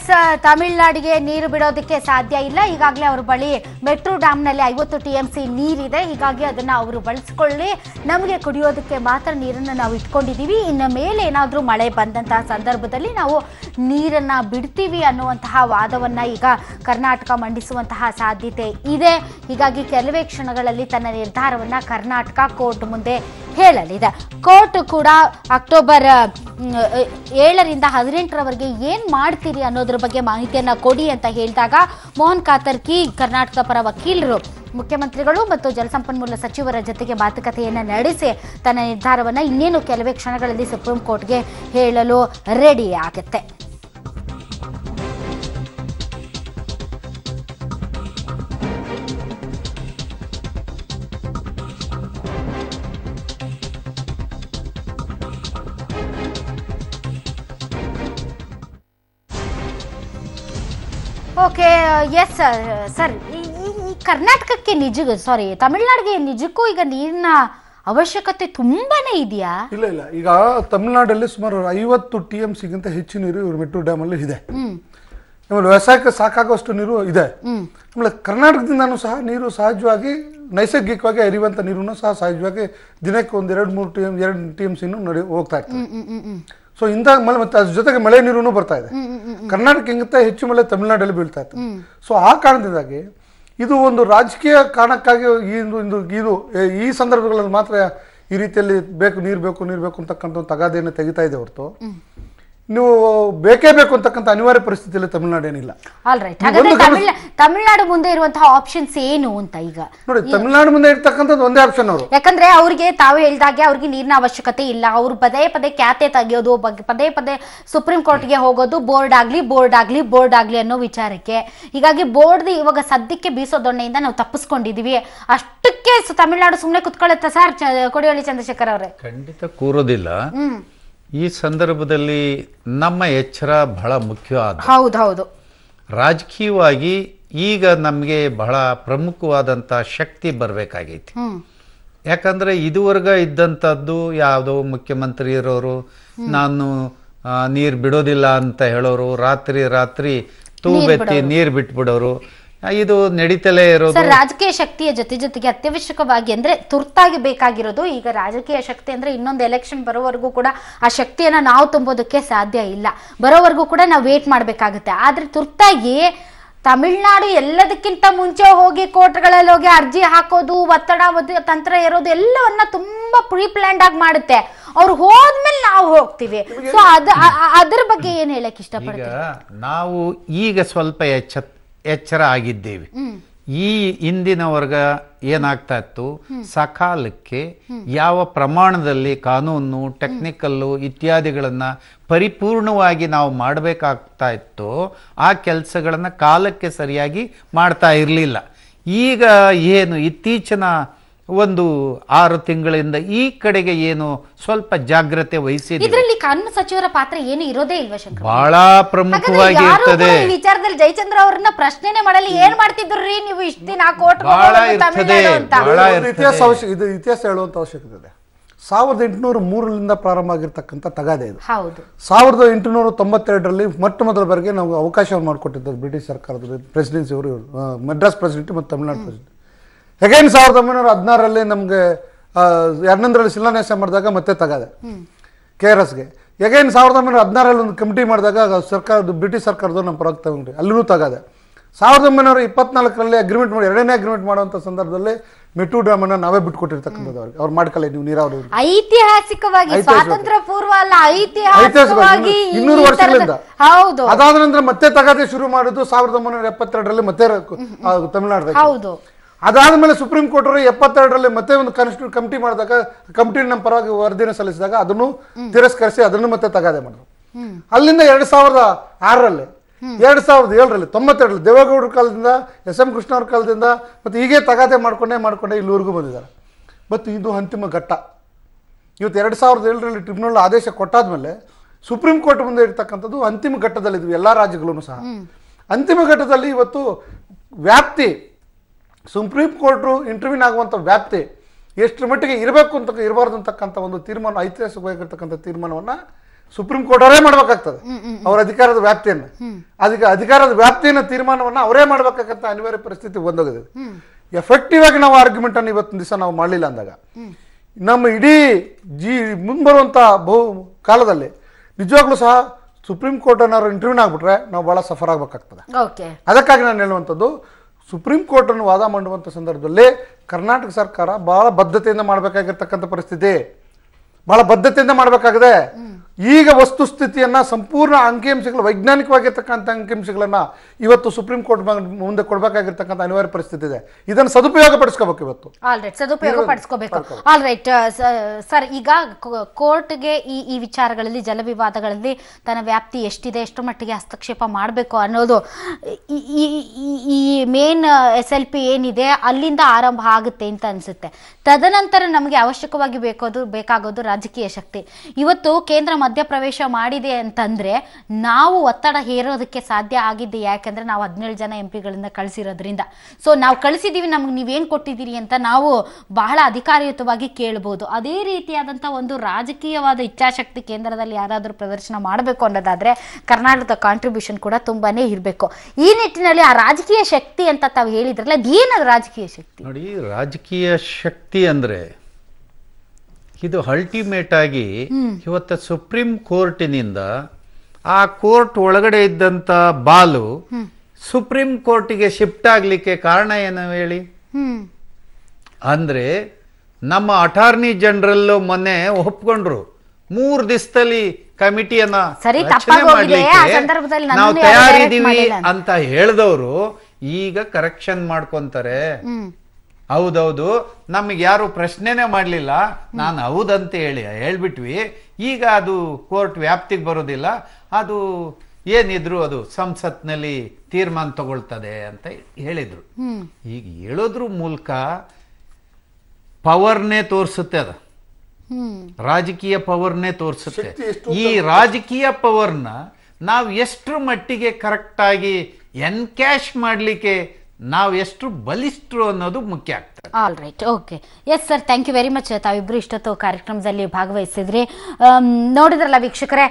ಎಸ್ ತಮಿಳುನಾಡಿಗೆ ನೀರು ಬಿಡೋದಕ್ಕೆ ಸಾಧ್ಯ ಇಲ್ಲ ಈಗಾಗಲೇ ಅವ್ರ ಬಳಿ ಮೆಟ್ರೋ ಡ್ಯಾಮ್ನಲ್ಲಿ ಐವತ್ತು ಟಿ ಎಂ ಸಿ ನೀರಿದೆ ಹೀಗಾಗಿ ಅದನ್ನ ಅವರು ಬಳಸ್ಕೊಳ್ಳಿ ನಮಗೆ ಕುಡಿಯೋದಕ್ಕೆ ಮಾತ್ರ ನೀರನ್ನು ನಾವು ಇಟ್ಕೊಂಡಿದ್ದೀವಿ ಇನ್ನು ಮೇಲೆ ಏನಾದರೂ ಮಳೆ ಬಂದಂತಹ ಸಂದರ್ಭದಲ್ಲಿ ನಾವು ನೀರನ್ನ ಬಿಡ್ತೀವಿ ಅನ್ನುವಂತಹ ವಾದವನ್ನ ಈಗ ಕರ್ನಾಟಕ ಮಂಡಿಸುವಂತಹ ಸಾಧ್ಯತೆ ಇದೆ ಹೀಗಾಗಿ ಕೆಲವೇ ಕ್ಷಣಗಳಲ್ಲಿ ತನ್ನ ನಿರ್ಧಾರವನ್ನ ಕರ್ನಾಟಕ ಕೋರ್ಟ್ ಮುಂದೆ ಹೇಳಲಿದೆ ಕೋರ್ಟ್ ಕೂಡ ಅಕ್ಟೋಬರ್ ಮ್, ಏಳರಿಂದ ಹದಿನೆಂಟರವರೆಗೆ ಏನ್ ಮಾಡ್ತೀರಿ ಅನ್ನೋದ್ರ ಬಗ್ಗೆ ಮಾಹಿತಿಯನ್ನ ಕೊಡಿ ಅಂತ ಹೇಳಿದಾಗ ಮೋಹನ್ ಕಾತರ್ಕಿ ಕರ್ನಾಟಕದ ಪರ ವಕೀಲರು ಮುಖ್ಯಮಂತ್ರಿಗಳು ಮತ್ತು ಜಲಸಂಪನ್ಮೂಲ ಸಚಿವರ ಜೊತೆಗೆ ಮಾತುಕತೆಯನ್ನ ನಡೆಸಿ ತನ್ನ ನಿರ್ಧಾರವನ್ನ ಇನ್ನೇನು ಕೆಲವೇ ಕ್ಷಣಗಳಲ್ಲಿ ಸುಪ್ರೀಂ ಕೋರ್ಟ್ಗೆ ಹೇಳಲು ರೆಡಿ ಆಗುತ್ತೆ ಓಕೆ ಎಸ್ ಸರ್ ಸರ್ ಈ ಈ ಕರ್ನಾಟಕಕ್ಕೆ ನಿಜ ಸಾರಿ ತಮಿಳ್ನಾಡಿಗೆ ನಿಜಕ್ಕೂ ಈಗ ನೀರಿನ ಅವಶ್ಯಕತೆ ತುಂಬಾನೇ ಇದೆಯಾ ಇಲ್ಲ ಇಲ್ಲ ಈಗ ತಮಿಳುನಾಡಲ್ಲಿ ಸುಮಾರು ಐವತ್ತು ಟಿ ಎಂ ಸಿಗಿಂತ ಹೆಚ್ಚು ನೀರು ಇವ್ರ ಮೆಟ್ರೋ ಡ್ಯಾಮಲ್ಲಿ ಇದೆ ಹ್ಮ್ ಆಮೇಲೆ ವ್ಯವಸಾಯಕ್ಕೆ ಸಾಕಾಗುವಷ್ಟು ನೀರು ಇದೆ ಹ್ಮ್ ಆಮೇಲೆ ಕರ್ನಾಟಕದಿಂದನೂ ಸಹ ನೀರು ಸಹಜವಾಗಿ ನೈಸರ್ಗಿಕವಾಗಿ ಹರಿಯುವಂಥ ನೀರನ್ನು ಸಹ ಸಹಜವಾಗಿ ದಿನಕ್ಕೆ ಒಂದು ಎರಡು ಮೂರು ಟಿ ಎಮ್ ಎರಡು ಟಿ ಎಮ್ ಸಿನೂ ನಡಿ ಹೋಗ್ತಾ ಇರ್ತದೆ ಹ್ಮ್ ಹ್ಮ್ ಹ್ಮ್ ಹ್ಮ್ ಸೊ ಇಂಥ ಮಳೆ ಮತ್ತೆ ಅದ್ರ ಜೊತೆಗೆ ಮಳೆ ನೀರು ಬರ್ತಾ ಇದೆ ಕರ್ನಾಟಕಕ್ಕಿಂತ ಹೆಚ್ಚು ಮಳೆ ತಮಿಳುನಾಡಲ್ಲಿ ಬೀಳ್ತಾ ಇತ್ತು ಸೊ ಆ ಕಾರಣದಿಂದಾಗಿ ಇದು ಒಂದು ರಾಜಕೀಯ ಕಾರಣಕ್ಕಾಗಿ ಈ ಒಂದು ಒಂದು ಇದು ಎ- ಈ ಸಂದರ್ಭಗಳಲ್ಲಿ ಮಾತ್ರ ಈ ರೀತಿಯಲ್ಲಿ ಬೇಕು ನೀರು ಬೇಕು ನೀರು ಬೇಕು ಅಂತಕ್ಕಂಥ ಒಂದು ತಗಾದೆಯನ್ನು ತೆಗಿತಾ ಇದೆ ಹೊರತು ನೀವು ಬೇಕೇ ಬೇಕು ಅಂತಕ್ಕಂಥ ಅನಿವಾರ್ಯ ಪರಿಸ್ಥಿತಿಯಲ್ಲಿ ತಮಿಳುನಾಡೇನಿಲ್ಲ ಆಲ್ ರೈಟ್ ನೀವು ಹಾಗಾದ್ರೆ ಒಂದು ಗಮನಿಸಿ- ತಮಿಳ್ ತಮಿಳ್ನಾಡು ಮುಂದೆ ಇರುವಂತಹ ಆಪ್ಷನ್ಸ್ ಏನು ಅಂತ ಈಗ ನೋಡಿ ತಮಿಳುನಾಡು ಮುಂದೆ ಇರ್ತಕ್ಕಂಥದ್ದು ಒಂದೇ ಆಪ್ಷನ್ ಅವರು ಯಾಕಂದ್ರೆ ಅವ್ರಿಗೆ ತಾವು ಹೇಳ್ದಾಗೆ ಅವ್ರಿಗೆ ನೀರಿನ ಅವಶ್ಯಕತೆ ಇಲ್ಲ ಅವ್ರು ಪದೇ ಪದೇ ಖ್ಯಾತೆ ತೆಗೆಯೋದು ಬಗ್ಗೆ ಪದೇ ಪದೇ ಸುಪ್ರೀಂ ಕೋರ್ಟ್ಗೆ ಹೋಗೋದು ಬೋರ್ಡ್ ಆಗ್ಲಿ ಬೋರ್ಡ್ ಆಗ್ಲಿ ಬೋರ್ಡ್ ಆಗ್ಲಿ ಅನ್ನೋ ವಿಚಾರಕ್ಕೆ ಹೀಗಾಗಿ ಬೋರ್ಡ್ ಇವಾಗ ಸದ್ಯಕ್ಕೆ ಬೀಸೋ ದೊಣ್ಣೆಯಿಂದ ನಾವು ತಪ್ಪಿಸ್ಕೊಂಡಿದೀವಿ ಅಷ್ಟಕ್ಕೆ ಸು- ತಮಿಳ್ನಾಡು ಸುಮ್ಮನೆ ಕುತ್ಕೊಳ್ಳುತ್ತಾ ಸರ್ ಕೊಡಿಯಳ್ಳಿ ಚಂದ್ರಶೇಖರ್ ಅವರೇ ಖಂಡಿತ ಕೂರೋದಿಲ್ಲ ಹ್ಮ್ ಈ ಸಂದರ್ಭದಲ್ಲಿ ನಮ್ಮ ಎಚ್ಚರ ಬಹಳ ಮುಖ್ಯವಾದ ಹೌದು ಹೌದು ರಾಜಕೀಯವಾಗಿ ಈಗ ನಮಗೆ ಬಹಳ ಪ್ರಮುಖವಾದಂಥ ಶಕ್ತಿ ಬರಬೇಕಾಗೈತಿ ಹ್ಮ್ ಯಾಕಂದ್ರೆ ಇದುವರೆಗ ಇದ್ದಂಥದ್ದು ಯಾವುದೋ ಮುಖ್ಯಮಂತ್ರಿ ಇರೋರು ನಾನು ನೀರು ಬಿಡೋದಿಲ್ಲ ಅಂತ ಹೇಳೋರು ರಾತ್ರಿ ರಾತ್ರಿ ತೂಬೆತ್ತಿ ನೀರು ಬಿಟ್ಬಿಡೋರು ಆ, ಇದು ನಡೀತಲೇ ಇರೋದು ಸರ್ ರಾಜಕೀಯ ಶಕ್ತಿಯ ಜೊತೆ ಜೊತೆಗೆ ಅತ್ಯವಶ್ಯಕವಾಗಿ ಅಂದ್ರೆ ತುರ್ತಾಗಿ ಬೇಕಾಗಿರೋದು ಈಗ ರಾಜಕೀಯ ಶಕ್ತಿ ಅಂದ್ರೆ ಇನ್ನೊಂದು ಎಲೆಕ್ಷನ್ ಬರೋವರೆಗೂ ಕೂಡ ಆ ಶಕ್ತಿಯನ್ನ ನಾವು ತುಂಬೋದಕ್ಕೆ ಸಾಧ್ಯ ಇಲ್ಲ ಬರೋವರೆಗೂ ಕೂಡ ನಾವು ವೇಟ್ ಮಾಡ್ಬೇಕಾಗುತ್ತೆ ಆದ್ರೆ ತುರ್ತಾಗಿ ತಮಿಳ್ನಾಡು ಎಲ್ಲದಕ್ಕಿಂತ ಮುಂಚೆ ಹೋಗಿ ಕೋರ್ಟ್ಗಳಲ್ಲಿ ಹೋಗಿ ಅರ್ಜಿ ಹಾಕೋದು ಒತ್ತಡ ಒದ್ದು ತಂತ್ರ ಇರೋದು ಎಲ್ಲವನ್ನ ತುಂಬಾ ಪ್ರೀ ಪ್ಲಾನ್ಡ್ ಆಗಿ ಮಾಡುತ್ತೆ ಅವ್ರು ಹೋದ್ಮೇಲೆ ನಾವು ಹೋಗ್ತೀವಿ ಸೊ ಅದ ಅ- ಅ- ಅದ್ರ ಬಗ್ಗೆ ಏನ್ ಹೇಳಕ್ ಈಗ ಇಷ್ಟಪಡ್ತೀವಿ ನಾವು ಈಗ ಸ್ವಲ್ಪ ಎಚ್ಚ ಎಚ್ಚರ ಆಗಿದ್ದೇವೆ ಹ್ಮ್ ಈ ಇಂದಿನ ವರ್ಗ ಏನಾಗ್ತಾ ಇತ್ತು ಸಕಾಲಕ್ಕೆ ಯಾವ ಪ್ರಮಾಣದಲ್ಲಿ ಕಾನೂನು ಟೆಕ್ನಿಕಲ್ಲು ಇತ್ಯಾದಿಗಳನ್ನ ಪರಿಪೂರ್ಣವಾಗಿ ನಾವು ಮಾಡಬೇಕಾಗ್ತಾ ಇತ್ತು ಆ ಕೆಲಸಗಳನ್ನ ಕಾಲಕ್ಕೆ ಸರಿಯಾಗಿ ಮಾಡ್ತಾ ಇರಲಿಲ್ಲ ಈಗ ಏನು ಇತ್ತೀಚಿನ ಒಂದು ಆರು ತಿಂಗಳಿಂದ ಈ ಕಡೆಗೆ ಏನು ಸ್ವಲ್ಪ ಜಾಗ್ರತೆ ವಹಿಸಿದೆ ಇದ್ರಲ್ಲಿ ಕಾನೂನು ಸಚಿವರ ಪಾತ್ರ ಏನು ಇರೋದೇ ಇಲ್ವಾ ಶಂಕರ್ ಬಹಳ ಹಾಗಾದ್ರೆ ಪ್ರಮುಖವಾಗಿ ಯಾರು ಇರ್ತದೆ ಕೂಡ ಈ ವಿಚಾರದಲ್ಲಿ ಜಯಚಂದ್ರ ಅವ್ರನ್ನ ಪ್ರಶ್ನೆನೆ ಮಾಡಲಿ ಏನ್ ಮಾಡ್ತಿದ್ರಿ ನೀವು ಇಷ್ಟ ದಿನ ಕೋರ್ಟ್ ಬಹಳ ಇರ್ತದೆ, ಅಂತ ಬಹಳ ಇದು ಇತಿಹಾಸ ಅವಶ್ಯ ಇದು ಇತಿಹಾಸ ಹೇಳುವಂಥ ಅವಶ್ಯಕತೆ ಇದೆ ಸಾವಿರದ ಎಂಟುನೂರ ಮೂರರಿಂದ ಪ್ರಾರಂಭ ಆಗಿರ್ತಕ್ಕಂಥ ತಗಾದೆ ಇದು ಹೌದು ಸಾವಿರದ ಎಂಟುನೂರ ತೊಂಬತ್ತೆರಡರಲ್ಲಿ ಮೊಟ್ಟ ಮೊದಲ ಬಾರಿಗೆ ನಾವು ಅವಕಾಶವನ್ನು ಮಾಡಿಕೊಟ್ಟಿದ್ದು ಬ್ರಿಟಿಷ್ ಸರ್ಕಾರದ ಪ್ರೆಸಿಡೆನ್ಸಿ ಅವರು ಇವ್ರು, ಆ, ಮದ್ರಾಸ್ ಪ್ರೆಸಿಡೆಂಟ್ ಮತ್ತು ತಮಿಳುನಾಡು ಪ್ರೆಸಿಡೆಂಟ್ ಹೇಗೇನು ಸಾವಿರದ ಒಂಬೈನೂರ ಹದಿನಾರರಲ್ಲಿ ನಮಗೆ ಹನ್ನೊಂದರಲ್ಲಿ ಶಿಲಾನ್ಯಾಸ ಮಾಡಿದಾಗ ಮತ್ತೆ ತಗಾದೆ ಕೆ ಆರ್ ಎಸ್ಗೆ ಹೇಗೇನು ಸಾವಿರದ ಒಂಬೈನೂರ ಹದಿನಾರಲ್ಲಿ ಒಂದು ಕಮಿಟಿ ಮಾಡಿದಾಗ ಸರ್ಕಾರದ ಬ್ರಿಟಿಷ್ ಸರ್ಕಾರದವ್ರು ನಮ್ಮ ಪರವಾಗಿ ತಗೊಂಡ್ರಿ ಅಲ್ಲೂ ತಗಾದೆ ಸಾವಿರದ ಒಂಬೈನೂರ ಇಪ್ಪತ್ನಾಲ್ಕರಲ್ಲಿ ಅಗ್ರಿಮೆಂಟ್ ಮಾಡಿ ಎರಡನೇ ಅಗ್ರಿಮೆಂಟ್ ಮಾಡುವಂಥ ಸಂದರ್ಭದಲ್ಲಿ ಮೆಟ್ರೋ ಡ್ಯಾಮನ್ನು ನಾವೇ ಬಿಟ್ಕೊಟ್ಟಿರ್ತಕ್ಕಂಥದ್ದು ಅವ್ರಿಗೆ ಅವ್ರು ಮಾಡ್ಕೊಳ್ಳಿ ನೀವು ನೀರಾವರಿ ಐತಿಹಾಸಿಕವಾಗಿ ಐತಿಹಾಸಿಕ. ಸ್ವಾತಂತ್ರ್ಯ ಪೂರ್ವ ಅಲ್ಲ ಐತಿಹಾಸಿಕವಾಗಿ ಐತಿಹಾಸಿಕವಾಗಿ ಈ ಇನ್ನೂರು ತರದ- ವರ್ಷಗಳಿಂದ ಹೌದು ಅದಾದ ನಂತರ ಮತ್ತೆ ತಗಾದೆ ಶುರು ಮಾಡಿದ್ದು ಸಾವಿರದ ಒಂಬೈನೂರ ಎಪ್ಪತ್ತೆರಡರಲ್ಲಿ ಮತ್ತೆ ರ- ಆ, ತಮಿಳುನಾಡು ಹೌದು ಅದಾದ್ಮೇಲೆ ಸುಪ್ರೀಂ ಕೋರ್ಟ್ ಅವರು ಎಪ್ಪತ್ತೆರಡರಲ್ಲಿ ಮತ್ತೆ ಒಂದು ಕಾನ್ಸ್ಟಿಟ್ಯೂಟ್ ಕಮಿಟಿ ಮಾಡಿದಾಗ ಕಮಿಟಿ ನಮ್ಮ ಪರವಾಗಿ ವರದಿನ ಸಲ್ಲಿಸಿದಾಗ ಅದನ್ನು ತಿರಸ್ಕರಿಸಿ ಅದನ್ನು ಮತ್ತೆ ತಗಾದೆ ಮಾಡಿದ್ರು ಅಲ್ಲಿಂದ ಎರಡ್ ಸಾವಿರದ ಆರರಲ್ಲಿ ಎರಡ್ ಸಾವಿರದ ಏಳರಲ್ಲಿ ತೊಂಬತ್ತೆರಡರಲ್ಲಿ ದೇವೇಗೌಡರ ಕಾಲದಿಂದ ಎಸ್ ಎಂ ಕೃಷ್ಣ ಅವ್ರ ಕಾಲದಿಂದ ಮತ್ತೆ ಹೀಗೆ ತಗಾದೆ ಮಾಡ್ಕೊಂಡೇ ಮಾಡ್ಕೊಂಡೇ ಇಲ್ಲಿವರೆಗೂ ಬಂದಿದ್ದಾರೆ ಮತ್ತು ಇದು ಅಂತಿಮ ಘಟ್ಟ ಇವತ್ತು ಎರಡು ಸಾವಿರದ ಏಳರಲ್ಲಿ ಟ್ರಿಬ್ಯುನಲ್ ಆದೇಶ ಕೊಟ್ಟಾದ್ಮೇಲೆ ಸುಪ್ರೀಂ ಕೋರ್ಟ್ ಮುಂದೆ ಇರ್ತಕ್ಕಂಥದ್ದು ಅಂತಿಮ ಘಟ್ಟದಲ್ಲಿದ್ವಿ ಎಲ್ಲ ರಾಜ್ಯಗಳೂ ಸಹ ಅಂತಿಮ ಘಟ್ಟದಲ್ಲಿ ಇವತ್ತು ವ್ಯಾಪ್ತಿ ಸುಪ್ರೀಂ ಕೋರ್ಟು ಇಂಟರ್ವ್ಯೂನ್ ಆಗುವಂಥ ವ್ಯಾಪ್ತಿ ಎಷ್ಟರ ಮಟ್ಟಿಗೆ ಇರಬೇಕು ಅಂತ ಇರಬಾರ್ದು ಅಂತಕ್ಕಂಥ ಒಂದು ತೀರ್ಮಾನ ಐತಿಹಾಸಿಕವಾಗಿರ್ತಕ್ಕಂಥ ತೀರ್ಮಾನವನ್ನು ಸುಪ್ರೀಂ ಕೋರ್ಟ್ ಅವರೇ ಮಾಡ್ಬೇಕಾಗ್ತದೆ ಅವ್ರ ಅಧಿಕಾರದ ವ್ಯಾಪ್ತಿಯನ್ನು ಅದಕ್ಕೆ ಅಧಿಕಾರದ ವ್ಯಾಪ್ತಿಯನ್ನ ತೀರ್ಮಾನವನ್ನ ಅವರೇ ಮಾಡ್ಬೇಕಾಗಂತ ಅನಿವಾರ್ಯ ಪರಿಸ್ಥಿತಿ ಬಂದೋಗಿದೆ ಎಫೆಕ್ಟಿವ್ ಆಗಿ ನಾವು ಆರ್ಗ್ಯುಮೆಂಟ್ ಅನ್ನು ಇವತ್ತಿನ ದಿವಸ ನಾವು ಮಾಡಲಿಲ್ಲ ಅಂದಾಗ ನಮ್ಮ ಇಡೀ ಜಿ ಮುಂಬರುವಂತ ಬಹು ಕಾಲದಲ್ಲಿ ನಿಜವಾಗ್ಲೂ ಸಹ ಸುಪ್ರೀಂ ಕೋರ್ಟ್ ಏನಾದ್ರು ಇಂಟರ್ವ್ಯೂನ್ ಆಗ್ಬಿಟ್ರೆ ನಾವು ಬಹಳ ಸಫರ್ ಆಗ್ಬೇಕಾಗ್ತದೆ ಓಕೆ ಅದಕ್ಕಾಗಿ ನಾನು ಹೇಳುವಂಥದ್ದು ಸುಪ್ರೀಂ ಕೋರ್ಟ್ ಅನ್ನು ವಾದ ಮಾಡುವಂಥ ಸಂದರ್ಭದಲ್ಲಿ ಕರ್ನಾಟಕ ಸರ್ಕಾರ ಬಹಳ ಬದ್ಧತೆಯಿಂದ ಮಾಡಬೇಕಾಗಿರ್ತಕ್ಕಂಥ ಪರಿಸ್ಥಿತಿ ಬಹಳ ಬದ್ಧತೆಯಿಂದ ಮಾಡಬೇಕಾಗಿದೆ ಈಗ ವಸ್ತುಸ್ಥಿತಿಯನ್ನ ಸಂಪೂರ್ಣ ಅಂಕಿಅಂಶಗಳು ವೈಜ್ಞಾನಿಕವಾಗಿರ್ತಕ್ಕಂಥ ಅಂಕಿಅಂಶಗಳನ್ನ ಇವತ್ತು ಸುಪ್ರೀಂ ಕೋರ್ಟ್ ಮುಂದೆ ಕೊಡಬೇಕಾಗಿರ್ತಕ್ಕಂಥ ಅನಿವಾರ್ಯ ಪರಿಸ್ಥಿತಿ ಇದೆ ಇದನ್ನು ಸದುಪಯೋಗ ಪಡಿಸ್ಕೋಬೇಕು ಇವತ್ತು ಆಲ್ ರೈಟ್ ಸದುಪಯೋಗ ಪಡಿಸ್ಕೋಬೇಕು ಆಲ್ ರೈಟ್ ಸರ್ ಈಗ ಕೋರ್ಟ್ಗೆ ಈ ಈ ವಿಚಾರಗಳಲ್ಲಿ ಜಲವಿವಾದಗಳಲ್ಲಿ ತನ್ನ ವ್ಯಾಪ್ತಿ ಎಷ್ಟಿದೆ ಎಷ್ಟು ಮಟ್ಟಿಗೆ ಹಸ್ತಕ್ಷೇಪ ಮಾಡಬೇಕು ಅನ್ನೋದು ಈ- ಈ- ಈ- ಈ ಮೇನ್ ಎಸ್ ಎಲ್ ಪಿ ಏನಿದೆ ಅಲ್ಲಿಂದ ಆರಂಭ ಆಗುತ್ತೆ ಅಂತ ಅನ್ಸುತ್ತೆ ತದನಂತರ ನಮಗೆ ಅವಶ್ಯಕವಾಗಿ ಬೇಕೋದು ಬೇಕಾಗೋದು ರಾಜಕೀಯ ಶಕ್ತಿ ಇವತ್ತು ಕೇಂದ್ರ ಮಧ್ಯಪ್ರವೇಶ ಮಾಡಿದೆ ಅಂತಂದ್ರೆ ನಾವು ಒತ್ತಡ ಹೇರೋದಕ್ಕೆ ಸಾಧ್ಯ ಆಗಿದ್ದೆ ಯಾಕಂದ್ರೆ ನಾವು ಹದಿನೇಳು ಜನ ಎಂ ಪಿಗಳಿಂದ ಕಳಿಸಿರೋದ್ರಿಂದ ಸೊ ನಾವು ಕಳಿಸಿದೀವಿ ನಮ್ಗೆ ನೀವೇನು ಕೊಟ್ಟಿದ್ದೀರಿ ಅಂತ ನಾವು ಬಹಳ ಅಧಿಕಾರಯುತವಾಗಿ ಕೇಳ್ಬೋದು ಅದೇ ರೀತಿಯಾದಂಥ ಒಂದು ರಾಜಕೀಯವಾದ ಇಚ್ಛಾಶಕ್ತಿ ಕೇಂದ್ರದಲ್ಲಿ ಯಾರಾದರೂ ಪ್ರದರ್ಶನ ಮಾಡಬೇಕು ಅನ್ನೋದಾದ್ರೆ ಕರ್ನಾಟಕದ ಕಾಂಟ್ರಿಬ್ಯೂಷನ್ ಕೂಡ ತುಂಬಾನೇ ಇರಬೇಕು ಈ ನಿಟ್ಟಿನಲ್ಲಿ ಆ ರಾಜಕೀಯ ಶಕ್ತಿ ಅಂತ ತಾವು ಹೇಳಿದ್ರಲ್ಲ ಅದೇನದು ರಾಜಕೀಯ ಶಕ್ತಿ ನೋಡಿ ರಾಜಕೀಯ ಶಕ್ತಿ ಅಂದ್ರೆ ಇದು ಅಲ್ಟಿಮೇಟ್ ಆಗಿ ಇವತ್ತು ಸುಪ್ರೀಂ ಕೋರ್ಟಿನಿಂದ ಆ ಕೋರ್ಟ್ ಒಳಗಡೆ ಇದ್ದಂತ ಬಾಲು ಸುಪ್ರೀಂ ಕೋರ್ಟಿಗೆ ಶಿಫ್ಟ್ ಆಗ್ಲಿಕ್ಕೆ ಕಾರಣ ಏನು ಹೇಳಿ ಹ್ಮ್ ಅಂದ್ರೆ ನಮ್ಮ ಅಟಾರ್ನಿ ಜನರಲ್ ಮೊನ್ನೆ ಒಪ್ಕೊಂಡ್ರು ಮೂರ್ ದಿವಸದಲ್ಲಿ ಕಮಿಟಿಯನ್ನ ಸರಿ, ರಚನೆ ತಪ್ಪಾಗಿ ಹೋಗಿದೆ. ಆ ಮಾಡ್ಲಿಕ್ಕೆ ಸಂದರ್ಭದಲ್ಲಿ ನಾವು ನನ್ನನ್ನು ಯಾರು direct ತಯಾರಿದೀವಿ ಮಾಡಿಲ್ಲ ಅಂತ. ಅಂತ ಹೇಳಿದವರು ಈಗ ಕರೆಕ್ಷನ್ ಮಾಡ್ಕೊಂತಾರೆ ಹ್ಮ್ ಹೌದೌದು ನಮಗೆ ಯಾರು ಪ್ರಶ್ನೆನೇ ಮಾಡಲಿಲ್ಲ ನಾನು ಹೌದಂತ ಹೇಳಿ ಹೇಳ್ಬಿಟ್ವಿ ಈಗ ಅದು ಕೋರ್ಟ್ ವ್ಯಾಪ್ತಿಗೆ ಬರೋದಿಲ್ಲ ಅದು ಏನಿದ್ರು ಅದು ಸಂಸತ್ನಲ್ಲಿ ತೀರ್ಮಾನ ತಗೊಳ್ತದೆ ಅಂತ ಹೇಳಿದ್ರು ಹ್ಮ್ ಈಗ ಹೇಳೋದ್ರ ಮೂಲಕ ಪವರ್ನೇ ತೋರಿಸುತ್ತೆ ಅದು ಹ್ಮ್ ರಾಜಕೀಯ ಪವರ್ನೇ ತೋರಿಸುತ್ತೆ ಶಕ್ತಿ ಎಷ್ಟು ಈ ರಾಜಕೀಯ ಪವರ್ನ ನಾವು ಎಷ್ಟರ ಮಟ್ಟಿಗೆ ಕರೆಕ್ಟಾಗಿ ಎನ್ಕ್ಯಾಶ್ ಮಾಡಲಿಕ್ಕೆ ನಾವು ಎಷ್ಟು ಬಲಿಷ್ಠರು ಅನ್ನೋದು ಮುಖ್ಯ ಆಗ್ತದೆ all right okay yes sir thank you very much ತಾವಿಬ್ರು ಇಷ್ಟೊತ್ತು ಕಾರ್ಯಕ್ರಮದಲ್ಲಿ ಭಾಗವಹಿಸಿದ್ರಿ ಆಮ್, ನೋಡಿದ್ರಲ್ಲ ವೀಕ್ಷಕರೇ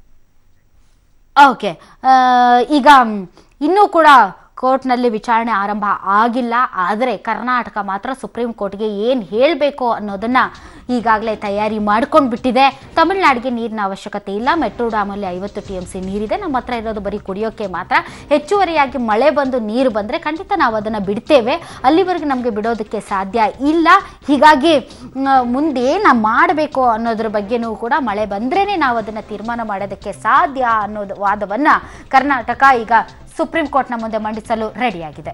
ಓಕೆ ಈಗ ಮ್, ಇನ್ನೂ ಕೂಡ ಕೋರ್ಟ್ನಲ್ಲಿ ವಿಚಾರಣೆ ಆರಂಭ ಆಗಿಲ್ಲ ಆದರೆ ಕರ್ನಾಟಕ ಮಾತ್ರ ಸುಪ್ರೀಂ ಕೋರ್ಟ್ಗೆ ಏನು ಹೇಳಬೇಕು ಅನ್ನೋದನ್ನ ಈಗಾಗಲೇ ತಯಾರಿ ಮಾಡ್ಕೊಂಡು ಬಿಟ್ಟಿದೆ ತಮಿಳುನಾಡಿಗೆ ನೀರಿನ ಅವಶ್ಯಕತೆ ಇಲ್ಲ ಮೆಟ್ರೋ ಡ್ಯಾಮಲ್ಲಿ ಐವತ್ತು ಟಿ ಎಂ ಸಿ ನೀರಿದೆ ನಮ್ಮ ಹತ್ರ ಇರೋದು ಬರೀ ಕುಡಿಯೋಕೆ ಮಾತ್ರ ಹೆಚ್ಚುವರಿಯಾಗಿ ಮಳೆ ಬಂದು ನೀರು ಬಂದರೆ ಖಂಡಿತ ನಾವು ಅದನ್ನು ಬಿಡ್ತೇವೆ ಅಲ್ಲಿವರೆಗೆ ನಮಗೆ ಬಿಡೋದಕ್ಕೆ ಸಾಧ್ಯ ಇಲ್ಲ ಹೀಗಾಗಿ ಮ್, ಮುಂದೆ ನಾವು ಮಾಡಬೇಕು ಅನ್ನೋದ್ರ ಬಗ್ಗೆನೂ ಕೂಡ ಮಳೆ ಬಂದ್ರೇ ನಾವು ಅದನ್ನು ತೀರ್ಮಾನ ಮಾಡೋದಕ್ಕೆ ಸಾಧ್ಯ ಅನ್ನೋದು ವಾದವನ್ನು ಕರ್ನಾಟಕ ಈಗ ಸುಪ್ರೀಂ ಕೋರ್ಟ್ನ ಮುಂದೆ ಮಂಡಿಸಲು ರೆಡಿಯಾಗಿದೆ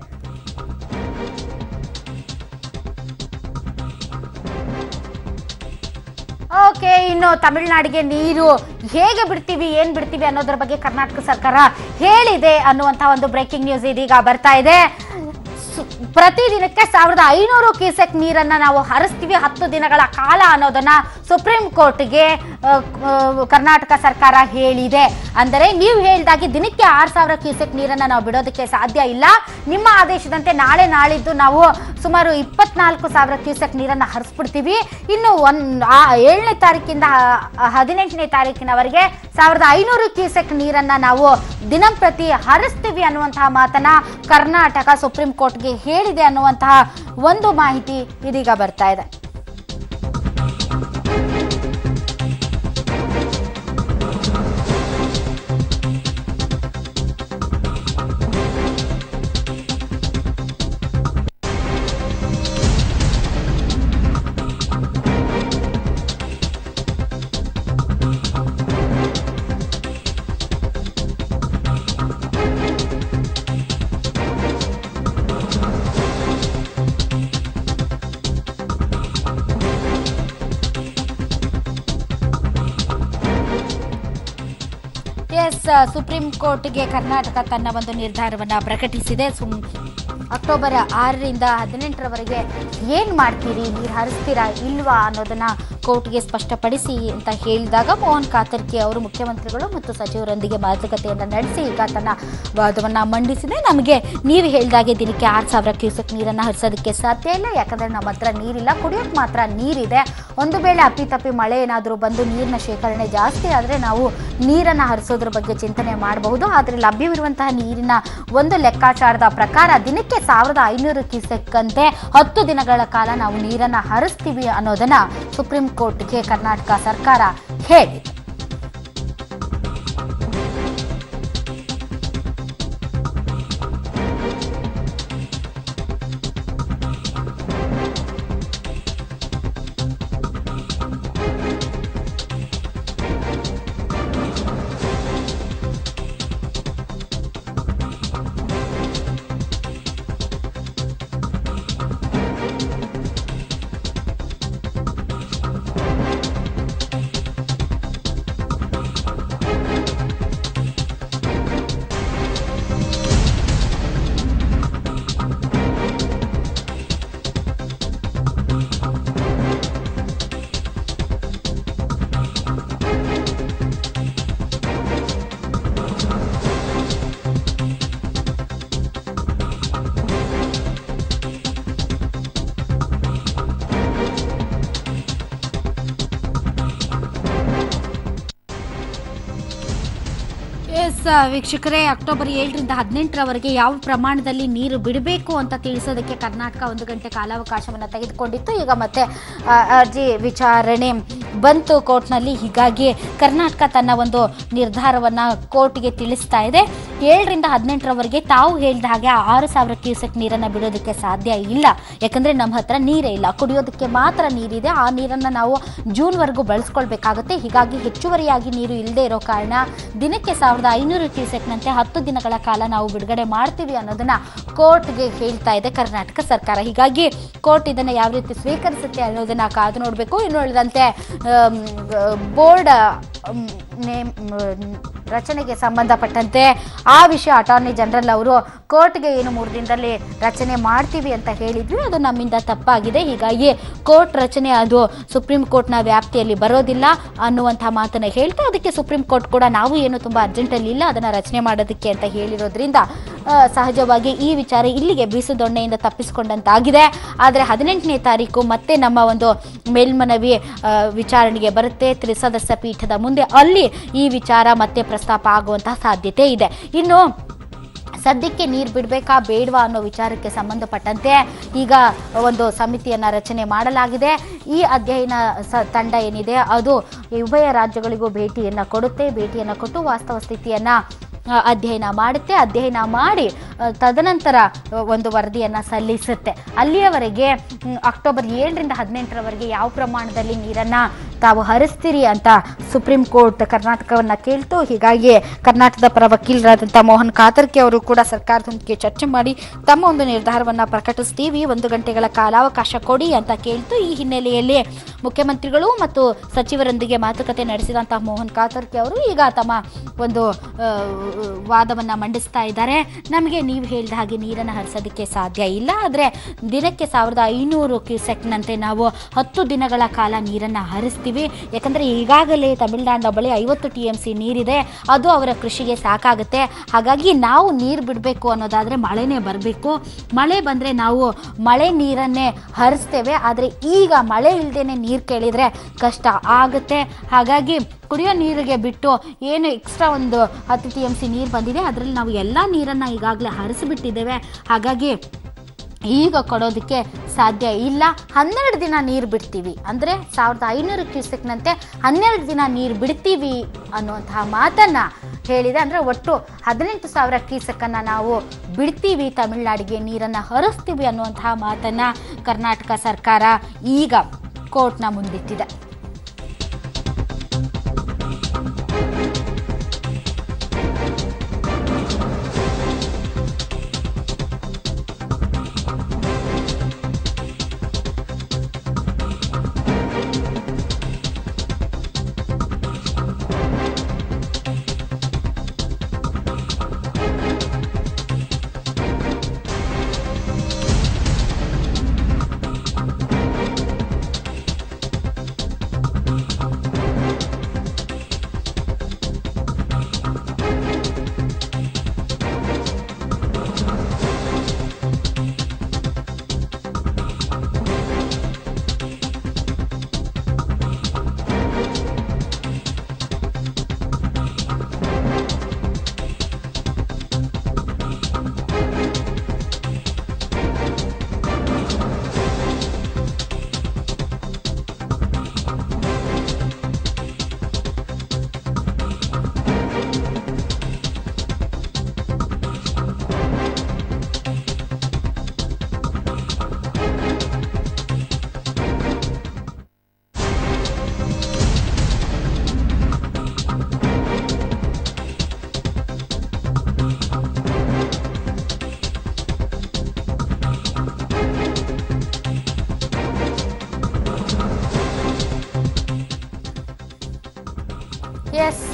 ಓಕೆ ಇನ್ನು ತಮಿಳುನಾಡಿಗೆ ನೀರು ಹೇಗೆ ಬಿಡ್ತೀವಿ ಏನ್ ಬಿಡ್ತೀವಿ ಅನ್ನೋದ್ರ ಬಗ್ಗೆ ಕರ್ನಾಟಕ ಸರ್ಕಾರ ಹೇಳಿದೆ ಅನ್ನುವಂತಹ ಒಂದು ಬ್ರೇಕಿಂಗ್ ನ್ಯೂಸ್ ಇದೀಗ ಬರ್ತಾ ಇದೆ ಸು- ಪ್ರತಿದಿನಕ್ಕೆ ಸಾವಿರದ ಐನೂರು ಕ್ಯೂಸೆಕ್ ನೀರನ್ನ ನಾವು ಹರಿಸ್ತೀವಿ ಹತ್ತು ದಿನಗಳ ಕಾಲ ಅನ್ನೋದನ್ನ ಸುಪ್ರೀಂ ಕೋರ್ಟ್ಗೆ ಆ, ಆ, ಕರ್ನಾಟಕ ಸರ್ಕಾರ ಹೇಳಿದೆ ಅಂದರೆ ನೀವು ಹೇಳಿದಾಗೆ ದಿನಕ್ಕೆ ಆರು ಸಾವಿರ ಕ್ಯೂಸೆಕ್ ನೀರನ್ನ ನಾವು ಬಿಡೋದಕ್ಕೆ ಸಾಧ್ಯ ಇಲ್ಲ ನಿಮ್ಮ ಆದೇಶದಂತೆ ನಾಳೆ ನಾಳಿದ್ದು ನಾವು ಸುಮಾರು ಇಪ್ಪತ್ನಾಲ್ಕು ಸಾವಿರ ಕ್ಯೂಸೆಕ್ ನೀರನ್ನ ಹರಿಸ್ಬಿಡ್ತೀವಿ ಇನ್ನು ಒಂದ್ ಆ ಏಳನೇ ತಾರೀಕಿಂದ ಹ- ಹದಿನೆಂಟನೇ ತಾರೀಕಿನವರೆಗೆ ಸಾವಿರದ ಐನೂರು ಕ್ಯೂಸೆಕ್ ನೀರನ್ನ ನಾವು ದಿನಂಪ್ರತಿ ಹರಿಸ್ತೀವಿ ಅನ್ನುವಂತಹ ಮಾತನ್ನ ಕರ್ನಾಟಕ ಸುಪ್ರೀಂ ಕೋರ್ಟ್ಗೆ ಹೇಳಿದೆ ಅನ್ನುವಂತಹ ಒಂದು ಮಾಹಿತಿ ಇದೀಗ ಬರ್ತಾ ಇದೆ ಎಸ್ ಸುಪ್ರೀಂ ಕೋರ್ಟ್ಗೆ ಕರ್ನಾಟಕ ತನ್ನ ಒಂದು ನಿರ್ಧಾರವನ್ನ ಪ್ರಕಟಿಸಿದೆ ಸುಮ್ ಅಕ್ಟೋಬರ್ ಆರರಿಂದ ಹದಿನೆಂಟರವರೆಗೆ ಏನು ಮಾಡ್ತೀರಿ ನೀರು ಹರಿಸ್ತೀರಾ ಇಲ್ವಾ ಅನ್ನೋದನ್ನ ಕೋರ್ಟ್ಗೆ ಸ್ಪಷ್ಟಪಡಿಸಿ ಅಂತ ಹೇಳಿದಾಗ ಮೋಹನ್ ಕಾತರ್ಕಿ ಅವರು ಮುಖ್ಯಮಂತ್ರಿಗಳು ಮತ್ತು ಸಚಿವರೊಂದಿಗೆ ಮಾತುಕತೆಯನ್ನು ನಡೆಸಿ ಈಗ ತನ್ನ ವಾದವನ್ನ ಮಂಡಿಸಿದೆ ನಮಗೆ ನೀವು ಹೇಳಿದಾಗೆ ದಿನಕ್ಕೆ ಆರು ಸಾವಿರ ಕ್ಯೂಸೆಕ್ ನೀರನ್ನು ಹರಿಸೋದಕ್ಕೆ ಸಾಧ್ಯ ಇಲ್ಲ ಯಾಕಂದ್ರೆ ನಮ್ಮ ಹತ್ರ ನೀರಿಲ್ಲ ಕುಡಿಯೋಕೆ ಮಾತ್ರ ನೀರಿದೆ ಒಂದು ವೇಳೆ ಅಪ್ಪಿತಪ್ಪಿ ಮಳೆ ಏನಾದರೂ ಬಂದು ನೀರಿನ ಶೇಖರಣೆ ಜಾಸ್ತಿ ಆದರೆ ನಾವು ನೀರನ್ನು ಹರಿಸೋದ್ರ ಬಗ್ಗೆ ಚಿಂತನೆ ಮಾಡಬಹುದು ಆದರೆ ಲಭ್ಯವಿರುವಂತಹ ನೀರಿನ ಒಂದು ಲೆಕ್ಕಾಚಾರದ ಪ್ರಕಾರ ದಿನಕ್ಕೆ ಸಾವಿರದ ಐನೂರು ಕ್ಯೂಸೆಕ್ಕಂತೆ ಹತ್ತು ದಿನಗಳ ಕಾಲ ನಾವು ನೀರನ್ನು ಹರಿಸ್ತೀವಿ ಅನ್ನೋದನ್ನ ಸುಪ್ರೀಂ ಕೋರ್ಟ್ಗೆ ಕರ್ನಾಟಕ ಸರ್ಕಾರ ಹೇಳಿದೆ ಎಸ್ ವೀಕ್ಷಕರೇ ಅಕ್ಟೋಬರ್ ಏಳರಿಂದ ಹದಿನೆಂಟರವರೆಗೆ ಯಾವ ಪ್ರಮಾಣದಲ್ಲಿ ನೀರು ಬಿಡಬೇಕು ಅಂತ ತಿಳಿಸೋದಕ್ಕೆ ಕರ್ನಾಟಕ ಒಂದು ಗಂಟೆ ಕಾಲಾವಕಾಶವನ್ನು ತೆಗೆದುಕೊಂಡಿತ್ತು ಈಗ ಮತ್ತೆ ಆ, ಅರ್ಜಿ ವಿಚಾರಣೆ ಬಂತು ಕೋರ್ಟ್ನಲ್ಲಿ ಹೀಗಾಗಿ ಕರ್ನಾಟಕ ತನ್ನ ಒಂದು ನಿರ್ಧಾರವನ್ನು ಕೋರ್ಟ್ಗೆ ತಿಳಿಸ್ತಾ ಇದೆ ಏಳರಿಂದ ಹದಿನೆಂಟರವರೆಗೆ ತಾವು ಹೇಳಿದ ಹಾಗೆ ಆರು ಸಾವಿರ ಕ್ಯೂಸೆಕ್ ನೀರನ್ನು ಬಿಡೋದಕ್ಕೆ ಸಾಧ್ಯ ಇಲ್ಲ ಯಾಕಂದ್ರೆ ನಮ್ಮ ಹತ್ರ ನೀರೇ ಇಲ್ಲ ಕುಡಿಯೋದಕ್ಕೆ ಮಾತ್ರ ನೀರಿದೆ ಆ ನೀರನ್ನು ನಾವು ಜೂನ್ವರೆಗೂ ಬಳಸ್ಕೊಳ್ಬೇಕಾಗುತ್ತೆ ಹೀಗಾಗಿ ಹೆಚ್ಚುವರಿಯಾಗಿ ನೀರು ಇಲ್ಲದೆ ಇರೋ ಕಾರಣ ದಿನಕ್ಕೆ ಸಾವಿರದ ಐನೂರು ಕ್ಯೂಸೆಕ್ನಂತೆ ಹತ್ತು ದಿನಗಳ ಕಾಲ ನಾವು ಬಿಡುಗಡೆ ಮಾಡ್ತೀವಿ ಅನ್ನೋದನ್ನ ಕೋರ್ಟ್ಗೆ ಹೇಳ್ತಾ ಇದೆ ಕರ್ನಾಟಕ ಸರ್ಕಾರ ಹೀಗಾಗಿ ಕೋರ್ಟ್ ಇದನ್ನ ಯಾವ ರೀತಿ ಸ್ವೀಕರಿಸುತ್ತೆ ಅನ್ನೋದನ್ನ ಕಾದು ನೋಡಬೇಕು ಇನ್ನು ಉಳಿದಂತೆ ಬೋರ್ಡ್ ನೇಮ್ ರಚನೆಗೆ ಸಂಬಂಧಪಟ್ಟಂತೆ ಆ ವಿಷಯ ಅಟಾರ್ನಿ ಜನರಲ್ ಅವರು ಕೋರ್ಟ್ಗೆ ಏನು ಮೂರು ದಿನದಲ್ಲಿ ರಚನೆ ಮಾಡ್ತೀವಿ ಅಂತ ಹೇಳಿದ್ವಿ ಅದು ನಮ್ಮಿಂದ ತಪ್ಪಾಗಿದೆ ಹೀಗಾಗಿ ಕೋರ್ಟ್ ರಚನೆ ಅದು ಸುಪ್ರೀಂ ಕೋರ್ಟ್ನ ವ್ಯಾಪ್ತಿಯಲ್ಲಿ ಬರೋದಿಲ್ಲ ಅನ್ನುವಂಥ ಮಾತನ್ನ ಹೇಳ್ತಾ ಅದಕ್ಕೆ ಸುಪ್ರೀಂ ಕೋರ್ಟ್ ಕೂಡ ನಾವು ಏನು ತುಂಬ ಅರ್ಜೆಂಟಲ್ಲಿ ಇಲ್ಲ ಅದನ್ನು ರಚನೆ ಮಾಡೋದಕ್ಕೆ ಅಂತ ಹೇಳಿರೋದ್ರಿಂದ ಆ, ಸಹಜವಾಗಿ ಈ ವಿಚಾರ ಇಲ್ಲಿಗೆ ಬೀಸು ದೊಣ್ಣೆಯಿಂದ ತಪ್ಪಿಸಿಕೊಂಡಂತಾಗಿದೆ ಆದರೆ ಹದಿನೆಂಟನೇ ತಾರೀಕು ಮತ್ತೆ ನಮ್ಮ ಒಂದು ಮೇಲ್ಮನವಿ ಆ, ವಿಚಾರಣೆಗೆ ಬರುತ್ತೆ ತ್ರಿಸದಸ್ಯ ಪೀಠದ ಮುಂದೆ ಅಲ್ಲಿ ಈ ವಿಚಾರ ಮತ್ತೆ ಪ್ರಸ್ತಾಪ ಆಗುವಂತಹ ಸಾಧ್ಯತೆ ಇದೆ ಇನ್ನು ಸದ್ಯಕ್ಕೆ ನೀರು ಬಿಡಬೇಕಾ ಬೇಡವಾ ಅನ್ನೋ ವಿಚಾರಕ್ಕೆ ಸಂಬಂಧಪಟ್ಟಂತೆ ಈಗ ಒಂದು ಸಮಿತಿಯನ್ನು ರಚನೆ ಮಾಡಲಾಗಿದೆ ಈ ಅಧ್ಯಯನ ಸ ತಂಡ ಏನಿದೆ ಅದು ಉಭಯ ರಾಜ್ಯಗಳಿಗೂ ಭೇಟಿಯನ್ನು ಕೊಡುತ್ತೆ ಭೇಟಿಯನ್ನು ಕೊಟ್ಟು ವಾಸ್ತವ ಸ್ಥಿತಿಯನ್ನು ಆ, ಅಧ್ಯಯನ ಮಾಡುತ್ತೆ ಅಧ್ಯಯನ ಮಾಡಿ ಆ, ತದನಂತರ ಆ, ಒಂದು ವರದಿಯನ್ನು ಸಲ್ಲಿಸುತ್ತೆ ಅಲ್ಲಿಯವರೆಗೆ ಮ್, ಅಕ್ಟೋಬರ್ ಏಳರಿಂದ ಹದಿನೆಂಟರವರೆಗೆ ಯಾವ ಪ್ರಮಾಣದಲ್ಲಿ ನೀರನ್ನು ತಾವು ಹರಿಸ್ತೀರಿ ಅಂತ ಸುಪ್ರೀಂ ಕೋರ್ಟ್ ಕರ್ನಾಟಕವನ್ನು ಕೇಳ್ತು ಹೀಗಾಗಿ ಕರ್ನಾಟಕದ ಪರ ವಕೀಲರಾದಂಥ ಮೋಹನ್ ಕಾತರ್ಕಿ ಅವರು ಕೂಡ ಸರ್ಕಾರದೊಂದಿಗೆ ಚರ್ಚೆ ಮಾಡಿ ತಮ್ಮ ಒಂದು ನಿರ್ಧಾರವನ್ನು ಪ್ರಕಟಿಸ್ತೀವಿ ಒಂದು ಗಂಟೆಗಳ ಕಾಲಾವಕಾಶ ಕೊಡಿ ಅಂತ ಕೇಳ್ತು ಈ ಹಿನ್ನೆಲೆಯಲ್ಲಿ ಮುಖ್ಯಮಂತ್ರಿಗಳು ಮತ್ತು ಸಚಿವರೊಂದಿಗೆ ಮಾತುಕತೆ ನಡೆಸಿದಂತಹ ಮೋಹನ್ ಕಾತರ್ಕಿ ಅವರು ಈಗ ತಮ್ಮ ಒಂದು ಆ, ವಾದವನ್ನ ಮಂಡಿಸ್ತಾ ಇದ್ದಾರೆ ನಮಗೆ ನೀವು ಹೇಳಿದ ಹಾಗೆ ನೀರನ್ನು ಹರಿಸೋದಕ್ಕೆ ಸಾಧ್ಯ ಇಲ್ಲ ಆದರೆ ದಿನಕ್ಕೆ ಸಾವಿರದ ಐನೂರು ಕ್ಯೂಸೆಕ್ನಂತೆ ನಾವು ಹತ್ತು ದಿನಗಳ ಕಾಲ ನೀರನ್ನು ಹರಿಸ್ತೀವಿ ಯಾಕಂದರೆ ಈಗಾಗಲೇ ತಮಿಳುನಾಡಿನ ಬಳಿ ಐವತ್ತು ಟಿ ಎಮ್ ಸಿ ನೀರಿದೆ ಅದು ಅವರ ಕೃಷಿಗೆ ಸಾಕಾಗುತ್ತೆ ಹಾಗಾಗಿ ನಾವು ನೀರು ಬಿಡಬೇಕು ಅನ್ನೋದಾದರೆ ಮಳೆನೇ ಬರಬೇಕು ಮಳೆ ಬಂದರೆ ನಾವು ಮಳೆ ನೀರನ್ನೇ ಹರಿಸ್ತೇವೆ ಆದರೆ ಈಗ ಮಳೆ ಇಲ್ಲದೇನೆ ನೀರು ಕೇಳಿದರೆ ಕಷ್ಟ ಆಗುತ್ತೆ ಹಾಗಾಗಿ ಕುಡಿಯೋ ನೀರಿಗೆ ಬಿಟ್ಟು ಏನು ಎಕ್ಸ್ಟ್ರಾ ಒಂದು ಹತ್ತು ಟಿ ಎಮ್ ಸಿ ನೀರು ಬಂದಿದೆ ಅದರಲ್ಲಿ ನಾವು ಎಲ್ಲ ನೀರನ್ನು ಈಗಾಗಲೇ ಹರಿಸಿಬಿಟ್ಟಿದ್ದೇವೆ ಹಾಗಾಗಿ ಈಗ ಕೊಡೋದಕ್ಕೆ ಸಾಧ್ಯ ಇಲ್ಲ ಹನ್ನೆರಡು ದಿನ ನೀರು ಬಿಡ್ತೀವಿ ಅಂದರೆ ಸಾವಿರದ ಐನೂರು ಕ್ಯೂಸೆಕ್ನಂತೆ ಹನ್ನೆರಡು ದಿನ ನೀರು ಬಿಡ್ತೀವಿ ಅನ್ನುವಂತಹ ಮಾತನ್ನು ಹೇಳಿದೆ ಅಂದರೆ ಒಟ್ಟು ಹದಿನೆಂಟು ಸಾವಿರ ಕ್ಯೂಸೆಕ್ಕನ್ನು ನಾವು ಬಿಡ್ತೀವಿ ತಮಿಳುನಾಡಿಗೆ ನೀರನ್ನು ಹರಿಸ್ತೀವಿ ಅನ್ನುವಂತಹ ಮಾತನ್ನು ಕರ್ನಾಟಕ ಸರ್ಕಾರ ಈಗ ಕೋರ್ಟ್ನ ಮುಂದಿಟ್ಟಿದೆ ಎಸ್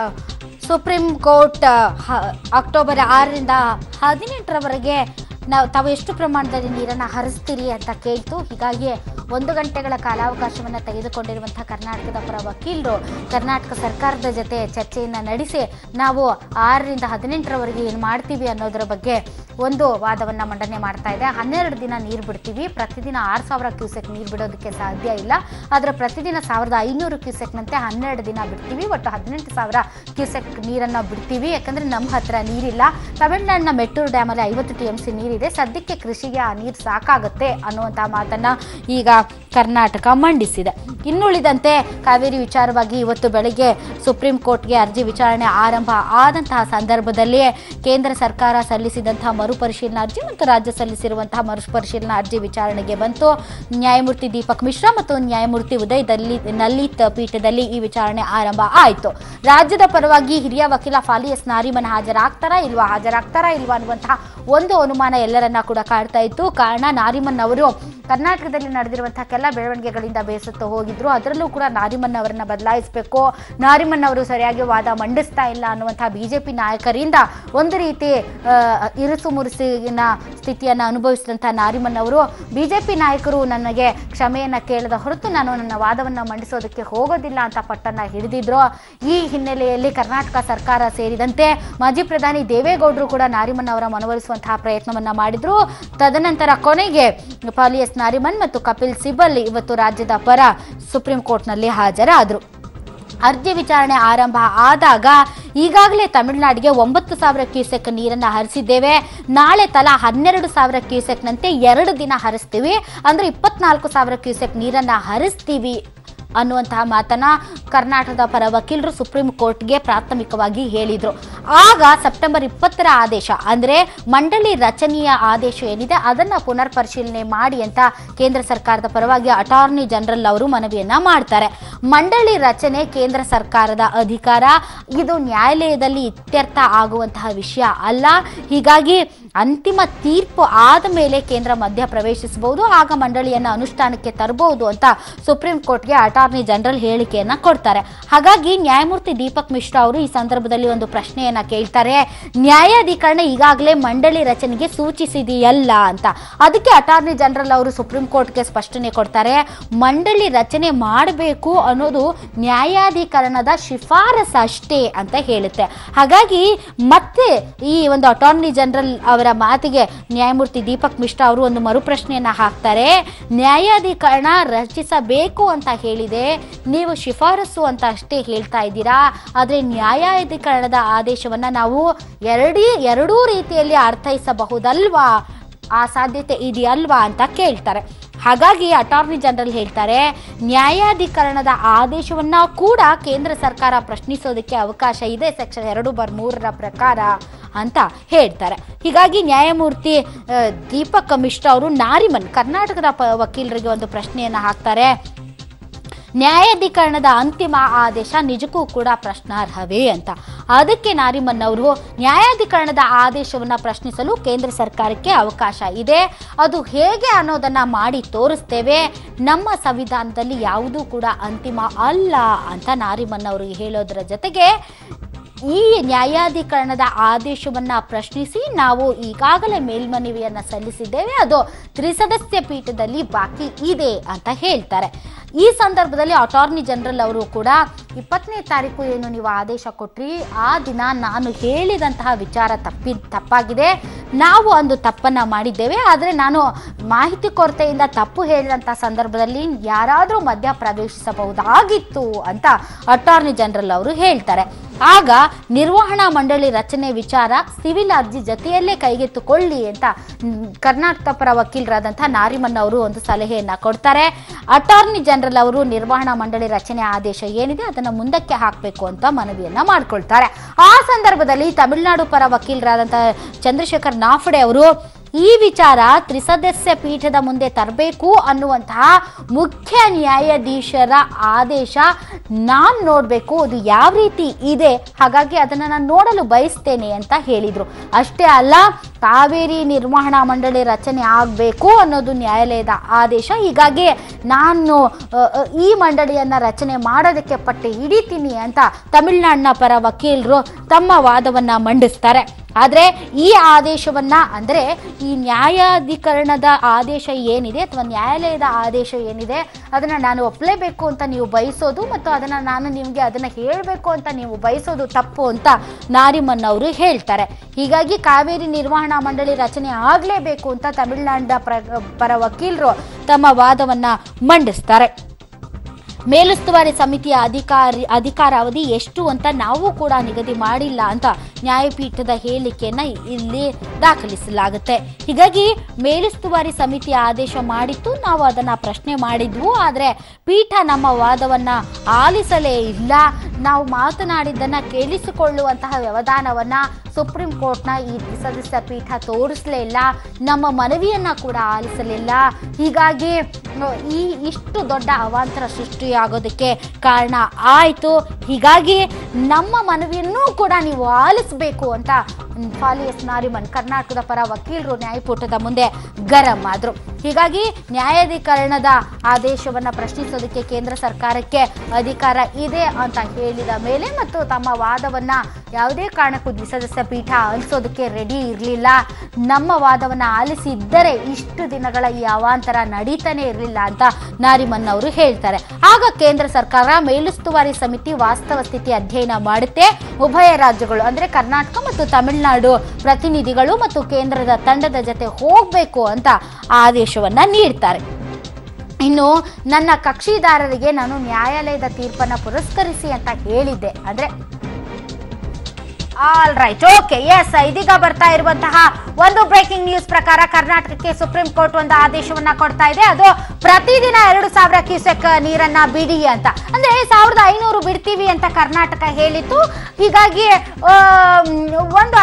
ಸುಪ್ರೀಂ ಕೋರ್ಟ್ ಹ- ಅಕ್ಟೋಬರ್ ಆರರಿಂದ ಹದಿನೆಂಟರವರೆಗೆ ನಾವು ತಾವು ಎಷ್ಟು ಪ್ರಮಾಣದಲ್ಲಿ ನೀರನ್ನು ಹರಿಸ್ತೀರಿ ಅಂತ ಕೇಳ್ತು ಹೀಗಾಗಿ ಒಂದು ಗಂಟೆಗಳ ಕಾಲಾವಕಾಶವನ್ನು ತೆಗೆದುಕೊಂಡಿರುವಂತಹ ಕರ್ನಾಟಕದ ಪರ ವಕೀಲರು ಕರ್ನಾಟಕ ಸರ್ಕಾರದ ಜೊತೆ ಚರ್ಚೆಯನ್ನು ನಡೆಸಿ ನಾವು ಆರರಿಂದ ಹದಿನೆಂಟರವರೆಗೆ ಏನು ಮಾಡ್ತೀವಿ ಅನ್ನೋದರ ಬಗ್ಗೆ ಒಂದು ವಾದವನ್ನು ಮಂಡನೆ ಮಾಡ್ತಾ ಇದೆ ಹನ್ನೆರಡು ದಿನ ನೀರು ಬಿಡ್ತೀವಿ ಪ್ರತಿದಿನ ಆರು ಸಾವಿರ ಕ್ಯೂಸೆಕ್ ನೀರು ಬಿಡೋದಕ್ಕೆ ಸಾಧ್ಯ ಇಲ್ಲ ಆದರೆ ಪ್ರತಿದಿನ ಸಾವಿರದ ಐನೂರು ಕ್ಯೂಸೆಕ್ನಂತೆ ಹನ್ನೆರಡು ದಿನ ಬಿಡ್ತೀವಿ ಒಟ್ಟು ಹದಿನೆಂಟು ಸಾವಿರ ಕ್ಯೂಸೆಕ್ ನೀರನ್ನು ಬಿಡ್ತೀವಿ ಯಾಕಂದರೆ ನಮ್ಮ ಹತ್ರ ನೀರಿಲ್ಲ ತಮಿಳುನಾಡಿನ ಮೆಟ್ಟೂರು ಡ್ಯಾಮಲ್ಲಿ ಐವತ್ತು ಟಿ ಎಮ್ ಸಿ ನೀರಿದೆ ಸದ್ಯಕ್ಕೆ ಕೃಷಿಗೆ ಆ ನೀರು ಸಾಕಾಗುತ್ತೆ ಅನ್ನುವಂಥ ಮಾತನ್ನು ಈಗ ಕರ್ನಾಟಕ ಮಂಡಿಸಿದೆ ಇನ್ನುಳಿದಂತೆ ಕಾವೇರಿ ವಿಚಾರವಾಗಿ ಇವತ್ತು ಬೆಳಗ್ಗೆ ಸುಪ್ರೀಂ ಕೋರ್ಟ್ಗೆ ಅರ್ಜಿ ವಿಚಾರಣೆ ಆರಂಭ ಆದಂತಹ ಸಂದರ್ಭದಲ್ಲಿ ಕೇಂದ್ರ ಸರ್ಕಾರ ಸಲ್ಲಿಸಿದಂತಹ ಮರುಪರಿಶೀಲನಾ ಅರ್ಜಿ ಮತ್ತು ರಾಜ್ಯ ಸಲ್ಲಿಸಿರುವಂತಹ ಮರುಪರಿಶೀಲನಾ ಅರ್ಜಿ ವಿಚಾರಣೆಗೆ ಬಂತು ನ್ಯಾಯಮೂರ್ತಿ ದೀಪಕ್ ಮಿಶ್ರಾ ಮತ್ತು ನ್ಯಾಯಮೂರ್ತಿ ಉದಯ್ ದಲ್ಲಿ ನಲ್ಲಿತ್ ಪೀಠದಲ್ಲಿ ಈ ವಿಚಾರಣೆ ಆರಂಭ ಆಯಿತು ರಾಜ್ಯದ ಪರವಾಗಿ ಹಿರಿಯ ವಕೀಲ ಫಾಲಿ ಎಸ್ ನಾರಿಮನ್ ಹಾಜರಾಗ್ತಾರಾ ಇಲ್ವಾ ಹಾಜರಾಗ್ತಾರಾ ಇಲ್ವಾ ಅನ್ನುವಂತಹ ಒಂದು ಅನುಮಾನ ಎಲ್ಲರನ್ನ ಕೂಡ ಕಾಡ್ತಾ ಇತ್ತು ಕಾರಣ ನಾರಿಮನ್ ಅವರು ಕರ್ನಾಟಕದಲ್ಲಿ ನಡೆದಿರುವಂತಹ ಕೆಲ ಬೆಳವಣಿಗೆಗಳಿಂದ ಬೇಸತ್ತು ಹೋಗಿದ್ರು ಅದರಲ್ಲೂ ಕೂಡ ನಾರಿಮನ್ ಅವರನ್ನ ಬದಲಾಯಿಸಬೇಕು ನಾರಿಮನ್ ಅವರು ಸರಿಯಾಗಿ ವಾದ ಮಂಡಿಸ್ತಾ ಇಲ್ಲ ಅನ್ನುವಂತಹ ಬಿಜೆಪಿ ನಾಯಕರಿಂದ ಒಂದು ರೀತಿ ಆ, ಇರುಸು ಮುರುಸಿನ ಸ್ಥಿತಿಯನ್ನು ಅನುಭವಿಸಿದಂತಹ ನಾರಿಮನ್ ಅವರು ಬಿಜೆಪಿ ನಾಯಕರು ನನಗೆ ಕ್ಷಮೆಯನ್ನ ಕೇಳದ ಹೊರತು ನಾನು ನನ್ನ ವಾದವನ್ನು ಮಂಡಿಸೋದಕ್ಕೆ ಹೋಗೋದಿಲ್ಲ ಅಂತ ಪಟ್ಟನ್ನ ಹಿಡಿದಿದ್ರು ಈ ಹಿನ್ನೆಲೆಯಲ್ಲಿ ಕರ್ನಾಟಕ ಸರ್ಕಾರ ಸೇರಿದಂತೆ ಮಾಜಿ ಪ್ರಧಾನಿ ದೇವೇಗೌಡರು ಕೂಡ ನಾರಿಮನ್ ಅವರ ಮನವೊಲಿಸುವಂತಹ ಪ್ರಯತ್ನವನ್ನ ಮಾಡಿದ್ರು ತದನಂತರ ಕೊನೆಗೆ ಪಾಲಿ ಎಸ್ ನಾರಿಮನ್ ಮತ್ತು ಕಪಿಲ್ ಸಿಬಲ್ ಇವತ್ತು ರಾಜ್ಯದ ಪರ ಸುಪ್ರೀಂ ಕೋರ್ಟ್ನಲ್ಲಿ ಹಾಜರಾದರು ಅರ್ಜಿ ವಿಚಾರಣೆ ಆರಂಭ ಆದಾಗ ಈಗಾಗಲೇ ತಮಿಳುನಾಡಿಗೆ ಒಂಬತ್ತು ಸಾವಿರ ಕ್ಯೂಸೆಕ್ ನೀರನ್ನು ಹರಿಸಿದ್ದೇವೆ ನಾಳೆ ತಲಾ ಹನ್ನೆರಡು ಸಾವಿರ ಕ್ಯೂಸೆಕ್ನಂತೆ ಎರಡು ದಿನ ಹರಿಸ್ತೀವಿ ಅಂದ್ರೆ ಇಪ್ಪತ್ನಾಲ್ಕು ಸಾವಿರ ಕ್ಯೂಸೆಕ್ ನೀರನ್ನು ಹರಿಸ್ತೀವಿ ಅನ್ನುವಂತಹ ಮಾತನ್ನ ಕರ್ನಾಟಕದ ಪರ ವಕೀಲರು ಸುಪ್ರೀಂ ಕೋರ್ಟ್ಗೆ ಪ್ರಾಥಮಿಕವಾಗಿ ಹೇಳಿದ್ರು ಆಗ ಸೆಪ್ಟೆಂಬರ್ ಇಪ್ಪತ್ತರ ಆದೇಶ ಅಂದ್ರೆ ಮಂಡಳಿ ರಚನೆಯ ಆದೇಶ ಏನಿದೆ ಅದನ್ನ ಪುನರ್ ಪರಿಶೀಲನೆ ಮಾಡಿ ಅಂತ ಕೇಂದ್ರ ಸರ್ಕಾರದ ಪರವಾಗಿ ಅಟಾರ್ನಿ ಜನರಲ್ ಅವರು ಮನವಿಯನ್ನ ಮಾಡ್ತಾರೆ ಮಂಡಳಿ ರಚನೆ ಕೇಂದ್ರ ಸರ್ಕಾರದ ಅಧಿಕಾರ ಇದು ನ್ಯಾಯಾಲಯದಲ್ಲಿ ಇತ್ಯರ್ಥ ಆಗುವಂತಹ ವಿಷಯ ಅಲ್ಲ ಹೀಗಾಗಿ ಅಂತಿಮ ತೀರ್ಪು ಆದ ಮೇಲೆ ಕೇಂದ್ರ ಮಧ್ಯ ಪ್ರವೇಶಿಸಬಹುದು ಆಗ ಮಂಡಳಿಯನ್ನು ಅನುಷ್ಠಾನಕ್ಕೆ ತರಬಹುದು ಅಂತ ಸುಪ್ರೀಂ ಕೋರ್ಟ್ಗೆ ಅಟಾರ್ನಿ ಜನರಲ್ ಹೇಳಿಕೆಯನ್ನ ಕೊಡ್ತಾರೆ ಹಾಗಾಗಿ ನ್ಯಾಯಮೂರ್ತಿ ದೀಪಕ್ ಮಿಶ್ರಾ ಅವರು ಈ ಸಂದರ್ಭದಲ್ಲಿ ಒಂದು ಪ್ರಶ್ನೆಯನ್ನ ಕೇಳ್ತಾರೆ ನ್ಯಾಯಾಧೀಕರಣ ಈಗಾಗಲೇ ಮಂಡಳಿ ರಚನೆಗೆ ಸೂಚಿಸಿದೆಯಲ್ಲ ಅಂತ ಅದಕ್ಕೆ ಅಟಾರ್ನಿ ಜನರಲ್ ಅವರು ಸುಪ್ರೀಂ ಕೋರ್ಟ್ಗೆ ಸ್ಪಷ್ಟನೆ ಕೊಡ್ತಾರೆ ಮಂಡಳಿ ರಚನೆ ಮಾಡಬೇಕು ಅನ್ನೋದು ನ್ಯಾಯಾಧೀಕರಣದ ಶಿಫಾರಸು ಅಷ್ಟೇ ಅಂತ ಹೇಳುತ್ತೆ ಹಾಗಾಗಿ ಮತ್ತೆ ಈ ಒಂದು ಅಟಾರ್ನಿ ಜನರಲ್ ಅವರ ಮಾತಿಗೆ ನ್ಯಾಯಮೂರ್ತಿ ದೀಪಕ್ ಮಿಶ್ರಾ ಅವರು ಒಂದು ಮರುಪ್ರಶ್ನೆಯನ್ನ ಹಾಕ್ತಾರೆ ನ್ಯಾಯಾಧೀಕರಣ ರಚಿಸಬೇಕು ಅಂತ ಹೇಳಿದೆ ನೀವು ಶಿಫಾರಸು ಅಂತ ಅಷ್ಟೇ ಹೇಳ್ತಾ ಇದ್ದೀರಾ ಆದರೆ ನ್ಯಾಯಾಧೀಕರಣದ ಆದೇಶವನ್ನ ನಾವು ಎರಡೀ ಎರಡೂ ರೀತಿಯಲ್ಲಿ ಅರ್ಥೈಸಬಹುದಲ್ವಾ ಆ ಸಾಧ್ಯತೆ ಇದೆಯಲ್ವಾ ಅಂತ ಕೇಳ್ತಾರೆ ಹಾಗಾಗಿ ಅಟಾರ್ನಿ ಜನರಲ್ ಹೇಳ್ತಾರೆ ನ್ಯಾಯಾಧೀಕರಣದ ಆದೇಶವನ್ನ ಕೂಡ ಕೇಂದ್ರ ಸರ್ಕಾರ ಪ್ರಶ್ನಿಸೋದಕ್ಕೆ ಅವಕಾಶ ಇದೆ ಸೆಕ್ಷನ್ ಎರಡು ಬರ್ ಮೂರರ ಪ್ರಕಾರ ಅಂತ ಹೇಳ್ತಾರೆ ಹೀಗಾಗಿ ನ್ಯಾಯಮೂರ್ತಿ ಆ, ದೀಪಕ್ ಮಿಶ್ರಾ ಅವರು ನಾರಿಮನ್ ಕರ್ನಾಟಕದ ಪ ವಕೀಲರಿಗೆ ಒಂದು ಪ್ರಶ್ನೆಯನ್ನ ಹಾಕ್ತಾರೆ ನ್ಯಾಯಾಧೀಕರಣದ ಅಂತಿಮ ಆದೇಶ ನಿಜಕ್ಕೂ ಕೂಡ ಪ್ರಶ್ನಾರ್ಹವೇ ಅಂತ ಅದಕ್ಕೆ ನಾರಿಮನ್ ಅವರು ನ್ಯಾಯಾಧೀಕರಣದ ಆದೇಶವನ್ನು ಪ್ರಶ್ನಿಸಲು ಕೇಂದ್ರ ಸರ್ಕಾರಕ್ಕೆ ಅವಕಾಶ ಇದೆ ಅದು ಹೇಗೆ ಅನ್ನೋದನ್ನ ಮಾಡಿ ತೋರಿಸ್ತೇವೆ ನಮ್ಮ ಸಂವಿಧಾನದಲ್ಲಿ ಯಾವುದೂ ಕೂಡ ಅಂತಿಮ ಅಲ್ಲ ಅಂತ ನಾರಿಮನ್ ಅವರಿಗೆ ಹೇಳೋದರ ಜೊತೆಗೆ ಈ ನ್ಯಾಯಾಧೀಕರಣದ ಆದೇಶವನ್ನ ಪ್ರಶ್ನಿಸಿ ನಾವು ಈಗಾಗಲೇ ಮೇಲ್ಮನವಿಯನ್ನ ಸಲ್ಲಿಸಿದ್ದೇವೆ ಅದು ತ್ರಿಸದಸ್ಯ ಪೀಠದಲ್ಲಿ ಬಾಕಿ ಇದೆ ಅಂತ ಹೇಳ್ತಾರೆ ಈ ಸಂದರ್ಭದಲ್ಲಿ ಅಟಾರ್ನಿ ಜನರಲ್ ಅವರು ಕೂಡ ಇಪ್ಪತ್ತನೇ ತಾರೀಕು ಏನು ನೀವು ಆದೇಶ ಕೊಟ್ರಿ ಆ ದಿನ ನಾನು ಹೇಳಿದಂತಹ ವಿಚಾರ ತಪ್ಪಿ ತಪ್ಪಾಗಿದೆ ನಾವು ಒಂದು ತಪ್ಪನ್ನ ಮಾಡಿದ್ದೇವೆ ಆದರೆ ನಾನು ಮಾಹಿತಿ ಕೊರತೆಯಿಂದ ತಪ್ಪು ಹೇಳಿದಂಥ ಸಂದರ್ಭದಲ್ಲಿ ಯಾರಾದರೂ ಮಧ್ಯ ಪ್ರವೇಶಿಸಬಹುದಾಗಿತ್ತು ಅಂತ ಅಟಾರ್ನಿ ಜನರಲ್ ಅವರು ಹೇಳ್ತಾರೆ ಆಗ ನಿರ್ವಹಣಾ ಮಂಡಳಿ ರಚನೆ ವಿಚಾರ ಸಿವಿಲ್ ಅರ್ಜಿ ಜೊತೆಯಲ್ಲೇ ಕೈಗೆತ್ತಿಕೊಳ್ಳಿ ಅಂತ ಮ್, ಕರ್ನಾಟಕ ಪರ ವಕೀಲರಾದಂತಹ ನಾರಿಮನ್ ಅವರು ಒಂದು ಸಲಹೆಯನ್ನ ಕೊಡ್ತಾರೆ ಅಟಾರ್ನಿ ಜನರಲ್ ಅವರು ನಿರ್ವಹಣಾ ಮಂಡಳಿ ರಚನೆ ಆದೇಶ ಏನಿದೆ ಅದನ್ನ ಮುಂದಕ್ಕೆ ಹಾಕಬೇಕು ಅಂತ ಮನವಿಯನ್ನ ಮಾಡ್ಕೊಳ್ತಾರೆ ಆ ಸಂದರ್ಭದಲ್ಲಿ ತಮಿಳುನಾಡು ಪರ ವಕೀಲರಾದಂತಹ ಚಂದ್ರಶೇಖರ್ ನಾಫಡೆ ಅವರು ಈ ವಿಚಾರ ತ್ರಿಸದಸ್ಯ ಪೀಠದ ಮುಂದೆ ತರಬೇಕು ಅನ್ನುವಂತಹ ಮುಖ್ಯ ನ್ಯಾಯಾಧೀಶರ ಆದೇಶ ನಾನು ನೋಡಬೇಕು ಅದು ಯಾವ ರೀತಿ ಇದೆ ಹಾಗಾಗಿ ಅದನ್ನು ನಾನು ನೋಡಲು ಬಯಸ್ತೇನೆ ಅಂತ ಹೇಳಿದರು ಅಷ್ಟೇ ಅಲ್ಲ ಕಾವೇರಿ ನಿರ್ವಹಣಾ ಮಂಡಳಿ ರಚನೆ ಆಗಬೇಕು ಅನ್ನೋದು ನ್ಯಾಯಾಲಯದ ಆದೇಶ ಹೀಗಾಗಿ ನಾನು ಅ, ಅ, ಈ ಮಂಡಳಿಯನ್ನು ರಚನೆ ಮಾಡೋದಕ್ಕೆ ಪಟ್ಟೆ ಹಿಡಿತೀನಿ ಅಂತ ತಮಿಳುನಾಡಿನ ಪರ ವಕೀಲರು ತಮ್ಮ ವಾದವನ್ನು ಮಂಡಿಸ್ತಾರೆ ಆದರೆ ಈ ಆದೇಶವನ್ನ ಅಂದರೆ ಈ ನ್ಯಾಯಾಧಿಕರಣದ ಆದೇಶ ಏನಿದೆ ಅಥವಾ ನ್ಯಾಯಾಲಯದ ಆದೇಶ ಏನಿದೆ ಅದನ್ನು ನಾನು ಒಪ್ಪಲೇಬೇಕು ಅಂತ ನೀವು ಬಯಸೋದು ಮತ್ತು ಅದನ್ನು ನಾನು ನಿಮಗೆ ಅದನ್ನು ಹೇಳಬೇಕು ಅಂತ ನೀವು ಬಯಸೋದು ತಪ್ಪು ಅಂತ ನಾರಿಮನ್ ಅವರು ಹೇಳ್ತಾರೆ ಹೀಗಾಗಿ ಕಾವೇರಿ ನಿರ್ವಹಣಾ ಮಂಡಳಿ ರಚನೆ ಆಗಲೇಬೇಕು ಅಂತ ತಮಿಳುನಾಡಿನ ಪ್ರ ಪರ ವಕೀಲರು ತಮ್ಮ ವಾದವನ್ನ ಮಂಡಿಸ್ತಾರೆ ಮೇಲುಸ್ತುವಾರಿ ಸಮಿತಿಯ ಅಧಿಕಾರಿ ಅಧಿಕಾರಾವಧಿ ಎಷ್ಟು ಅಂತ ನಾವು ಕೂಡ ನಿಗದಿ ಮಾಡಿಲ್ಲ ಅಂತ ನ್ಯಾಯಪೀಠದ ಹೇಳಿಕೆಯನ್ನ ಇಲ್ಲಿ ದಾಖಲಿಸಲಾಗುತ್ತೆ ಹೀಗಾಗಿ ಮೇಲುಸ್ತುವಾರಿ ಸಮಿತಿಯ ಆದೇಶ ಮಾಡಿತ್ತು ನಾವು ಅದನ್ನ ಪ್ರಶ್ನೆ ಮಾಡಿದ್ವು ಆದರೆ ಪೀಠ ನಮ್ಮ ವಾದವನ್ನ ಆಲಿಸಲೇ ಇಲ್ಲ ನಾವು ಮಾತನಾಡಿದ್ದನ್ನ ಕೇಳಿಸಿಕೊಳ್ಳುವಂತಹ ವ್ಯವಧಾನವನ್ನ ಸುಪ್ರೀಂ ಕೋರ್ಟ್ನ ಈ ತ್ರಿಸದಸ್ಯ ಪೀಠ ತೋರಿಸಲೇ ಇಲ್ಲ ನಮ್ಮ ಮನವಿಯನ್ನ ಕೂಡ ಆಲಿಸಲಿಲ್ಲ ಹೀಗಾಗಿ ಅ, ಈ ಇಷ್ಟು ದೊಡ್ಡ ಅವಾಂತರ ಸೃಷ್ಟಿಯಾಗೋದಕ್ಕೆ ಕಾರಣ ಆಯಿತು ಹೀಗಾಗಿ ನಮ್ಮ ಮನವಿಯನ್ನೂ ಕೂಡ ನೀವು ಆಲಿಸಬೇಕು ಅಂತ ಫಾಲಿಯಸ್ ನಾರಿಮನ್ ಕರ್ನಾಟಕದ ಪರ ವಕೀಲರು ನ್ಯಾಯಪೀಠದ ಮುಂದೆ ಗರಂ ಆದರು ಹೀಗಾಗಿ ನ್ಯಾಯಾಧೀಕರಣದ ಆದೇಶವನ್ನ ಪ್ರಶ್ನಿಸೋದಕ್ಕೆ ಕೇಂದ್ರ ಸರ್ಕಾರಕ್ಕೆ ಅಧಿಕಾರ ಇದೆ ಅಂತ ಹೇಳಿದ ಮೇಲೆ ಮತ್ತು ತಮ್ಮ ವಾದವನ್ನ ಯಾವುದೇ ಕಾರಣಕ್ಕೂ ದ್ವಿಸದಸ್ಯ ಪೀಠ ಆಲಿಸೋದಕ್ಕೆ ರೆಡಿ ಇರಲಿಲ್ಲ ನಮ್ಮ ವಾದವನ್ನ ಆಲಿಸಿದ್ದರೆ ಇಷ್ಟು ದಿನಗಳ ಈ ಅವಾಂತರ ನಡೀತಾನೆ ಇರಲಿಲ್ಲ ಅಂತ ನಾರಿಮನ್ ಅವರು ಹೇಳ್ತಾರೆ ಆಗ ಕೇಂದ್ರ ಸರ್ಕಾರ ಮೇಲುಸ್ತುವಾರಿ ಸಮಿತಿ ವಾಸ್ತವ ಸ್ಥಿತಿ ಅಧ್ಯಯನ ಮಾಡುತ್ತೆ ಉಭಯ ರಾಜ್ಯಗಳು ಅಂದ್ರೆ ಕರ್ನಾಟಕ ಮತ್ತು ತಮಿಳುನಾಡು ಪ್ರತಿನಿಧಿಗಳು ಮತ್ತು ಕೇಂದ್ರದ ತಂಡದ ಜೊತೆ ಹೋಗಬೇಕು ಅಂತ ಆದೇಶವನ್ನ ನೀಡ್ತಾರೆ ಇನ್ನು ನನ್ನ ಕಕ್ಷಿದಾರರಿಗೆ ನಾನು ನ್ಯಾಯಾಲಯದ ತೀರ್ಪನ್ನ ಪುರಸ್ಕರಿಸಿ ಅಂತ ಹೇಳಿದ್ದೆ ಅಂದ್ರೆ ಆಲ್ ರೈಟ್ ಓಕೆ ಎಸ್ ಇದೀಗ ಬರ್ತಾ ಇರುವಂತಹ ಒಂದು ಬ್ರೇಕಿಂಗ್ ನ್ಯೂಸ್ ಪ್ರಕಾರ ಕರ್ನಾಟಕಕ್ಕೆ ಸುಪ್ರೀಂ ಕೋರ್ಟ್ ಒಂದು ಆದೇಶವನ್ನ ಕೊಡ್ತಾ ಇದೆ ಅದು ಪ್ರತಿದಿನ ಎರಡು ಸಾವಿರ ಕ್ಯೂಸೆಕ್ ನೀರನ್ನ ಬಿಡಿ ಅಂತ ಅಂದ್ರೆ ಸಾವಿರದ ಐನೂರು ಬಿಡ್ತೀವಿ ಅಂತ ಕರ್ನಾಟಕ ಹೇಳಿತ್ತು ಹೀಗಾಗಿ ಆ, ಒಂದು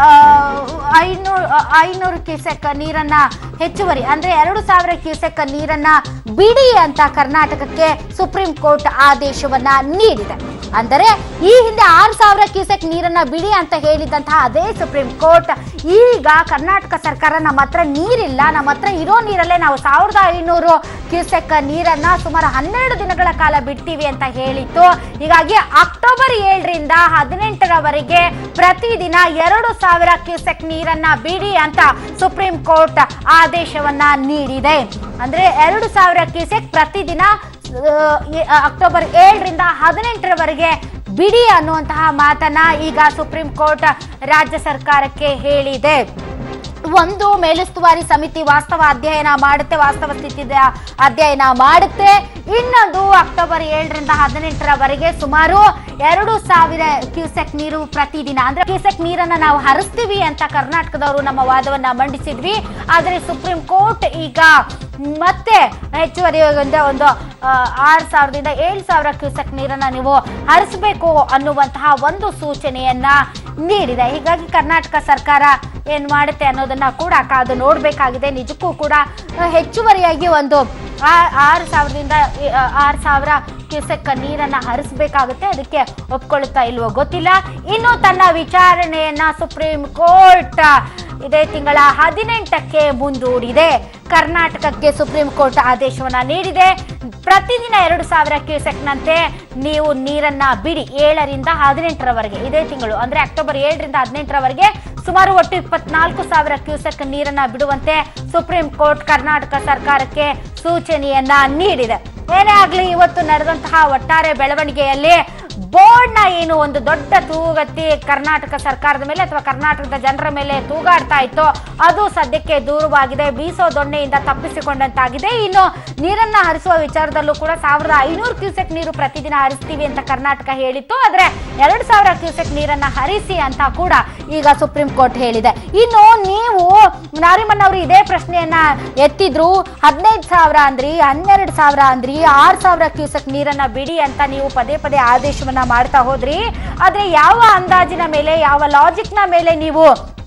ಐನೂರು ಐನೂರು ಕ್ಯೂಸೆಕ್ ನೀರನ್ನ ಹೆಚ್ಚುವರಿ ಅಂದ್ರೆ ಎರಡು ಸಾವಿರ ಕ್ಯೂಸೆಕ್ ನೀರನ್ನ ಬಿಡಿ ಅಂತ ಕರ್ನಾಟಕಕ್ಕೆ ಸುಪ್ರೀಂ ಕೋರ್ಟ್ ಆದೇಶವನ್ನ ನೀಡಿದೆ ಅಂದರೆ ಈ ಹಿಂದೆ ಆರು ಸಾವಿರ ಕ್ಯೂಸೆಕ್ ನೀರನ್ನ ಬಿಡಿ ಅಂತ ಹೇಳಿದಂತಹ ಅದೇ ಸುಪ್ರೀಂ ಕೋರ್ಟ್ ಈಗ ಕರ್ನಾಟಕ ಸರ್ಕಾರ ನಮ್ಮ ಹತ್ರ ನೀರಿಲ್ಲ ನಮ್ಮ ಹತ್ರ ಇರೋ ನೀರಲ್ಲೇ ನಾವು ಸಾವಿರದ ಐನೂರು ಕ್ಯೂಸೆಕ್ ನೀರನ್ನ ಸುಮಾರು ಹನ್ನೆರಡು ದಿನಗಳ ಕಾಲ ಬಿಡ್ತೀವಿ ಅಂತ ಹೇಳಿತ್ತು ಹೀಗಾಗಿ ಅಕ್ಟೋಬರ್ ಏಳರಿಂದ ಹದಿನೆಂಟರವರೆಗೆ ಪ್ರತಿದಿನ ಎರಡು ಸಾವಿರ ಕ್ಯೂಸೆಕ್ ನೀರನ್ನ ಬಿಡಿ ಅಂತ ಸುಪ್ರೀಂ ಕೋರ್ಟ್ ಆದೇಶವನ್ನ ನೀಡಿದೆ ಅಂದ್ರೆ ಎರಡು ಸಾವಿರ ಕ್ಯೂಸೆಕ್ ಪ್ರತಿದಿನ ಆ, ಈ- ಅಕ್ಟೋಬರ್ ಏಳರಿಂದ ಹದಿನೆಂಟರವರೆಗೆ ಬಿಡಿ ಅನ್ನುವಂತಹ ಮಾತನ್ನ ಈಗ ಸುಪ್ರೀಂ ಕೋರ್ಟ್ ರಾಜ್ಯ ಸರ್ಕಾರಕ್ಕೆ ಹೇಳಿದೆ ಒಂದು ಮೇಲುಸ್ತುವಾರಿ ಸಮಿತಿ ವಾಸ್ತವ ಅಧ್ಯಯನ ಮಾಡುತ್ತೆ ವಾಸ್ತವ ಸ್ಥಿತಿಯ ಅಧ್ಯಯನ ಮಾಡುತ್ತೆ ಇನ್ನೊಂದು ಅಕ್ಟೋಬರ್ ಏಳರಿಂದ ಹದಿನೆಂಟರವರೆಗೆ ಸುಮಾರು ಎರಡು ಸಾವಿರ ಕ್ಯೂಸೆಕ್ ನೀರು ಪ್ರತಿದಿನ ಅಂದ್ರೆ ಕ್ಯೂಸೆಕ್ ನೀರನ್ನ ನಾವು ಹರಿಸ್ತೀವಿ ಅಂತ ಕರ್ನಾಟಕದವರು ನಮ್ಮ ವಾದವನ್ನ ಮಂಡಿಸಿದ್ವಿ ಆದ್ರೆ ಸುಪ್ರೀಂ ಕೋರ್ಟ್ ಈಗ ಮತ್ತೆ ಹೆಚ್ಚುವರಿ ಒಂದು ಒಂದು ಆ, ಆರು ಸಾವಿರದಿಂದ ಏಳು ಸಾವಿರ ಕ್ಯೂಸೆಕ್ ನೀರನ್ನ ನೀವು ಹರಿಸಬೇಕು ಅನ್ನುವಂತಹ ಒಂದು ಸೂಚನೆಯನ್ನ ನೀಡಿದೆ ಹೀಗಾಗಿ ಕರ್ನಾಟಕ ಸರ್ಕಾರ ಏನ್ ಮಾಡುತ್ತೆ ಅನ್ನೋದನ್ನ ಕೂಡ ಕಾದು ನೋಡ್ಬೇಕಾಗಿದೆ ನಿಜಕ್ಕೂ ಕೂಡ ಆ, ಹೆಚ್ಚುವರಿಯಾಗಿ ಒಂದು ಆ- ಆರು ಸಾವಿರದಿಂದ ಆ, ಆರು ಸಾವಿರ ಕ್ಯೂಸೆಕ್ ನೀರನ್ನ ಹರಿಸಬೇಕಾಗುತ್ತೆ ಅದಕ್ಕೆ ಒಪ್ಕೊಳ್ಳುತ್ತಾ ಇಲ್ವೋ ಗೊತ್ತಿಲ್ಲ ಇನ್ನು ತನ್ನ ವಿಚಾರಣೆಯನ್ನ ಸುಪ್ರೀಂ ಕೋರ್ಟ್ ಇದೇ ತಿಂಗಳ ಹದಿನೆಂಟಕ್ಕೆ ಮುಂದೂಡಿದೆ ಕರ್ನಾಟಕಕ್ಕೆ ಸುಪ್ರೀಂ ಕೋರ್ಟ್ ಆದೇಶವನ್ನ ನೀಡಿದೆ ಪ್ರತಿದಿನ ಎರಡು ಸಾವಿರ ಕ್ಯೂಸೆಕ್ನಂತೆ ನೀವು ನೀರನ್ನ ಬಿಡಿ ಏಳರಿಂದ ಹದಿನೆಂಟರವರೆಗೆ ಇದೇ ತಿಂಗಳು ಅಂದ್ರೆ ಅಕ್ಟೋಬರ್ ಏಳರಿಂದ ಹದಿನೆಂಟರವರೆಗೆ ಸುಮಾರು ಒಟ್ಟು ಇಪ್ಪತ್ನಾಲ್ಕು ಸಾವಿರ ಕ್ಯೂಸೆಕ್ ನೀರನ್ನ ಬಿಡುವಂತೆ ಸುಪ್ರೀಂ ಕೋರ್ಟ್ ಕರ್ನಾಟಕ ಸರ್ಕಾರಕ್ಕೆ ಸೂಚನೆಯನ್ನ ನೀಡಿದೆ ಏನೇ ಆಗ್ಲಿ ಇವತ್ತು ನಡೆದಂತಹ ಒಟ್ಟಾರೆ ಬೆಳವಣಿಗೆಯಲ್ಲಿ ಬೋರ್ಡ್ನ ಏನು ಒಂದು ದೊಡ್ಡ ತೂಗತ್ತಿ ಕರ್ನಾಟಕ ಸರ್ಕಾರದ ಮೇಲೆ ಅಥವಾ ಕರ್ನಾಟಕದ ಜನರ ಮೇಲೆ ತೂಗಾಡ್ತಾ ಇತ್ತು ಅದು ಸದ್ಯಕ್ಕೆ ದೂರವಾಗಿದೆ ಬೀಸೋ ದೊಣ್ಣೆಯಿಂದ ತಪ್ಪಿಸಿಕೊಂಡಂತಾಗಿದೆ ಇನ್ನು ನೀರನ್ನ ಹರಿಸುವ ವಿಚಾರದಲ್ಲೂ ಕೂಡ ಸಾವಿರದ ಐನೂರು ಕ್ಯೂಸೆಕ್ ನೀರು ಪ್ರತಿದಿನ ಹರಿಸ್ತೀವಿ ಅಂತ ಕರ್ನಾಟಕ ಹೇಳಿತ್ತು ಆದ್ರೆ ಎರಡು ಸಾವಿರ ಕ್ಯೂಸೆಕ್ ನೀರನ್ನ ಹರಿಸಿ ಅಂತ ಕೂಡ ಈಗ ಸುಪ್ರೀಂ ಕೋರ್ಟ್ ಹೇಳಿದೆ ಇನ್ನು ನೀವು ನಾರಿಮನ್ ಅವರು ಇದೇ ಪ್ರಶ್ನೆಯನ್ನ ಎತ್ತಿದ್ರು ಹದಿನೈದು ಸಾವಿರ ಅಂದ್ರಿ ಹನ್ನೆರಡು ಸಾವಿರ ಅಂದ್ರಿ ಆರು ಸಾವಿರ ಕ್ಯೂಸೆಕ್ ನೀರನ್ನ ಬಿಡಿ ಅಂತ ನೀವು ಪದೇ ಪದೇ ಆದೇಶವನ್ನ ಮಾಡ್ತಾ ಹೋದ್ರಿ ಆದ್ರೆ ಯಾವ ಅಂದಾಜಿನ ಮೇಲೆ ಯಾವ ಲಾಜಿಕ್ನ ಮೇಲೆ ನೀವು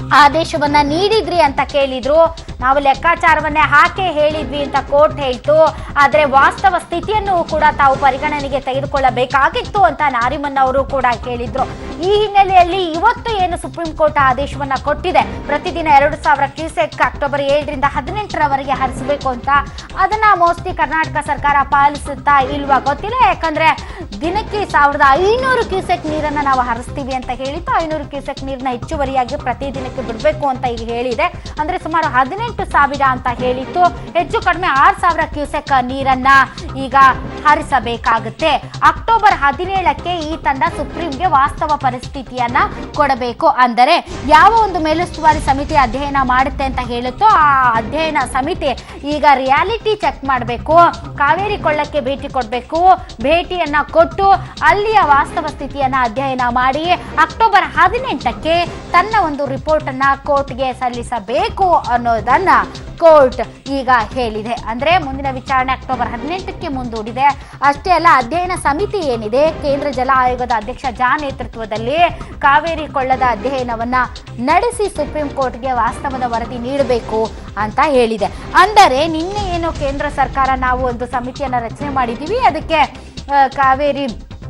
ಆದೇಶವನ್ನ ನೀಡಿದ್ರಿ ಅಂತ ಕೇಳಿದ್ರು ನಾವು ಲೆಕ್ಕಾಚಾರವನ್ನೇ ಹಾಕೇ ಹೇಳಿದ್ವಿ ಅಂತ ಕೋರ್ಟ್ ಹೇಳ್ತು ಆದ್ರೆ ವಾಸ್ತವ ಸ್ಥಿತಿಯನ್ನು ಕೂಡ ತಾವು ಪರಿಗಣನೆಗೆ ತೆಗೆದುಕೊಳ್ಳಬೇಕಾಗಿತ್ತು ಅಂತ ನಾರಿಮನ್ ಅವರು ಕೂಡ ಕೇಳಿದ್ರು ಈ ಹಿನ್ನೆಲೆಯಲ್ಲಿ ಇವತ್ತು ಏನು ಸುಪ್ರೀಂ ಕೋರ್ಟ್ ಆದೇಶವನ್ನ ಕೊಟ್ಟಿದೆ ಪ್ರತಿದಿನ ಎರಡು ಸಾವಿರ ಕ್ಯೂಸೆಕ್ ಅಕ್ಟೋಬರ್ ಏಳರಿಂದ ಹದಿನೆಂಟರವರೆಗೆ ಹರಿಸಬೇಕು ಅಂತ ಅದನ್ನ ಮೋಸ್ಟ್ಲಿ ಕರ್ನಾಟಕ ಸರ್ಕಾರ ಪಾಲಿಸುತ್ತಾ ಇಲ್ವಾ ಗೊತ್ತಿಲ್ಲ ಯಾಕಂದ್ರೆ ದಿನಕ್ಕೆ ಸಾವಿರದ ಐನೂರು ಕ್ಯೂಸೆಕ್ ನೀರನ್ನ ನಾವು ಹರಿಸ್ತೀವಿ ಅಂತ ಹೇಳಿತ್ತು ಐನೂರು ಕ್ಯೂಸೆಕ್ ನೀರನ್ನ ಹೆಚ್ಚುವರಿಯಾಗಿ ಪ್ರತಿದಿನಕ್ಕೆ ಬಿಡಬೇಕು ಅಂತ ಈಗ ಹೇಳಿದೆ ಅಂದ್ರೆ ಸುಮಾರು ಹದಿನೆಂಟು ಸಾವಿರ ಅಂತ ಹೇಳಿತ್ತು ಹೆಚ್ಚು ಕಡಿಮೆ ಆರು ಸಾವಿರ ಕ್ಯೂಸೆಕ್ ನೀರನ್ನ ಈಗ ಹರಿಸಬೇಕಾಗುತ್ತೆ ಅಕ್ಟೋಬರ್ ಹದಿನೇಳಕ್ಕೆ ಈ ತಂಡ ಸುಪ್ರೀಂಗೆ ವಾಸ್ತವ ಪರಿಸ್ಥಿತಿಯನ್ನ ಕೊಡಬೇಕು ಅಂದರೆ ಯಾವ ಒಂದು ಮೇಲುಸ್ತುವಾರಿ ಸಮಿತಿ ಅಧ್ಯಯನ ಮಾಡುತ್ತೆ ಅಂತ ಹೇಳುತ್ತೋ ಆ ಅಧ್ಯಯನ ಸಮಿತಿ ಈಗ ರಿಯಾಲಿಟಿ ಚೆಕ್ ಮಾಡಬೇಕು ಕಾವೇರಿ ಕೊಳ್ಳಕ್ಕೆ ಭೇಟಿ ಕೊಡಬೇಕು ಭೇಟಿಯನ್ನ ಕೊಟ್ಟು ಅಲ್ಲಿಯ ವಾಸ್ತವ ಸ್ಥಿತಿಯನ್ನ ಅಧ್ಯಯನ ಮಾಡಿ ಅಕ್ಟೋಬರ್ ಹದಿನೆಂಟಕ್ಕೆ ತನ್ನ ಒಂದು ರಿಪೋರ್ಟ್ ಅನ್ನ ಕೋರ್ಟ್ಗೆ ಸಲ್ಲಿಸಬೇಕು ಅನ್ನೋದನ್ನ ಕೋರ್ಟ್ ಈಗ ಹೇಳಿದೆ ಅಂದ್ರೆ ಮುಂದಿನ ವಿಚಾರಣೆ ಅಕ್ಟೋಬರ್ ಹದಿನೆಂಟಕ್ಕೆ ಮುಂದೂಡಿದೆ ಅಷ್ಟೇ ಅಲ್ಲ ಅಧ್ಯಯನ ಸಮಿತಿ ಏನಿದೆ ಕೇಂದ್ರ ಜಲ ಆಯೋಗದ ಅಧ್ಯಕ್ಷ ಜಾ ನೇತೃತ್ವದಲ್ಲಿ ಕಾವೇರಿ ಕೊಳ್ಳದ ಅಧ್ಯಯನವನ್ನ ನಡೆಸಿ ಸುಪ್ರೀಂ ಕೋರ್ಟ್ಗೆ ವಾಸ್ತವದ ವರದಿ ನೀಡಬೇಕು ಅಂತ ಹೇಳಿದೆ ಅಂದರೆ ನಿನ್ನೆ ಏನು ಕೇಂದ್ರ ಸರ್ಕಾರ ನಾವು ಒಂದು ಸಮಿತಿಯನ್ನ ರಚನೆ ಮಾಡಿದ್ದೀವಿ ಅದಕ್ಕೆ ಆ, ಕಾವೇರಿ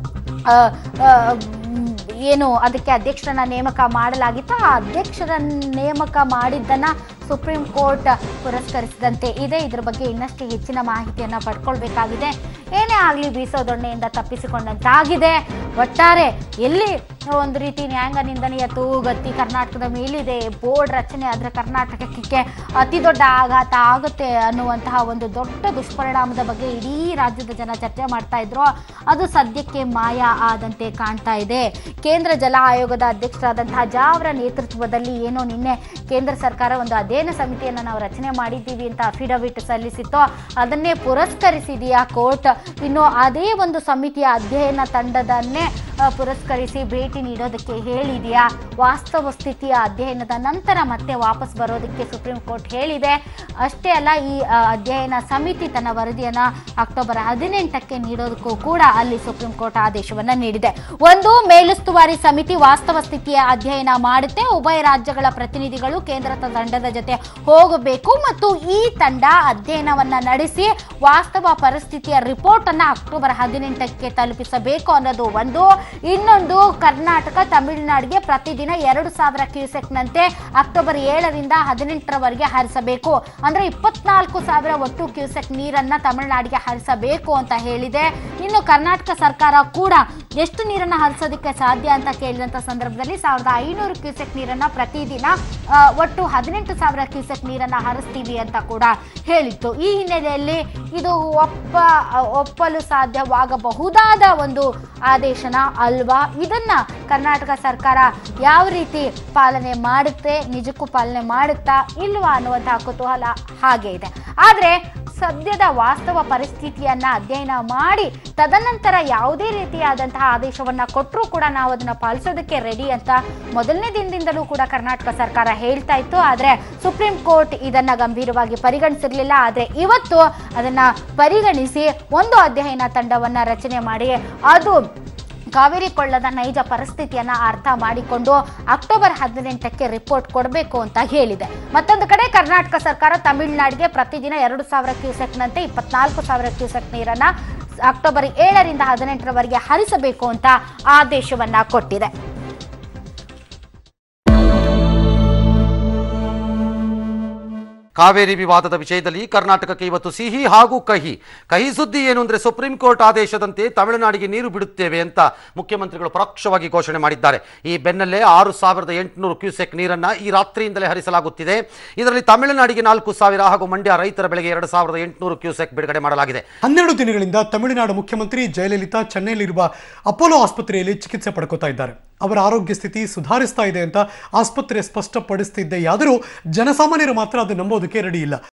ಆ, ಆ, ಮ್, ಏನು ಅದಕ್ಕೆ ಅಧ್ಯಕ್ಷರನ್ನ ನೇಮಕ ಮಾಡಲಾಗಿತ್ತು ಆ ಅಧ್ಯಕ್ಷರ ನೇಮಕ ಮಾಡಿದ್ದನ್ನ ಸುಪ್ರೀಂ ಕೋರ್ಟ್ ಪುರಸ್ಕರಿಸಿದಂತೆ ಇದೆ ಇದ್ರ ಬಗ್ಗೆ ಇನ್ನಷ್ಟು ಹೆಚ್ಚಿನ ಮಾಹಿತಿಯನ್ನ ಪಡ್ಕೊಳ್ಬೇಕಾಗಿದೆ ಏನೇ ಆಗಲಿ ಬೀಸೋ ದೊಣ್ಣೆಯಿಂದ ತಪ್ಪಿಸಿಕೊಂಡಂತಾಗಿದೆ ಒಟ್ಟಾರೆ ಎಲ್ಲಿ ಒಂದು ರೀತಿ ನ್ಯಾಯಾಂಗ ನಿಂದನೆಯ ತೂಗತ್ತಿ ಕರ್ನಾಟಕದ ಮೇಲಿದೆ ಬೋರ್ಡ್ ರಚನೆ ಆದರೆ ಕರ್ನಾಟಕಕ್ಕೆ ಅತಿ ದೊಡ್ಡ ಆಘಾತ ಆಗುತ್ತೆ ಅನ್ನುವಂತಹ ಒಂದು ದೊಡ್ಡ ದುಷ್ಪರಿಣಾಮದ ಬಗ್ಗೆ ಇಡೀ ರಾಜ್ಯದ ಜನ ಚರ್ಚೆ ಮಾಡ್ತಾ ಇದ್ರು ಅದು ಸದ್ಯಕ್ಕೆ ಮಾಯ ಆದಂತೆ ಕಾಣ್ತಾ ಇದೆ ಕೇಂದ್ರ ಜಲ ಆಯೋಗದ ಅಧ್ಯಕ್ಷರಾದಂತಹ ಜಾ ಅವರ ನೇತೃತ್ವದಲ್ಲಿ ಏನೋ ನಿನ್ನೆ ಕೇಂದ್ರ ಸರ್ಕಾರ ಒಂದು ಅಧ್ಯಯನ ಸಮಿತಿಯನ್ನು ನಾವು ರಚನೆ ಮಾಡಿದ್ದೀವಿ ಅಂತ ಅಫಿಡವಿಟ್ ಸಲ್ಲಿಸಿತ್ತು ಅದನ್ನೇ ಪುರಸ್ಕರಿಸಿದೆಯಾ ಕೋರ್ಟ್ ಇನ್ನು ಅದೇ ಒಂದು ಸಮಿತಿಯ ಅಧ್ಯಯನ ತಂಡದನ್ನೇ ಆ, ಪುರಸ್ಕರಿಸಿ ಭೇಟಿ ನೀಡೋದಕ್ಕೆ ಹೇಳಿದೆಯಾ ವಾಸ್ತವ ಸ್ಥಿತಿಯ ಅಧ್ಯಯನದ ನಂತರ ಮತ್ತೆ ವಾಪಸ್ ಬರೋದಕ್ಕೆ ಸುಪ್ರೀಂ ಕೋರ್ಟ್ ಹೇಳಿದೆ ಅಷ್ಟೇ ಅಲ್ಲ ಈ ಆ, ಅಧ್ಯಯನ ಸಮಿತಿ ತನ್ನ ವರದಿಯನ್ನ ಅಕ್ಟೋಬರ್ ಹದಿನೆಂಟಕ್ಕೆ ನೀಡೋದಕ್ಕೂ ಕೂಡ ಅಲ್ಲಿ ಸುಪ್ರೀಂ ಕೋರ್ಟ್ ಆದೇಶವನ್ನ ನೀಡಿದೆ ಒಂದು ಮೇಲುಸ್ತುವಾರಿ ಸಮಿತಿ ವಾಸ್ತವ ಸ್ಥಿತಿಯ ಅಧ್ಯಯನ ಮಾಡುತ್ತೆ ಉಭಯ ರಾಜ್ಯಗಳ ಪ್ರತಿನಿಧಿಗಳು ಕೇಂದ್ರ ತಂಡದ ಜೊತೆ ಹೋಗಬೇಕು ಮತ್ತು ಈ ತಂಡ ಅಧ್ಯಯನವನ್ನ ನಡೆಸಿ ವಾಸ್ತವ ಪರಿಸ್ಥಿತಿಯ ರಿಪೋರ್ಟ್ ಅನ್ನ ಅಕ್ಟೋಬರ್ ಹದಿನೆಂಟಕ್ಕೆ ತಲುಪಿಸಬೇಕು ಅನ್ನೋದು ಒಂದು ಇನ್ನೊಂದು ಕರ್ನಾಟಕ ತಮಿಳುನಾಡಿಗೆ ಪ್ರತಿದಿನ ಎರಡು ಸಾವಿರ ಕ್ಯೂಸೆಕ್ನಂತೆ ಅಕ್ಟೋಬರ್ ಏಳರಿಂದ ಹದಿನೆಂಟರವರೆಗೆ ಹರಿಸಬೇಕು ಅಂದ್ರೆ ಇಪ್ಪತ್ನಾಲ್ಕು ಸಾವಿರ ಒಟ್ಟು ಕ್ಯೂಸೆಕ್ ನೀರನ್ನ ತಮಿಳುನಾಡಿಗೆ ಹರಿಸಬೇಕು ಅಂತ ಹೇಳಿದೆ ಇನ್ನು ಕರ್ನಾಟಕ ಸರ್ಕಾರ ಕೂಡ ಎಷ್ಟು ನೀರನ್ನ ಹರಿಸೋದಕ್ಕೆ ಸಾಧ್ಯ ಅಂತ ಕೇಳಿದಂತ ಸಂದರ್ಭದಲ್ಲಿ ಸಾವಿರದ ಐನೂರು ಕ್ಯೂಸೆಕ್ ನೀರನ್ನ ಪ್ರತಿದಿನ ಆ, ಒಟ್ಟು ಹದಿನೆಂಟು ಸಾವಿರ ಕ್ಯೂಸೆಕ್ ನೀರನ್ನ ಹರಿಸ್ತೀವಿ ಅಂತ ಕೂಡ ಹೇಳಿತ್ತು ಈ ಹಿನ್ನೆಲೆಯಲ್ಲಿ ಇದು ಒಪ್ಪ ಒಪ್ಪಲು ಸಾಧ್ಯವಾಗಬಹುದಾದ ಒಂದು ಆದೇಶನ ಅಲ್ವಾ ಇದನ್ನ ಕರ್ನಾಟಕ ಸರ್ಕಾರ ಯಾವ ರೀತಿ ಪಾಲನೆ ಮಾಡುತ್ತೆ ನಿಜಕ್ಕೂ ಪಾಲನೆ ಮಾಡುತ್ತಾ ಇಲ್ವಾ ಅನ್ನುವಂತಹ ಕುತೂಹಲ ಹಾಗೆ ಇದೆ ಆದ್ರೆ ಸದ್ಯದ ವಾಸ್ತವ ಪರಿಸ್ಥಿತಿಯನ್ನ ಅಧ್ಯಯನ ಮಾಡಿ ತದನಂತರ ಯಾವುದೇ ರೀತಿಯಾದಂತಹ ಆದೇಶವನ್ನ ಕೊಟ್ಟರೂ ಕೂಡ ನಾವು ಅದನ್ನ ಪಾಲಿಸೋದಕ್ಕೆ ರೆಡಿ ಅಂತ ಮೊದಲನೇ ದಿನದಿಂದಲೂ ಕೂಡ ಕರ್ನಾಟಕ ಸರ್ಕಾರ ಹೇಳ್ತಾ ಇತ್ತು ಆದ್ರೆ ಸುಪ್ರೀಂ ಕೋರ್ಟ್ ಇದನ್ನ ಗಂಭೀರವಾಗಿ ಪರಿಗಣಿಸಿರ್ಲಿಲ್ಲ ಆದ್ರೆ ಇವತ್ತು ಅದನ್ನ ಪರಿಗಣಿಸಿ ಒಂದು ಅಧ್ಯಯನ ತಂಡವನ್ನ ರಚನೆ ಮಾಡಿ ಅದು ಕಾವೇರಿ ಕೊಳ್ಳದ ನೈಜ ಪರಿಸ್ಥಿತಿಯನ್ನ ಅರ್ಥ ಮಾಡಿಕೊಂಡು ಅಕ್ಟೋಬರ್ ಹದಿನೆಂಟಕ್ಕೆ ರಿಪೋರ್ಟ್ ಕೊಡಬೇಕು ಅಂತ ಹೇಳಿದೆ ಮತ್ತೊಂದು ಕಡೆ ಕರ್ನಾಟಕ ಸರ್ಕಾರ ತಮಿಳುನಾಡಿಗೆ ಪ್ರತಿದಿನ ಎರಡು ಸಾವಿರ ಕ್ಯೂಸೆಕ್ನಂತೆ ಇಪ್ಪತ್ನಾಲ್ಕು ಸಾವಿರ ಕ್ಯೂಸೆಕ್ ನೀರನ್ನ ಅಕ್ಟೋಬರ್ ಏಳರಿಂದ ಹದಿನೆಂಟರವರೆಗೆ ಹರಿಸಬೇಕು ಅಂತ ಆದೇಶವನ್ನ ಕೊಟ್ಟಿದೆ ಕಾವೇರಿ ವಿವಾದದ ವಿಷಯದಲ್ಲಿ ಕರ್ನಾಟಕಕ್ಕೆ ಇವತ್ತು ಸಿಹಿ ಹಾಗೂ ಕಹಿ ಕಹಿ ಸುದ್ದಿ ಏನು ಅಂದ್ರೆ ಸುಪ್ರೀಂ ಕೋರ್ಟ್ ಆದೇಶದಂತೆ ತಮಿಳುನಾಡಿಗೆ ನೀರು ಬಿಡುತ್ತೇವೆ ಅಂತ ಮುಖ್ಯಮಂತ್ರಿಗಳು ಪರೋಕ್ಷವಾಗಿ ಘೋಷಣೆ ಮಾಡಿದ್ದಾರೆ ಈ ಬೆನ್ನಲ್ಲೇ ಆರು ಸಾವಿರದ ಎಂಟುನೂರು ಕ್ಯೂಸೆಕ್ ನೀರನ್ನ ಈ ರಾತ್ರಿಯಿಂದಲೇ ಹರಿಸಲಾಗುತ್ತಿದೆ ಇದರಲ್ಲಿ ತಮಿಳುನಾಡಿಗೆ ನಾಲ್ಕು ಸಾವಿರ ಹಾಗೂ ಮಂಡ್ಯ ರೈತರ ಬೆಳೆಗೆ ಎರಡು ಸಾವಿರದ ಎಂಟುನೂರು ಕ್ಯೂಸೆಕ್ ಬಿಡುಗಡೆ ಮಾಡಲಾಗಿದೆ ಹನ್ನೆರಡು ದಿನಗಳಿಂದ ತಮಿಳುನಾಡು ಮುಖ್ಯಮಂತ್ರಿ ಜಯಲಲಿತಾ ಚೆನ್ನೈನಲ್ಲಿರುವ ಅಪೋಲೋ ಆಸ್ಪತ್ರೆಯಲ್ಲಿ ಚಿಕಿತ್ಸೆ ಪಡ್ಕೋತಾ ಇದ್ದಾರೆ ಅವರ ಆರೋಗ್ಯ ಸ್ಥಿತಿ ಸುಧಾರಿಸ್ತಾ ಇದೆ ಅಂತ ಆಸ್ಪತ್ರೆ ಸ್ಪಷ್ಟಪಡಿಸ್ತಿದ್ದೆಯಾದರೂ ಜನಸಾಮಾನ್ಯರು ಮಾತ್ರ ಅದು ನಂಬೋದಕ್ಕೆ ರೆಡಿ ಇಲ್ಲ